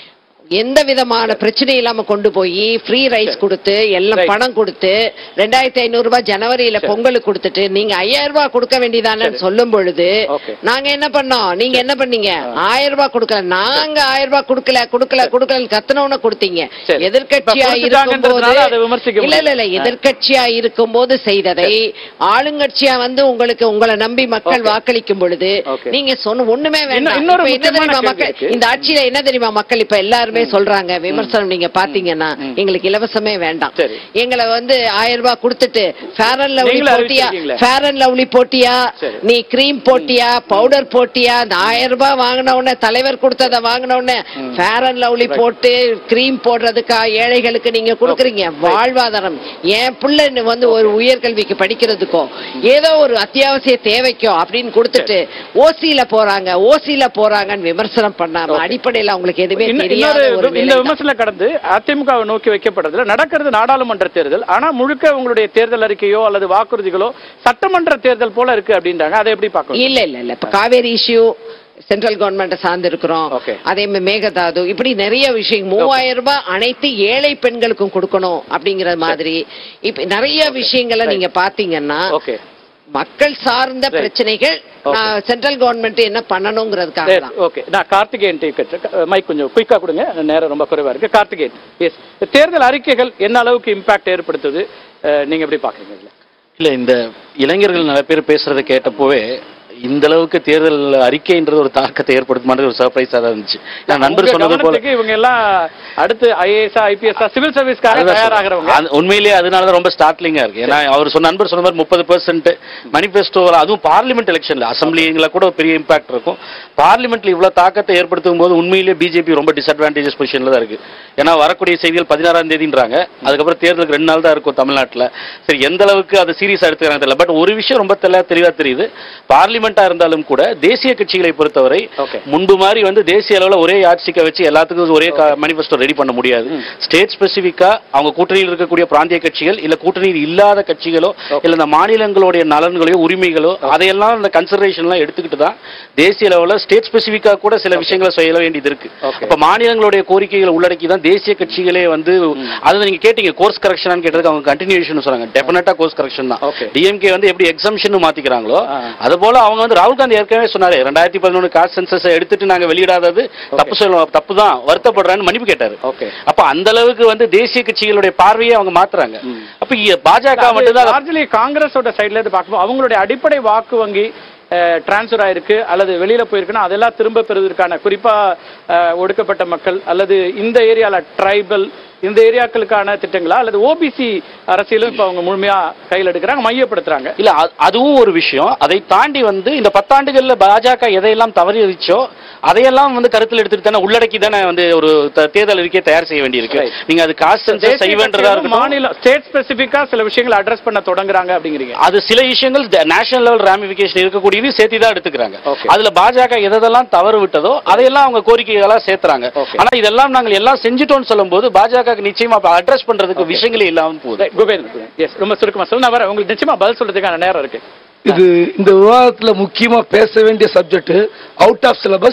Speaker 3: எந்த விதமான பிரச்சனை இல்லாம கொண்டு போய் ஃப்ரீ ரைஸ் கொடுத்து எல்லாம்
Speaker 1: Right.
Speaker 3: பணம் கொடுத்து ரெண்டாயிரத்தி ஐநூறு ரூபாய் ஜனவரியில பொங்கலுக்கு கொடுத்துட்டு நீங்க ஐயாயிரம் ரூபாய் கொடுக்க வேண்டியதானேன்னு சொல்லும் பொழுது
Speaker 1: Okay.
Speaker 3: நாங்க என்ன பண்ணோம் நீங்க என்ன பண்ணீங்க ஆயிரம் ரூபாய் கொடுக்கல நாங்க ஆயிரம் ரூபாய் கொடுக்கல கொடுக்கல கொடுக்கல கத்தனவன கொடுத்தீங்க
Speaker 1: சரி.
Speaker 3: எதிர்கட்சியா
Speaker 1: இப்ப
Speaker 3: இருக்கும்போது
Speaker 1: கொடுத்துட்டாங்கன்றதுனால அதை விமர்சிக்க
Speaker 3: இல்ல இல்ல இல்ல
Speaker 1: முடியாது.
Speaker 3: எதிர்க்கட்சியா இருக்கும்போது செய்ததை ஆளுங்கட்சியா வந்து உங்களுக்கு உங்களை நம்பி மக்கள் வாக்களிக்கும் பொழுது
Speaker 1: Okay.
Speaker 3: நீங்க சொன்ன ஒண்ணுமே வேண்டாம்
Speaker 1: இன்னும் இன்னொரு
Speaker 3: இப்ப என்ன
Speaker 1: முக்கியமான
Speaker 3: தெரியுமா
Speaker 1: கேள்வி
Speaker 3: மக்கள்
Speaker 1: இருக்கு.
Speaker 3: இந்த ஆட்சியில என்ன தெரியுமா மக்கள் இப்ப எல்லாருமே சொல்றாங்க விமர்சனம் நீங்க பாத்தீங்கன்னா எங்களுக்கு இலவசமே வேண்டாம்
Speaker 1: சரி.
Speaker 3: எங்களை வந்து ஆயிரம் ரூபாய் கொடுத்துட்டு ஃபேர் அண்ட் லவ்லி
Speaker 1: நீங்களும்
Speaker 3: போட்டியா
Speaker 1: அறிவிச்சிருக்கீங்களே.
Speaker 3: ஃபேர் அண்ட் லவ்லி போட்டியா
Speaker 1: சரி.
Speaker 3: நீ கிரீம் போட்டியா பவுடர் போட்டியா இந்த ஆயிரம் ரூபாய் வாங்கின உடனே தலைவர் கொடுத்ததை வாங்கின உடனே ஃபேர் அண்ட் லவ்லி போட்டு கிரீம் போடுறதுக்கா ஏழைகளுக்கு நீங்க கொடுக்குறீங்க வாழ்வாதாரம் என் பிள்ளை வந்து ஒரு உயர்கல்விக்கு படிக்கிறதுக்கோ ஏதோ ஒரு அத்தியாவசிய தேவைக்கோ அப்படின்னு கொடுத்துட்டு ஓசியில போறாங்க ஓசியில போறாங்கன்னு விமர்சனம் பண்ணாம அடிப்படையில அவங்களுக்கு எதுவுமே
Speaker 1: இன்னும்
Speaker 3: தெரியாத
Speaker 1: இன்னொரு
Speaker 3: ஒரு
Speaker 1: இந்த
Speaker 3: வேலை தான்.
Speaker 1: விமர்சனம் கடந்து அதிமுகவை நோக்கி வைக்கப்படுறதுல நடக்கிறது நாடாளுமன்ற தேர்தல் ஆனா முழுக்க உங்களுடைய தேர்தல் அறிக்கையோ அல்லது வாக்குறுதிகளோ சட்டமன்ற தேர்தல் போல இருக்கு அப்படின்றாங்க அதை எப்படி பார்க்கணும்
Speaker 3: இல்ல இல்ல இல்ல இப்ப காவேரி இஷ்யூ சென்ட்ரல் கவர்மெண்ட் சார்ந்து இருக்கிறோம்
Speaker 1: Okay.
Speaker 3: அதே மாதிரி மேகதாது இப்படி நிறைய விஷயம் மூவாயிரம் ரூபாய் அனைத்து ஏழை பெண்களுக்கும் கொடுக்கணும் அப்படிங்கிற மாதிரி இப்ப நிறைய விஷயங்களை நீங்க பாத்தீங்கன்னா
Speaker 1: ஓகே
Speaker 3: மக்கள் சார்ந்த
Speaker 1: Right.
Speaker 3: பிரச்சனைகள் நான் சென்ட்ரல் கவர்மெண்ட் என்ன பண்ணணுங்கிறதுக்காக தான்
Speaker 1: ஓகே நான் கார்த்திகேயன் மைக் கொஞ்சம் குயிக்கா கொடுங்க நேரம் ரொம்ப குறைவா இருக்கு கார்த்திகேயன் எஸ் தேர்தல் அறிக்கைகள் என்ன அளவுக்கு இம்பாக்ட் ஏற்படுத்துது அஹ், நீங்க எப்படி பாக்குறீங்க இதுல?
Speaker 16: இல்ல இந்த இளைஞர்கள் நிறைய பேர் பேசுறதை கேட்டப்போவே இந்த அளவுக்கு தேர்தல் அறிக்கைன்றது ஒரு தாக்கத்தை ஏற்படுத்துமான்றது ஒரு சர்ப்ரைஸா தான் இருந்துச்சு நான் நண்பர்
Speaker 1: உங்க
Speaker 16: சொன்னது போல
Speaker 1: கவனத்துக்கு இவங்க எல்லாம் அடுத்து ஐஏஎஸ் ஐபிஎஸ் சிவில் சர்வீஸ்க்காக
Speaker 16: அதுதான்
Speaker 1: தயாராகிறவங்க
Speaker 16: சொல்றேன். அது உண்மையிலேயே அதனால தான் ரொம்ப ஸ்டார்ட்லிங்கா இருக்கு ஏன்னா அவர் சொன்ன நண்பர் சொன்ன மாதிரி முப்பது பெர்சென்ட் மனிஃபெஸ்டோவில் அதுவும் பார்லிமெண்ட் எலெக்ஷன்ல அசம்பிளிங்கள கூட ஒரு பெரிய இம்பாக்ட் இருக்கும் பார்லிமெண்ட்ல இவ்வளவு தாக்கத்தை ஏற்படுத்தும் போது உண்மையிலேயே பிஜேபி ரொம்ப டிஸ்அட்வான்டேஜஸ் பொசிஷன்ல தான் இருக்கு ஏன்னா வரக்கூடிய செய்திகள் பதினாறாம் தேதின்றாங்க அதுக்கப்புறம் தேர்தலுக்கு ரெண்டு நாள் தான் இருக்கும் தமிழ்நாட்டுல சரி எந்த அளவுக்கு அதை சீரியஸா எடுத்துக்கிறாங்க தெரியல பட் ஒரு விஷயம் ரொம்ப தெளிவா தெளிவா தெரியுது பார்லிமெண்டா இருந்தாலும் கூட தேசிய கட்சிகளை பொறுத்தவரை முன்பு மாதிரி வந்து தேசிய அளவுல ஒரே ஆட்சிக்க வச்சு எல்லாத்துக்கும் ஒரே மனிஃபெஸ்டோ ரெடி பண்ண முடியாது ஸ்டேட் ஸ்பெசிபிக்கா அவங்க கூட்டணியில் இருக்கக்கூடிய பிராந்திய கட்சிகள் இல்ல கூட்டணியில் இல்லாத கட்சிகளோ இல்ல இந்த மாநிலங்களுடைய நலன்களையோ உரிமைகளோ அதையெல்லாம் அந்த கன்சிடரேஷன்லாம் எடுத்துக்கிட்டு தான் தேசிய அளவுல ஸ்டேட் ஸ்பெசிபிக்கா கூட சில விஷயங்களை செய்ய வேண்டியது இருக்கு அப்ப மாநிலங்களுடைய கோரிக்கைகளை உள்ளடக்கி தான் தேசிய கட்சிகளே வந்து அது நீங்க கேட்டீங்க கோர்ஸ் கரெக்ஷன் கேட்டதுக்கு அவங்க கண்டினியூஷன் சொன்னாங்க டெஃபினட்டா கோர்ஸ் கரெக்ஷன் தான் டிஎம்கே வந்து எப்படி எக்ஸம்ஷன் மாத்திக்கிறாங்களோ அது போல அவங்க வந்து ராகுல் காந்தி ஏற்கனவே சொன்னாரு ரெண்டாயிரத்தி பதினொன்று காஸ்ட் சென்சஸ் எடுத்துட்டு நாங்க வெளியிடாதது தப்பு சொல்லுவோம் தப்பு தான் வருத்தப்படுறான்னு மன்னிப்பு கேட்டாரு அப்ப அந்த அளவுக்கு வந்து தேசிய கட்சிகளுடைய பார்வையை அவங்க மாத்துறாங்க அப்ப இ- பாஜக மட்டும்தான்
Speaker 1: லார்ஜ்லி காங்கிரஸோட சைடுல இருந்து பார்க்கும்போது அவங்களுடைய அடிப்படை வாக்கு வங்கி டிரான்ஸ்ஃபர் ஆயிருக்கு அல்லது வெளியில போயிருக்குன்னா அதெல்லாம் திரும்ப பெறுவதற்கான குறிப்பா அஹ், ஒடுக்கப்பட்ட மக்கள் அல்லது இந்த ஏரியால ட்ரைபல் இந்த ஏரியாக்களுக்கான திட்டங்களா அல்லது ஓபிசி அரசியலும் இப்ப அவங்க முழுமையா கையில் எடுக்கிறாங்க மையப்படுத்துறாங்க
Speaker 16: இல்ல அ- அதுவும் ஒரு விஷயம் அதை தாண்டி வந்து இந்த பத்தாண்டுகள்ல பாஜக எதையெல்லாம் தவறிச்சோ அதையெல்லாம் வந்து கருத்தில் எடுத்துட்டு தானே உள்ளடக்கி தானே வந்து ஒரு த- தேர்தல் அறிக்கையை தயார் செய்ய வேண்டியிருக்கு நீங்க அது காஸ்ட் சென்சஸ்
Speaker 1: தேசிய
Speaker 16: செய்வேன்றதா
Speaker 1: கட்சிகளும்
Speaker 16: இருக்கட்டும்
Speaker 1: மாநில ஸ்டேட் ஸ்பெசிபிக்கா சில விஷயங்களை அட்ரஸ் பண்ண தொடங்குறாங்க அப்படிங்கிறீங்க
Speaker 16: அது சில விஷயங்கள் நேஷனல் லெவல் ராமிபிகேஷன் இருக்கக்கூடியது சேர்த்து தான் எடுத்துக்கிறாங்க அதுல பாஜக எதெல்லாம் தவறு விட்டதோ அதையெல்லாம் அவங்க கோரிக்கைகளா சேர்த்துறாங்க ஆனா இதெல்லாம் நாங்கள் எல்லாம் செஞ்சுட்டோம்னு சொல்லும்போது பாஜக நிச்சயமா அட்ரஸ் பண்றதுக்கு விஷயங்களே இல்லாம போகுது
Speaker 1: குபேந்திரன் எஸ் ரொம்ப சுருக்கமா சொல்லு நான் வரேன் உங்களுக்கு நிச்சயமா பதில் சொல்றதுக்கான நேரம் இருக்கு
Speaker 9: இது இந்த விவாதத்துல முக்கியமா பேச வேண்டிய subject out of syllabus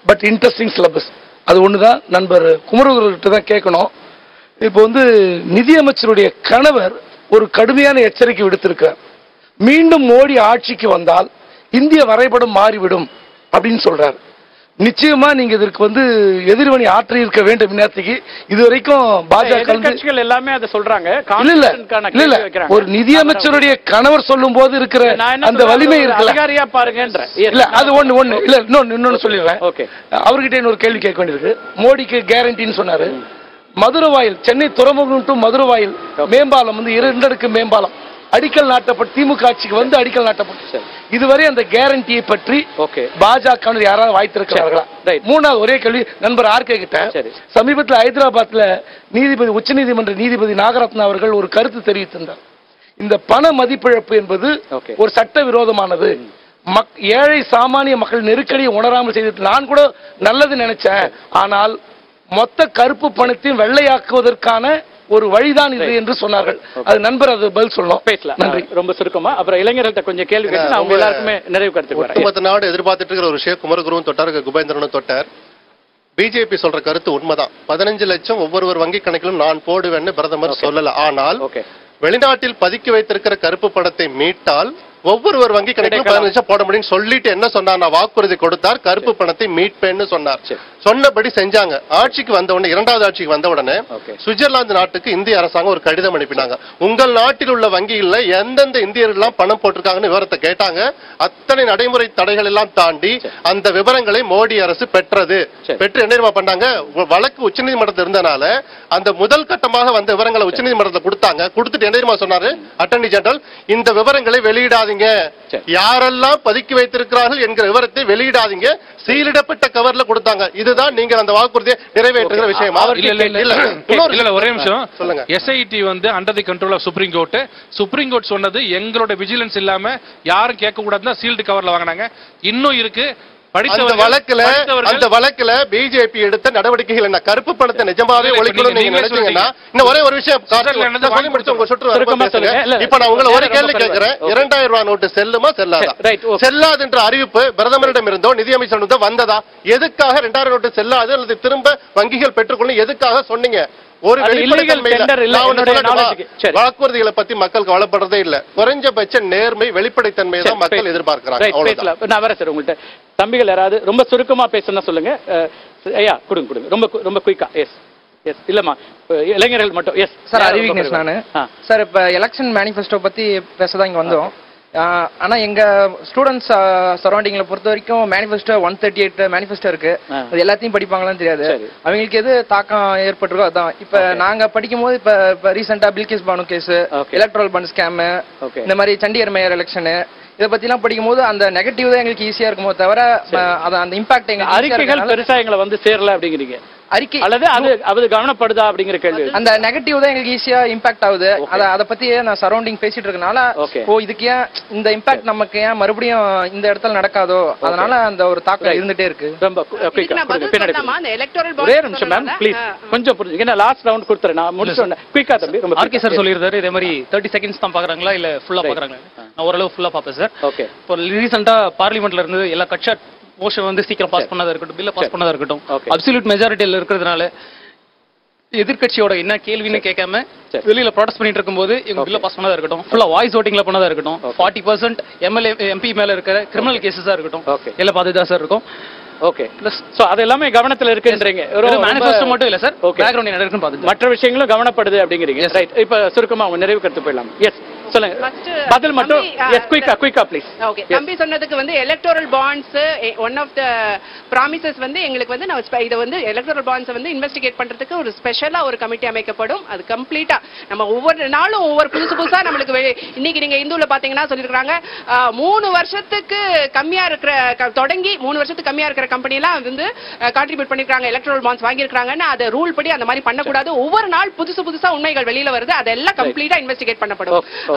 Speaker 9: but interesting syllabus அது ஒன்று தான் நண்பர் குமரகுருகிட்ட தான் கேட்கணும் இப்போ வந்து நிதியமைச்சருடைய கணவர் ஒரு கடுமையான எச்சரிக்கை விடுத்திருக்கிறார் மீண்டும் மோடி ஆட்சிக்கு வந்தால் இந்திய வரைபடம் மாறிவிடும் அப்படின்னு சொல்றாரு நிச்சயமா நீங்க இதற்கு வந்து எதிர்வணி ஆற்றி இருக்க வேண்டும் இந்நேரத்துக்கு இது வரைக்கும் பாஜக வந்து-
Speaker 1: எதிர்க்கட்சிகள் எல்லாமே அதை சொல்றாங்க
Speaker 9: இல்ல இல்ல
Speaker 1: கான்ஸ்டிடியூஷனுக்கான
Speaker 9: இல்ல இல்ல
Speaker 1: கேள்வி வைக்கிறாங்க.
Speaker 9: ஒரு நிதியமைச்சருடைய கணவர் சொல்லும் போது இருக்கிற
Speaker 1: நான் என்ன
Speaker 9: அந்த
Speaker 1: சொல்றேன்,
Speaker 9: வலிமை
Speaker 1: ஒரு
Speaker 9: இருக்குல்ல
Speaker 1: அதிகாரியா பாருங்கன்ற
Speaker 9: இல்ல அது ஒண்ணு ஒண்ணு இல்ல இன்னொன்னு இன்னொன்னு சொல்லிடுறேன்
Speaker 1: ஓகே
Speaker 9: அவர்கிட்ட இன்னொரு கேள்வி கேட்க வேண்டியிருக்கு மோடிக்கு கேரண்டின்னு சொன்னாரு மதுரவாயில் சென்னை துறைமுகம் டு மதுரவாயில் மேம்பாலம் வந்து இரண்டடுக்கு மேம்பாலம் அடிக்கல் நாட்டப்பட்டு திமுக ஆட்சிக்கு வந்து அடிக்கல் நாட்டப்பட்டு இதுவரை அந்த கேரண்டியை பற்றி
Speaker 1: ஓகே
Speaker 9: பாஜக யாராவது வாய்த்திருக்கிறார்களா மூணாவது ஒரே கேள்வி நண்பர் ஆர்கே கிட்ட சமீபத்தில் ஹைதராபாத்ல நீதிபதி உச்சநீதிமன்ற நீதிபதி நாகரத்னா அவர்கள் ஒரு கருத்து தெரிவித்திருந்தார் இந்த பண மதிப்பிழப்பு என்பது ஒரு சட்ட விரோதமானது மக் ஏழை சாமானிய மக்கள் நெருக்கடியை உணராமல் செய்து நான் கூட நல்லது நினைச்சேன் ஆனால் மொத்த கருப்பு பணத்தையும் வெள்ளையாக்குவதற்கான ஒரு வழிதான் இது என்று சொன்னார்கள் அது நண்பர் அது பதில் சொல்லணும்
Speaker 1: பேசலாம்
Speaker 9: நன்றி
Speaker 1: ரொம்ப சுருக்கமா அப்புறம் இளைஞர்கள்ட்ட கொஞ்சம் கேள்வி கேட்டு நான் உங்க எல்லாருக்குமே நிறைவு கருத்துக்கு வரேன்
Speaker 8: ஒட்டுமொத்த நாடு எதிர்பார்த்துட்டு இருக்கிற ஒரு விஷயம் குமரகுருவும் தொட்டார் குபேந்திரனும் தொட்டார் பிஜேபி சொல்ற கருத்து உண்மைதான் பதினஞ்சு லட்சம் ஒவ்வொருவர் வங்கி கணக்கிலும் நான் போடுவேன்னு பிரதமர் சொல்லல ஆனால் வெளிநாட்டில் பதுக்கி வைத்திருக்கிற கருப்பு பணத்தை மீட்டால் ஒவ்வொருவர் வங்கி கணக்கிலும்
Speaker 1: கிடைக்கலாம்.
Speaker 8: பதினஞ்சு லட்சம் போட முடியும்னு சொல்லிட்டு என்ன சொன்னார் நான் வாக்குறுதி கொடுத்தார் கருப்பு பணத்தை மீட்பேன்னு சொன்னார் சொன்னபடி செஞ்சாங்க ஆட்சிக்கு வந்த உடனே இரண்டாவது ஆட்சிக்கு வந்த உடனே சுவிட்சர்லாந்து நாட்டுக்கு இந்திய அரசாங்கம் ஒரு கடிதம் அனுப்பினாங்க உங்கள் நாட்டில் உள்ள வங்கிகள்ல எந்தெந்த இந்தியர்கள்லாம் பணம் போட்டிருக்காங்கன்னு விவரத்தை கேட்டாங்க அத்தனை நடைமுறை தடைகள் எல்லாம் தாண்டி அந்த விவரங்களை மோடி அரசு பெற்றது பெற்று என்ன தெரியுமா பண்ணாங்க வ- வழக்கு உச்சநீதிமன்றத்தில் இருந்தனால அந்த முதல் கட்டமாக வந்த விவரங்களை உச்சநீதிமன்றத்தில் கொடுத்தாங்க கொடுத்துட்டு என்ன தெரியுமா சொன்னாரு அட்டர்னி ஜெனரல் இந்த விவரங்களை வெளியிடாதீங்க யாரெல்லாம் பதுக்கி வைத்திருக்கிறார்கள் என்கிற விவரத்தை வெளியிடாதீங்க சீலிடப்பட்ட கவர்ல கொடுத்தாங்க இதுதான் நீங்க அந்த வாக்குறுதியை நிறைவேற்றுகிற விஷயமா
Speaker 5: இல்ல இல்ல இல்ல
Speaker 8: இல்ல
Speaker 5: இல்ல
Speaker 8: இன்னொரு
Speaker 5: இல்ல ஒரே நிமிஷம்
Speaker 8: சொல்லுங்க
Speaker 5: எஸ்ஐடி வந்து under the control of Supreme Court Supreme Court சொன்னது எங்களோட விஜிலன்ஸ் இல்லாம யாரும் கேட்க கூடாதுன்னு சீல்டு கவர்ல வாங்குனாங்க இன்னும் இருக்கு
Speaker 8: அந்த
Speaker 5: படித்தவர்கள்
Speaker 8: வழக்குல
Speaker 5: படித்தவர்கள்
Speaker 8: அந்த வழக்குல பிஜேபி எடுத்த நடவடிக்கைகள் என்ன கருப்பு பணத்தை நிஜமாவே
Speaker 5: இல்ல, இப்ப
Speaker 8: ஒழிக்கணும்
Speaker 5: நீங்க-
Speaker 8: நீங்க
Speaker 5: நீங்களே
Speaker 8: நினைச்சீங்கன்னா
Speaker 5: சொல்றீங்க.
Speaker 8: இன்னும் ஒரே ஒரு விஷயம்
Speaker 5: சுவிட்சர்லாந்து
Speaker 8: கார்த்திக், நான் சொல்லி முடிச்சு உங்க சுற்று வரும்போது
Speaker 1: சுருக்கமா
Speaker 8: பேசுங்க.
Speaker 1: சொல்லுங்க. இல்ல,
Speaker 8: இப்ப நான் உங்களை ஒரு
Speaker 1: ரொம்ப
Speaker 8: கேள்வி
Speaker 1: சொல்லுங்க.
Speaker 8: கேட்கிறேன்
Speaker 1: ஓகே.
Speaker 8: இரண்டாயிரம் ரூபாய் நோட்டு செல்லுமா செல்லாதா செல்லாது என்ற அறிவிப்பு பிரதமரிடம் இருந்தோ நிதியமைச்சரிடம் வந்ததா எதுக்காக இரண்டாயிரம் நோட்டு செல்லாது அல்லது திரும்ப வங்கிகள் பெற்றுக்கொள்ளும் எதுக்காக சொன்னீங்க ஒரு
Speaker 1: அது
Speaker 8: வெளிப்படைத்தன்மை
Speaker 1: illegal
Speaker 8: இல்ல.
Speaker 1: tender இல்ல,
Speaker 8: நான் ஒண்ணு
Speaker 1: என்னுடைய
Speaker 8: சொல்லட்டுமா?
Speaker 1: knowledge-க்கு. சரி.
Speaker 8: வாக்குறுதிகளை பத்தி மக்கள் கவலைப்படுறதே இல்ல குறைஞ்சபட்ச நேர்மை வெளிப்படைத்தன்மை தான் மக்கள் எதிர்பார்க்கிறாங்க
Speaker 1: Right,
Speaker 8: அவ்வளவுதான்
Speaker 1: பேசலாம் நான் வரேன் சார் உங்கள்ட்ட தம்பிகள் யாராவது ரொம்ப சுருக்கமா பேசணும்னா சொல்லுங்க அஹ், ஐயா கொடுங்க கொடுங்க ரொம்ப கு- ரொம்ப குயிக்கா எஸ் எஸ் இல்லம்மா அஹ், இளைஞர்கள் மட்டும் எஸ்
Speaker 17: சார் அறிவிக்னேஷ் நானு சார் இப்ப எலெக்ஷன் மேனிஃபெஸ்டோ பத்தி பேசதான் இங்க வந்தோம் ஆஹ் ஆனா எங்க ஸ்டூடெண்ட்ஸ் சரௌண்டிங்ல பொறுத்த வரைக்கும் manifesto one thirty eight manifesto இருக்கு அது எல்லாத்தையும் படிப்பாங்களான்னு தெரியாது அவங்களுக்கு எது தாக்கம் ஏற்பட்டிருக்கோ அதான் இப்ப நாங்க படிக்கும் போது இப்ப இப்ப ரீசெண்டா Bilkis Bano case electoral fund scam இந்த மாதிரி சண்டிகர் மேயர் எலெக்ஷன் இதை பத்தி எல்லாம் படிக்கும் போது அந்த நெகட்டிவ் தான் எங்களுக்கு ஈஸியா இருக்குமோ தவிர அஹ், அது அந்த இம்பாக்ட் எங்களுக்கு easy ஆ
Speaker 1: அறிக்கைகள்
Speaker 17: இருக்கறனால-
Speaker 1: பெருசா எங்களை வந்து சேரல அப்படிங்கிறீங்க
Speaker 17: அறிக்கை
Speaker 1: அல்லது அது அது கவனப்படுதா அப்படிங்கிற கேள்வி
Speaker 17: அந்த நெகட்டிவ் தான் எங்களுக்கு ஈஸியா இம்பாக்ட் ஆகுது அத அத பத்தி நான் சரௌண்டிங் பேசிட்டு இருக்கனால
Speaker 1: Okay.
Speaker 17: ஓ இதுக்கு ஏன் இந்த இம்பாக்ட் நமக்கு ஏன் மறுபடியும் இந்த இடத்துல நடக்காதோ அதனால அந்த ஒரு தாக்கம் இருந்துட்டே இருக்கு
Speaker 1: ரொம்ப
Speaker 4: இதுக்கு நான் பதில் சொல்லலாமா அந்த எலக்டோரல்
Speaker 1: ஒரே ஒரு நிமிஷம் மேம் ப்ளீஸ் கொஞ்சம் புரிஞ்சுங்க ஏன்னா லாஸ்ட் ரவுண்ட் கொடுத்துறேன் நான் முடிச்சோன்னே குயிக்கா தம்பி ரொம்ப
Speaker 18: ஆர்கே சார் சொல்லியிருந்தாரு இதே மாதிரி தேர்ட்டி செகண்ட்ஸ் தான் பாக்குறாங்களா இல்ல ஃபுல்லா
Speaker 1: Right.
Speaker 18: பாக்குறாங்களா நான் ஓரளவு ஃபுல்லா பாப்பேன் சார்
Speaker 1: ஓகே
Speaker 18: இப்போ ரீசெண்டா பார்லிமெண்ட்ல இருந்து எல்லா கட்சா மோஷன் வந்து சீக்கிரம் பாஸ் பண்ணதா இருக்கட்டும் பில்ல பாஸ் பண்ணதா இருக்கட்டும் அப்சல்யூட் மெஜாரிட்டியில் இருக்கிறதுனால எதிர்க்கட்சியோட என்ன கேள்வின்னு கேட்காம வெளியில ப்ரொடெஸ்ட் பண்ணிட்டு இருக்கும்போது இவங்க பில்ல பாஸ் பண்ணதா இருக்கட்டும் ஃபுல்லா வாய்ஸ் ஓட்டிங்ல பண்ணதா இருக்கட்டும் ஃபார்ட்டி பர்சன்ட் எம்எல்ஏ எம்பி மேல இருக்கிற கிரிமினல் கேசஸா இருக்கட்டும் எல்லாம் பார்த்துட்டு தான் சார் இருக்கும்
Speaker 1: ஓகே சோ அது எல்லாமே கவனத்துல இருக்குன்றீங்க
Speaker 18: வெறும் manifesto மட்டும் இல்ல சார்
Speaker 1: Okay.
Speaker 18: பேக்ரவுண்ட் என்ன இருக்குன்னு பார்த்துட்டு
Speaker 1: மற்ற விஷயங்களும் கவனப்படுது அப்படிங்கிறீங்க ரைட் இப்ப சுருக்கமா அவங்க நிறைவு கருத்து போயிடலாம் எஸ் சொல்லுங்க பதில் மட்டும் எஸ் குயிக்கா குயிக்கா ப்ளீஸ்
Speaker 4: ஓகே தம்பி சொன்னதுக்கு வந்து electoral bonds one of the promises வந்து எங்களுக்கு வந்து நான் ஸ்பெ- இதை வந்து எலக்டோரல் பாண்ட்ஸ் வந்து இன்வெஸ்டிகேட் பண்றதுக்கு ஒரு ஸ்பெஷலா ஒரு கமிட்டி அமைக்கப்படும் அது கம்ப்ளீட்டா நம்ம ஒவ்வொரு நாளும் ஒவ்வொரு புதுசு புதுசா நம்மளுக்கு வெளி- இன்னைக்கு நீங்க இந்துல பாத்தீங்கன்னா சொல்லிருக்காங்க மூணு வருஷத்துக்கு கம்மியா இருக்கிற க- தொடங்கி மூணு வருஷத்துக்கு கம்மியா இருக்கிற கம்பெனி எல்லாம் வந்து கான்ட்ரிபியூட் பண்ணிருக்காங்க எலக்ட்ரல் பாண்ட்ஸ் வாங்கியிருக்காங்கன்னு அதை ரூல் படி அந்த மாதிரி பண்ணக்கூடாது ஒவ்வொரு நாள் புதுசு புதுசா உண்மைகள் வெளியில வருது அதெல்லாம் கம்ப்ளீட்டா இன்வெஸ்டிகேட் பண்ணப்படும்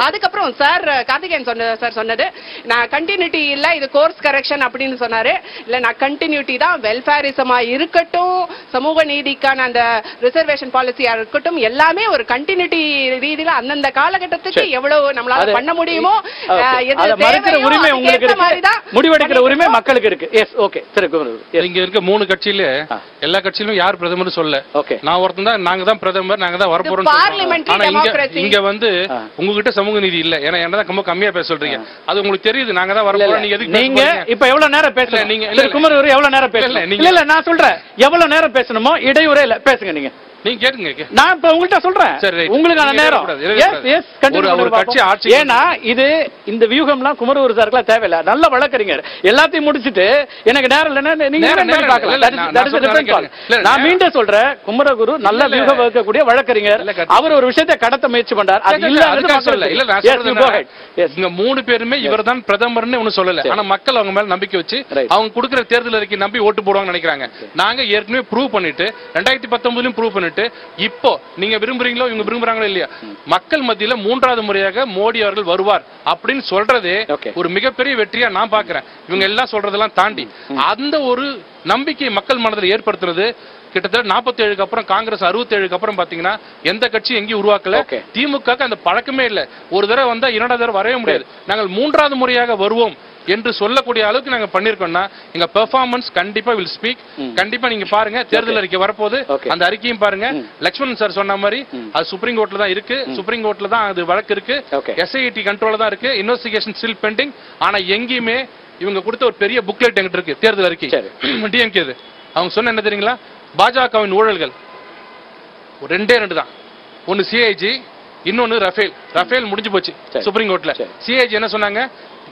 Speaker 4: அதுக்கப்புறம் சார் கார்த்திகேயன் சொன்ன சார் சொன்னது நான் கண்டினியூட்டி இல்ல இது கோர்ஸ் கரெக்ஷன் அப்படின்னு சொன்னாரு இல்ல நான் கண்டினியூட்டி தான் வெல்ஃபேரிசமா இருக்கட்டும் சமூக நீதிக்கான அந்த ரிசர்வேஷன் பாலிசியா இருக்கட்டும் எல்லாமே ஒரு கண்டினியூட்டி ரீதியில அந்தந்த காலகட்டத்துக்கு எவ்வளவு நம்மளால
Speaker 1: அது-
Speaker 4: பண்ண முடியுமோ
Speaker 1: Okay.
Speaker 4: அஹ், எது
Speaker 1: அதை மறுக்கிற
Speaker 4: தேவையோ
Speaker 1: உரிமை உங்களுக்கு
Speaker 4: அதுக்கேத்த மாதிரி தான்
Speaker 1: இருக்கு முடிவெடுக்கிற உரிமை மக்களுக்கு இருக்கு எஸ் ஓகே சரி குமரகுரு
Speaker 5: இங்க இருக்க மூணு கட்சியில எல்லா கட்சியிலும் யார் பிரதமர் சொல்ல நான் ஒருத்தன் தான் நாங்க தான் பிரதமர் நாங்க தான் வரப்போறோம்
Speaker 4: parliamentary
Speaker 5: ஆனா இங்க
Speaker 4: democracy.
Speaker 5: இங்க வந்து உங்ககிட்ட சமூக நீதி இல்ல ஏன்னா என்ன ரொம்ப கம்மியா பேச சொல்றீங்க அது உங்களுக்கு தெரியுது நாங்க தான் வரப்போறோம் நீங்க எதுக்கு பேச
Speaker 1: நீங்க
Speaker 5: போறீங்க?
Speaker 1: இப்ப எவ்வளவு நேரம் பேசல
Speaker 5: இல்ல,
Speaker 1: நீங்க
Speaker 5: நீங்க-
Speaker 1: இல்ல குமரகுரு எவ்வளவு நேரம்
Speaker 5: இல்ல,
Speaker 1: பேசல
Speaker 5: நீங்க-
Speaker 1: இல்ல இல்ல நான் சொல்றேன் எவ்வளவு நேரம் பேசணுமோ இடையூறே இல்ல பேசுங்க நீங்க
Speaker 5: நீங்க கேட்டுங்க கே-
Speaker 1: நான் இப்ப உங்கள்ட்ட சொல்றேன்
Speaker 5: சரி, right.
Speaker 1: உங்களுக்கான
Speaker 5: நீங்க
Speaker 1: நேரம்
Speaker 5: இருக்கக்கூடாது,
Speaker 1: எஸ்
Speaker 5: இருக்கக்கூடாது.
Speaker 1: எஸ் கண்டிப்பா
Speaker 5: ஒரு- ஒரு கட்சி ஆட்சிக்கு
Speaker 1: ஏன்னா இது இந்த வியூகம்லாம் குமரகுரு சாருக்குலாம் தேவையில்ல நல்ல வழக்கறிஞர் எல்லாத்தையும் முடிச்சிட்டு எனக்கு நேரம் இல்லைன்னா நீங்க
Speaker 5: நேரம்,
Speaker 1: invent பண்ணி
Speaker 5: நேரம்
Speaker 1: பார்க்கலாம்
Speaker 5: இல்ல,
Speaker 1: That is-
Speaker 5: நான்
Speaker 1: that is a
Speaker 5: சொல்றேன்
Speaker 1: different call.
Speaker 5: கேளுங்க. இல்ல,
Speaker 1: நான்
Speaker 5: நேரம்.
Speaker 1: மீண்டும் சொல்றேன் குமரகுரு நல்ல
Speaker 5: இல்ல,
Speaker 1: வியூகம் வகுக்கக்கூடிய வழக்கறிஞர் அவர் ஒரு விஷயத்தை கடத்த முயற்சி பண்றார் அது
Speaker 5: இல்ல,
Speaker 1: இல்ல
Speaker 5: அதுக்காக சொல்லல. இல்ல, நான் சொல்றது என்னன்னா, இங்க மூணு பேருமே இவர்தான் பிரதமர்னு ஒண்ணு சொல்லல ஆனா மக்கள் அவங்க மேல நம்பிக்கை வச்சு அவங்க கொடுக்கிற தேர்தல் அறிக்கை நம்பி ஓட்டு போடுவாங்கன்னு நினைக்கிறாங்க நாங்க ஏற்கனவே ப்ரூவ் பண்ணிட்டு ரெண்டாயிரத்தி பத்தொன்பதுலயும் ப்ரூவ் பண்ணிட்டு இப்போ நீங்க விரும்புறீங்களோ இவங்க விரும்புறாங்களோ இல்லையா மக்கள் மத்தியில மூன்றாவது முறையாக மோடி அவர்கள் வருவார் அப்படின்னு சொல்றதே ஒரு மிகப்பெரிய வெற்றியா நான் பாக்குறேன் இவங்க எல்லாம் சொல்றதெல்லாம் தாண்டி அந்த ஒரு நம்பிக்கையை மக்கள் மனதில் ஏற்படுத்துறது கிட்டத்தட்ட 47 ஏழுக்கு அப்புறம் காங்கிரஸ் 67 ஏழுக்கு அப்புறம் பாத்தீங்கன்னா எந்த கட்சியும் எங்கேயும் உருவாக்கல திமுக அந்த பழக்கமே இல்ல ஒரு தடவை வந்தா இரண்டாவது தடவை வரவே முடியாது நாங்கள் மூன்றாவது முறையாக வருவோம் என்று சொல்லக்கூடிய அளவுக்கு நாங்க பண்ணிருக்கோம்னா எங்க பெர்ஃபார்மன்ஸ் கண்டிப்பா வில் ஸ்பீக் கண்டிப்பா நீங்க பாருங்க தேர்தல் அறிக்கை வரப்போது அந்த அறிக்கையும் பாருங்க லட்சுமணன் சார் சொன்ன மாதிரி அது சுப்ரீம் கோர்ட்ல தான் இருக்கு சுப்ரீம் கோர்ட்ல தான் அது வழக்கு இருக்கு எஸ்ஐடி கண்ட்ரோல தான் இருக்கு இன்வெஸ்டிகேஷன் ஸ்டில் பெண்டிங் ஆனா எங்கேயுமே இவங்க கொடுத்த ஒரு பெரிய புக்லெட் எங்கிட்ட இருக்கு தேர்தல் அறிக்கை டிஎம்கே அவங்க சொன்ன என்ன தெரியுங்களா பாஜகவின் ஊழல்கள் ஒரு ரெண்டே ரெண்டு தான் ஒன்னு சிஐஜி இன்னொன்னு ரஃபேல் ரஃபேல் முடிஞ்சு போச்சு சுப்ரீம் கோர்ட்ல சிஐஜி என்ன சொன்னாங்க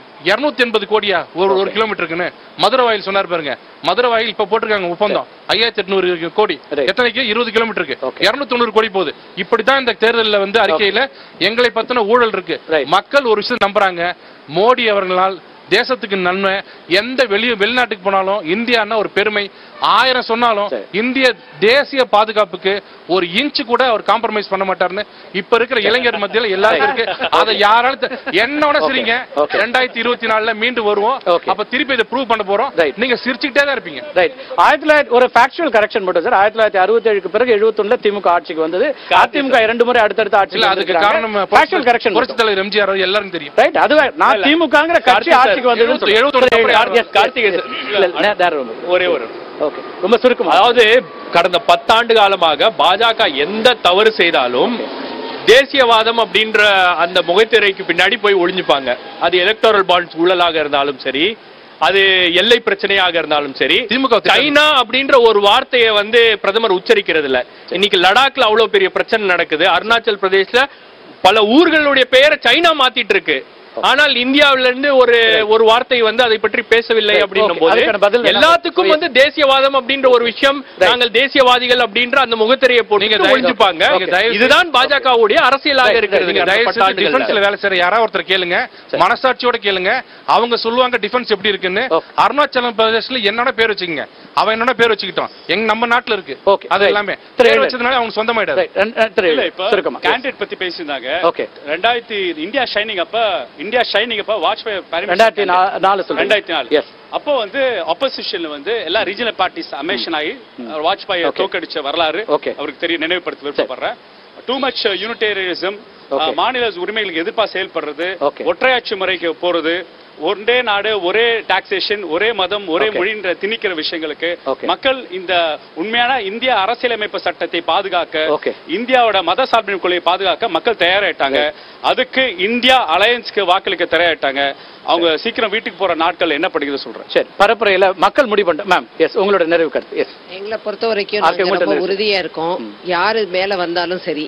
Speaker 5: 280 எண்பது கோடியா ஒரு ஒரு கிலோமீட்டருக்குன்னு மதுரை வாயில் சொன்னார் பாருங்க மதுரை வாயில் இப்ப போட்டிருக்காங்க ஒப்பந்தம் ஐயாயிரத்தி எட்நூறு கோடி எத்தனைக்கு இருபது கிலோமீட்டருக்கு இருநூத்தி தொண்ணூறு கோடி போகுது இப்படித்தான் இந்த தேர்தலில் வந்து அறிக்கையில எங்களை பத்தின ஊழல் இருக்கு மக்கள் ஒரு விஷயம் நம்புறாங்க மோடி அவர்களால் தேசத்துக்கு நன்மை எந்த வெளிய வெளிநாட்டுக்கு போனாலும் இந்தியான்னா ஒரு பெருமை ஆயிரம் சொன்னாலும் இந்திய தேசிய பாதுகாப்புக்கு ஒரு இன்ச் கூட அவர் காம்ப்ரமைஸ் பண்ண மாட்டாருன்னு இப்ப இருக்கிற இளைஞர் மத்தியில எல்லாருக்கும் இருக்கு அதை யாராலும் த- என்னோட சரிங்க ரெண்டாயிரத்தி இருபத்தி நாலுல மீண்டும் வருவோம் அப்ப திருப்பி இதை ப்ரூவ் பண்ண போறோம் நீங்க சிரிச்சுக்கிட்டே தான் இருப்பீங்க
Speaker 1: ரைட் ஆயிரத்தி தொள்ளாயிரத்தி ஒரு ஃபேக்சுவல் கரெக்ஷன் மட்டும் சார் ஆயிரத்தி தொள்ளாயிரத்தி அறுபத்தி ஏழுக்கு பிறகு எழுபத்தொன்னுல திமுக ஆட்சிக்கு வந்தது அதிமுக இரண்டு முறை அடுத்தடுத்த ஆட்சி
Speaker 5: இல்ல அதுக்கு காரணம்
Speaker 1: ஃபேக்சுவல் கரெக்ஷன்
Speaker 5: புரட்சி தலைவர் எம்ஜிஆர் அவர் எல்லாருக்கும் தெரியும்
Speaker 1: ரைட் அதுவே நான் திமுகங்கிற கட்சி
Speaker 5: கார்த்திக்
Speaker 1: ஆட்சிக்கு
Speaker 5: சார்,
Speaker 1: வந்தது
Speaker 5: எழுபத்தி- எழுபத்தொன்னு அப்புறம் யார்? கார்த்திகை சார்.
Speaker 10: ஒரே ஒரு
Speaker 1: ஓகே ரொம்ப சுருக்கமா
Speaker 10: அதாவது கடந்த பத்தாண்டு காலமாக பாஜக எந்த தவறு செய்தாலும் தேசியவாதம் அப்படின்ற அந்த முகத்திரைக்கு பின்னாடி போய் ஒளிஞ்சுப்பாங்க அது எலக்டோரல் பாண்ட்ஸ் ஊழலாக இருந்தாலும் சரி அது எல்லை பிரச்சனையாக இருந்தாலும் சரி சைனா அப்படின்ற ஒரு வார்த்தையை வந்து பிரதமர் உச்சரிக்கிறது இல்ல இன்னைக்கு லடாக்ல அவ்வளவு பெரிய பிரச்சனை நடக்குது அருணாச்சல் பிரதேஷ்ல பல ஊர்களுடைய பெயரை சைனா மாத்திட்டு இருக்கு ஆனால் இந்தியாவில இருந்து ஒரு ஒரு வார்த்தை வந்து அதை பற்றி பேசவில்லை
Speaker 1: சரி,
Speaker 10: அப்படின்னும்
Speaker 1: okay. அதுக்கான பதில்
Speaker 10: போது
Speaker 1: வேணா-
Speaker 10: எல்லாத்துக்கும் வந்து தேசியவாதம் அப்படின்ற ஒரு விஷயம் நாங்கள் தேசியவாதிகள் அப்படின்ற அந்த முகத்திரையை
Speaker 5: நீங்க
Speaker 10: போட்டு
Speaker 5: தயவு-
Speaker 10: ஒழிஞ்சுப்பாங்க
Speaker 5: நீங்க தயவு-
Speaker 10: இதுதான் பாஜகவுடைய அரசியலாக இருக்கிறது
Speaker 5: நீங்க
Speaker 10: கடந்த
Speaker 5: தயவு செஞ்சு
Speaker 10: பத்தாண்டுகள்ல.
Speaker 5: டிஃபென்ஸ்ல வேலை செய்யற யாராவது ஒருத்தர் கேளுங்க மனசாட்சியோட கேளுங்க அவங்க சொல்லுவாங்க டிஃபென்ஸ் எப்படி இருக்குன்னு அருணாச்சலம் பிரதேசத்துல என்னோட பேர் வச்சுக்கங்க அவன் என்னோட பேர் வச்சுக்கிட்டோம் எங்க நம்ம நாட்டுல இருக்கு அது எல்லாமே பேர் வச்சதுனால அவங்க சொந்தமாயிடாது
Speaker 19: இல்ல இப்ப கேண்டிடேட் பத்தி பேசியிருந்தாங்க
Speaker 1: ஓகே
Speaker 19: ரெண்டாயிரத்தி இந்தியா ஷைனிங் அப்ப இந்தியா ஷைனிங் அப்ப வாஜ்பாய் prime minister
Speaker 1: ரெண்டாயிரத்தி நா- நாலு சொல்லுங்க.
Speaker 19: ரெண்டாயிரத்தி நாலு
Speaker 1: Yes.
Speaker 19: அப்போ வந்து ஆப்போசிஷன்ல வந்து எல்லா ரீஜனல் பார்ட்டிஸ் அமேஷன் ஆகி வாஜ்பாய் தோக்கடிச்ச வரலாறு அவருக்கு தெரிய நினைவுபடுத்த விருப்பப்படுறேன் டூ மச் யூனிடேரியனிசம் மாநில உரிமைகளுக்கு எதிர்ப்பா செயல்படுறது ஒற்றையாட்சி முறைக்கு போறது ஒரே நாடு ஒரே டாக்ஸேஷன் ஒரே மதம் ஒரே
Speaker 1: Okay.
Speaker 19: மொழின்ற திணிக்கிற விஷயங்களுக்கு மக்கள் இந்த உண்மையான இந்திய அரசியலமைப்பு சட்டத்தை பாதுகாக்க இந்தியாவோட மத சார்பின் கொள்கையை பாதுகாக்க மக்கள் தயாராயிட்டாங்க அதுக்கு இந்தியா அலையன்ஸ்க்கு வாக்களிக்க தயாராயிட்டாங்க அவங்க சீக்கிரம் வீட்டுக்கு போற நாட்கள் என்ன படிக்குது சொல்றேன்
Speaker 1: சரி பரப்புரையில மக்கள் முடிவு பண்ணிட்டு மேம் எஸ் உங்களோட நிறைவு கருத்து எஸ்
Speaker 3: எங்களை பொறுத்த வரைக்கும்
Speaker 1: ஆக்கே
Speaker 3: நாங்க
Speaker 1: உங்கள்ட்ட
Speaker 3: ரொம்ப
Speaker 1: இருக்கு.
Speaker 3: உறுதியா இருக்கோம் யாரு மேல வந்தாலும் சரி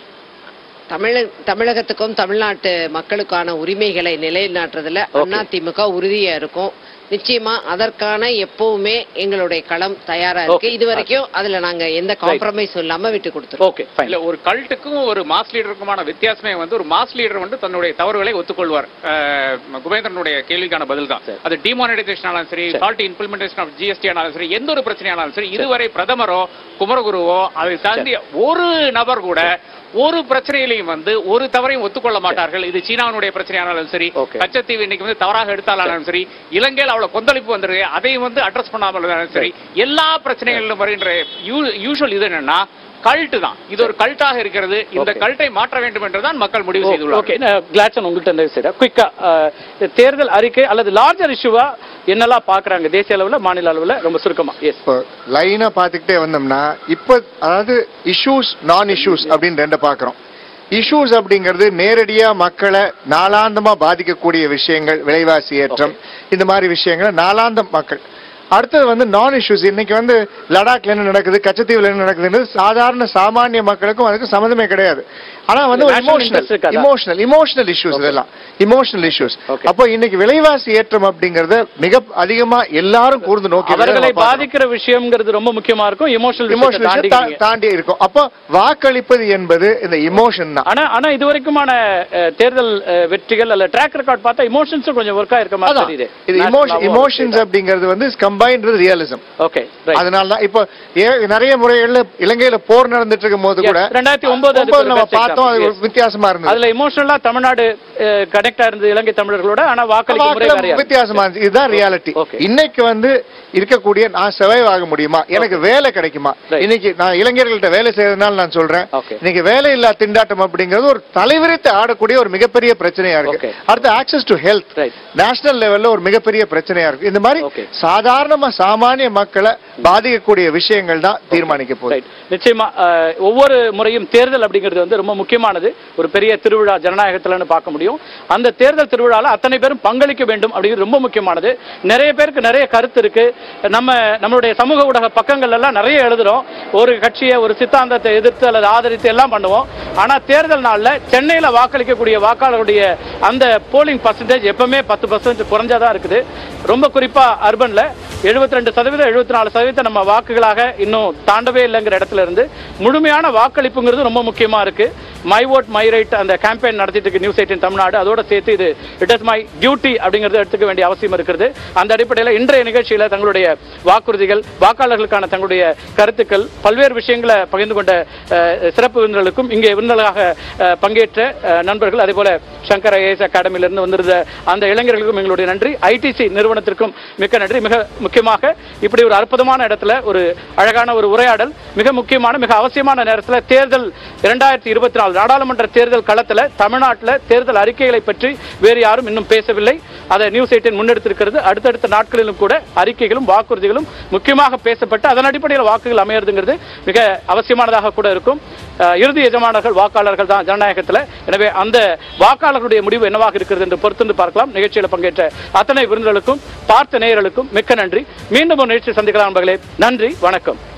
Speaker 3: தமிழ தமிழகத்துக்கும் தமிழ்நாட்டு மக்களுக்கான உரிமைகளை நிலைநாட்டுறதுல அதிமுக உறுதியா இருக்கும் நிச்சயமா அதற்கான எப்பவுமே எங்களுடைய களம் தயாரா இருக்கு
Speaker 6: Okay.
Speaker 3: இது வரைக்கும் அதுல நாங்க எந்த காம்ப்ரமைஸும் இல்லாம விட்டு கொடுத்துருக்கோம்
Speaker 1: ஓகே
Speaker 6: இல்ல ஒரு கல்ட்டுக்கும் ஒரு மாஸ் லீடருக்குமான வித்தியாசமே வந்து ஒரு மாஸ் லீடர் வந்து தன்னுடைய தவறுகளை ஒத்துக்கொள்வார் அஹ், குபேந்திரனுடைய கேள்விக்கான பதில் தான் அது டிமானிட்டைசேஷன் ஆனாலும் சரி ஃபால்ட்டி இம்ப்ளிமெண்டேஷன் ஆஃப் ஜிஎஸ்டி ஆனாலும் சரி எந்த ஒரு பிரச்சனையானாலும் சரி இதுவரை பிரதமரோ குமரகுருவோ அதை தாண்டி ஒரு நபர் கூட ஒரு பிரச்சனையிலையும் வந்து ஒரு தவறையும் ஒத்துக்கொள்ள மாட்டார்கள் இது சீனாவினுடைய பிரச்சனையானாலும் சரி கச்சத்தீவு இன்னைக்கு வந்து தவறாக எடுத்தாலும் சரி இலங்கையில் அவ்வளவு கொந்தளிப்பு வந்துருக்கு அதையும் வந்து அட்ரஸ் பண்ணாமல் இருந்தாலும் சரி எல்லா பிரச்சனைகளிலும் வருகின்ற யூஷுவல் இது என்னன்னா கல்ட்டு தான் இது ஒரு கல்ட்டாக இருக்கிறது இந்த கல்ட்டை மாற்ற வேண்டும் என்றுதான் மக்கள் முடிவு செய்துள்ளார்கள்
Speaker 1: ஓகே கிளாட்சன் உங்கள்கிட்ட இந்த சைடா குயிக்கா தேர்தல் அறிக்கை அல்லது லார்ஜர் இஷ்யூவா என்னெல்லாம் பாக்குறாங்க தேசிய அளவுல மாநில அளவுல ரொம்ப சுருக்கமா எஸ்
Speaker 15: இப்போ லைனா பார்த்துக்கிட்டே வந்தோம்னா இப்போ அதாவது இஷ்யூஸ் நான் இஷ்யூஸ் அப்படின்னு ரெண்டை பார்க்குறோம் இஷ்யூஸ் அப்படிங்கிறது நேரடியா மக்களை நாளாந்தமா பாதிக்கக்கூடிய விஷயங்கள் விலைவாசி ஏற்றம் இந்த மாதிரி விஷயங்களை நாளாந்தம் மக்கள் அடுத்தது வந்து நான் இஷ்யூஸ் இன்னைக்கு வந்து லடாக்ல என்ன நடக்குது கச்சத்தீவுல என்ன நடக்குதுன்றது சாதாரண சாமானிய மக்களுக்கும் அதுக்கு சம்மந்தமே கிடையாது ஆனா வந்து ஒரு
Speaker 1: National
Speaker 15: இமோஷனல்
Speaker 1: interest இருக்காதா?
Speaker 15: இமோஷனல் இமோஷனல் இஷ்யூஸ் இதெல்லாம் இமோஷனல் இஷ்யூஸ் அப்போ இன்னைக்கு விலைவாசி ஏற்றம் அப்படிங்கறத மிக அதிகமா எல்லாரும் கூர்ந்து நோக்கி
Speaker 1: அவர்களை பாதிக்கிற விஷயம்ங்கிறது ரொம்ப முக்கியமா இருக்கும் இமோஷனல்
Speaker 15: இமோஷனல்
Speaker 1: தாண்டி
Speaker 15: தாண்டி இருக்கும் அப்போ வாக்களிப்பது என்பது இந்த இமோஷன் தான்
Speaker 1: ஆனா ஆனா இது வரைக்குமான அஹ், தேர்தல் அஹ், வெற்றிகள் அல்ல ட்ராக் ரெக்கார்ட் பார்த்தா இமோஷன்ஸும் கொஞ்சம் ஒர்க்கா இருக்க மாதிரி
Speaker 15: அதான்.
Speaker 1: தெரியுது
Speaker 15: இது இமோஷன் இமோஷன்ஸ் அப்படிங்கிறது வந்து கம்பைன்ட் வித் ரியலிசம்
Speaker 1: ஓகே
Speaker 15: அதனால தான் இப்போ ஏ- நிறைய முறைகள்ல இலங்கையில போர் நடந்துட்டு இருக்கும் போது கூட
Speaker 1: ரெண்டாயிரத்தி ஒன்பது
Speaker 15: ஒன்பது நம்ம பார்த்தோம் அது ஒரு வித்தியாசமா இருந்தது
Speaker 1: அதுல இமோஷனலா தமிழ்நாடு கனெக்ட் இருந்தது இலங்கை தமிழர்களோட ஆனா வாக்களிக்கும் முறை
Speaker 15: வாக்குல
Speaker 1: வேறையா
Speaker 15: வித்தியாசமா இருந்துச்சு இதுதான் ரியாலிட்டி இன்னைக்கு வந்து இருக்கக்கூடிய நான் சர்வைவ் ஆக முடியுமா எனக்கு வேலை கிடைக்குமா இன்னைக்கு நான் இளைஞர்கள்ட்ட வேலை செய்யறதுனால நான் சொல்றேன் இன்னைக்கு வேலை இல்லா திண்டாட்டம் அப்படிங்கிறது ஒரு தலைவிரித்து ஆடக்கூடிய ஒரு மிகப்பெரிய பிரச்சனையா இருக்கு அடுத்து ஆக்சஸ் டு ஹெல்த் நேஷனல் லெவல்ல ஒரு மிகப்பெரிய பிரச்சனையா இருக்கு இந்த மாதிரி சாதாரணமா சாமானிய மக்களை பாதிக்கக்கூடிய விஷயங்கள் தான் தீர்மானிக்க போகுது
Speaker 1: நிச்சயமா அஹ், ஒவ்வொரு முறையும் தேர்தல் அப்படிங்கிறது வந்து ரொம்ப முக்கியமானது ஒரு பெரிய திருவிழா ஜனநாயகத்தில்னு பார்க்க முடியும் அந்த தேர்தல் திருவிழால அத்தனை பேரும் பங்களிக்க வேண்டும் அப்படிங்கிறது ரொம்ப முக்கியமானது நிறைய பேருக்கு நிறைய கருத்து இருக்கு நம்ம நம்மளுடைய சமூக ஊடக பக்கங்கள் எல்லாம் நிறைய எழுதுறோம் ஒரு கட்சியை ஒரு சித்தாந்தத்தை எதிர்த்து அல்லது ஆதரித்து எல்லாம் பண்ணுவோம் ஆனா தேர்தல் நாள்ல சென்னையில வாக்களிக்கக்கூடிய வாக்காளருடைய அந்த போலிங் பர்சன்டேஜ் எப்பவுமே பத்து பர்சன்ட் குறைஞ்சாதான் இருக்குது ரொம்ப குறிப்பா அர்பன்ல 72% ரெண்டு சதவீதம் எழுபத்தி நாலு சதவீதம் நம்ம வாக்குகளாக இன்னும் தாண்டவே இல்லைங்கிற இடத்துல இருந்து முழுமையான வாக்களிப்புங்கிறது ரொம்ப முக்கியமா இருக்கு மை ஓட் மை ரைட் அந்த கேம்பெயின் நடத்திட்டு இருக்கு நியூஸ் எயிட்டின் தமிழ்நாடு அதோட சேர்த்து இது இட் இஸ் மை டியூட்டி அப்படிங்கிறது எடுத்துக்க வேண்டிய அவசியம் இருக்கிறது அந்த அடிப்படையில் இன்றைய நிகழ்ச்சியில தங்களுடைய வாக்குறுதிகள் வாக்காளர்களுக்கான தங்களுடைய கருத்துக்கள் பல்வேறு விஷயங்களை பகிர்ந்து கொண்ட அஹ், சிறப்பு விருந்தினர்களுக்கும் இங்கே விருந்தினர்களாக அஹ், பங்கேற்ற அஹ், நண்பர்கள் அதே போல சங்கர் ஐஏஎஸ் அகாடமியிலிருந்து வந்திருந்த அந்த இளைஞர்களுக்கும் எங்களுடைய நன்றி ஐடிசி நிறுவனத்திற்கும் மிக்க நன்றி மிக முக்கியமாக இப்படி ஒரு அற்புதமான இடத்துல ஒரு அழகான ஒரு உரையாடல் மிக முக்கியமான மிக அவசியமான நேரத்தில் தேர்தல் இரண்டாயிரத்தி இருபத்தி நாலு நாடாளுமன்ற தேர்தல் களத்தில் தமிழ்நாட்டில் தேர்தல் அறிக்கைகளை பற்றி வேறு யாரும் இன்னும் பேசவில்லை அதை நியூஸ் எயிட்டின் முன்னெடுத்திருக்கிறது அடுத்தடுத்த நாட்களிலும் கூட அறிக்கைகளும் வாக்குறுதிகளும் முக்கியமாக பேசப்பட்டு அதன் அடிப்படையில் வாக்குகள் அமையறதுங்கிறது மிக அவசியமானதாக கூட இருக்கும் அஹ், இறுதி எஜமானர்கள் வாக்காளர்கள் தான் ஜனநாயகத்தில் எனவே அந்த வாக்காளர்களுடைய முடிவு என்னவாக இருக்கிறது என்று பொறுத்திருந்து பார்க்கலாம் நிகழ்ச்சியில் பங்கேற்ற அத்தனை விருந்தினர்களுக்கும் பார்த்த நேயர்களுக்கும் மிக்க நன்றி மீண்டும் ஒரு நிகழ்ச்சி சந்திக்கலாம் நண்பர்களே நன்றி வணக்கம்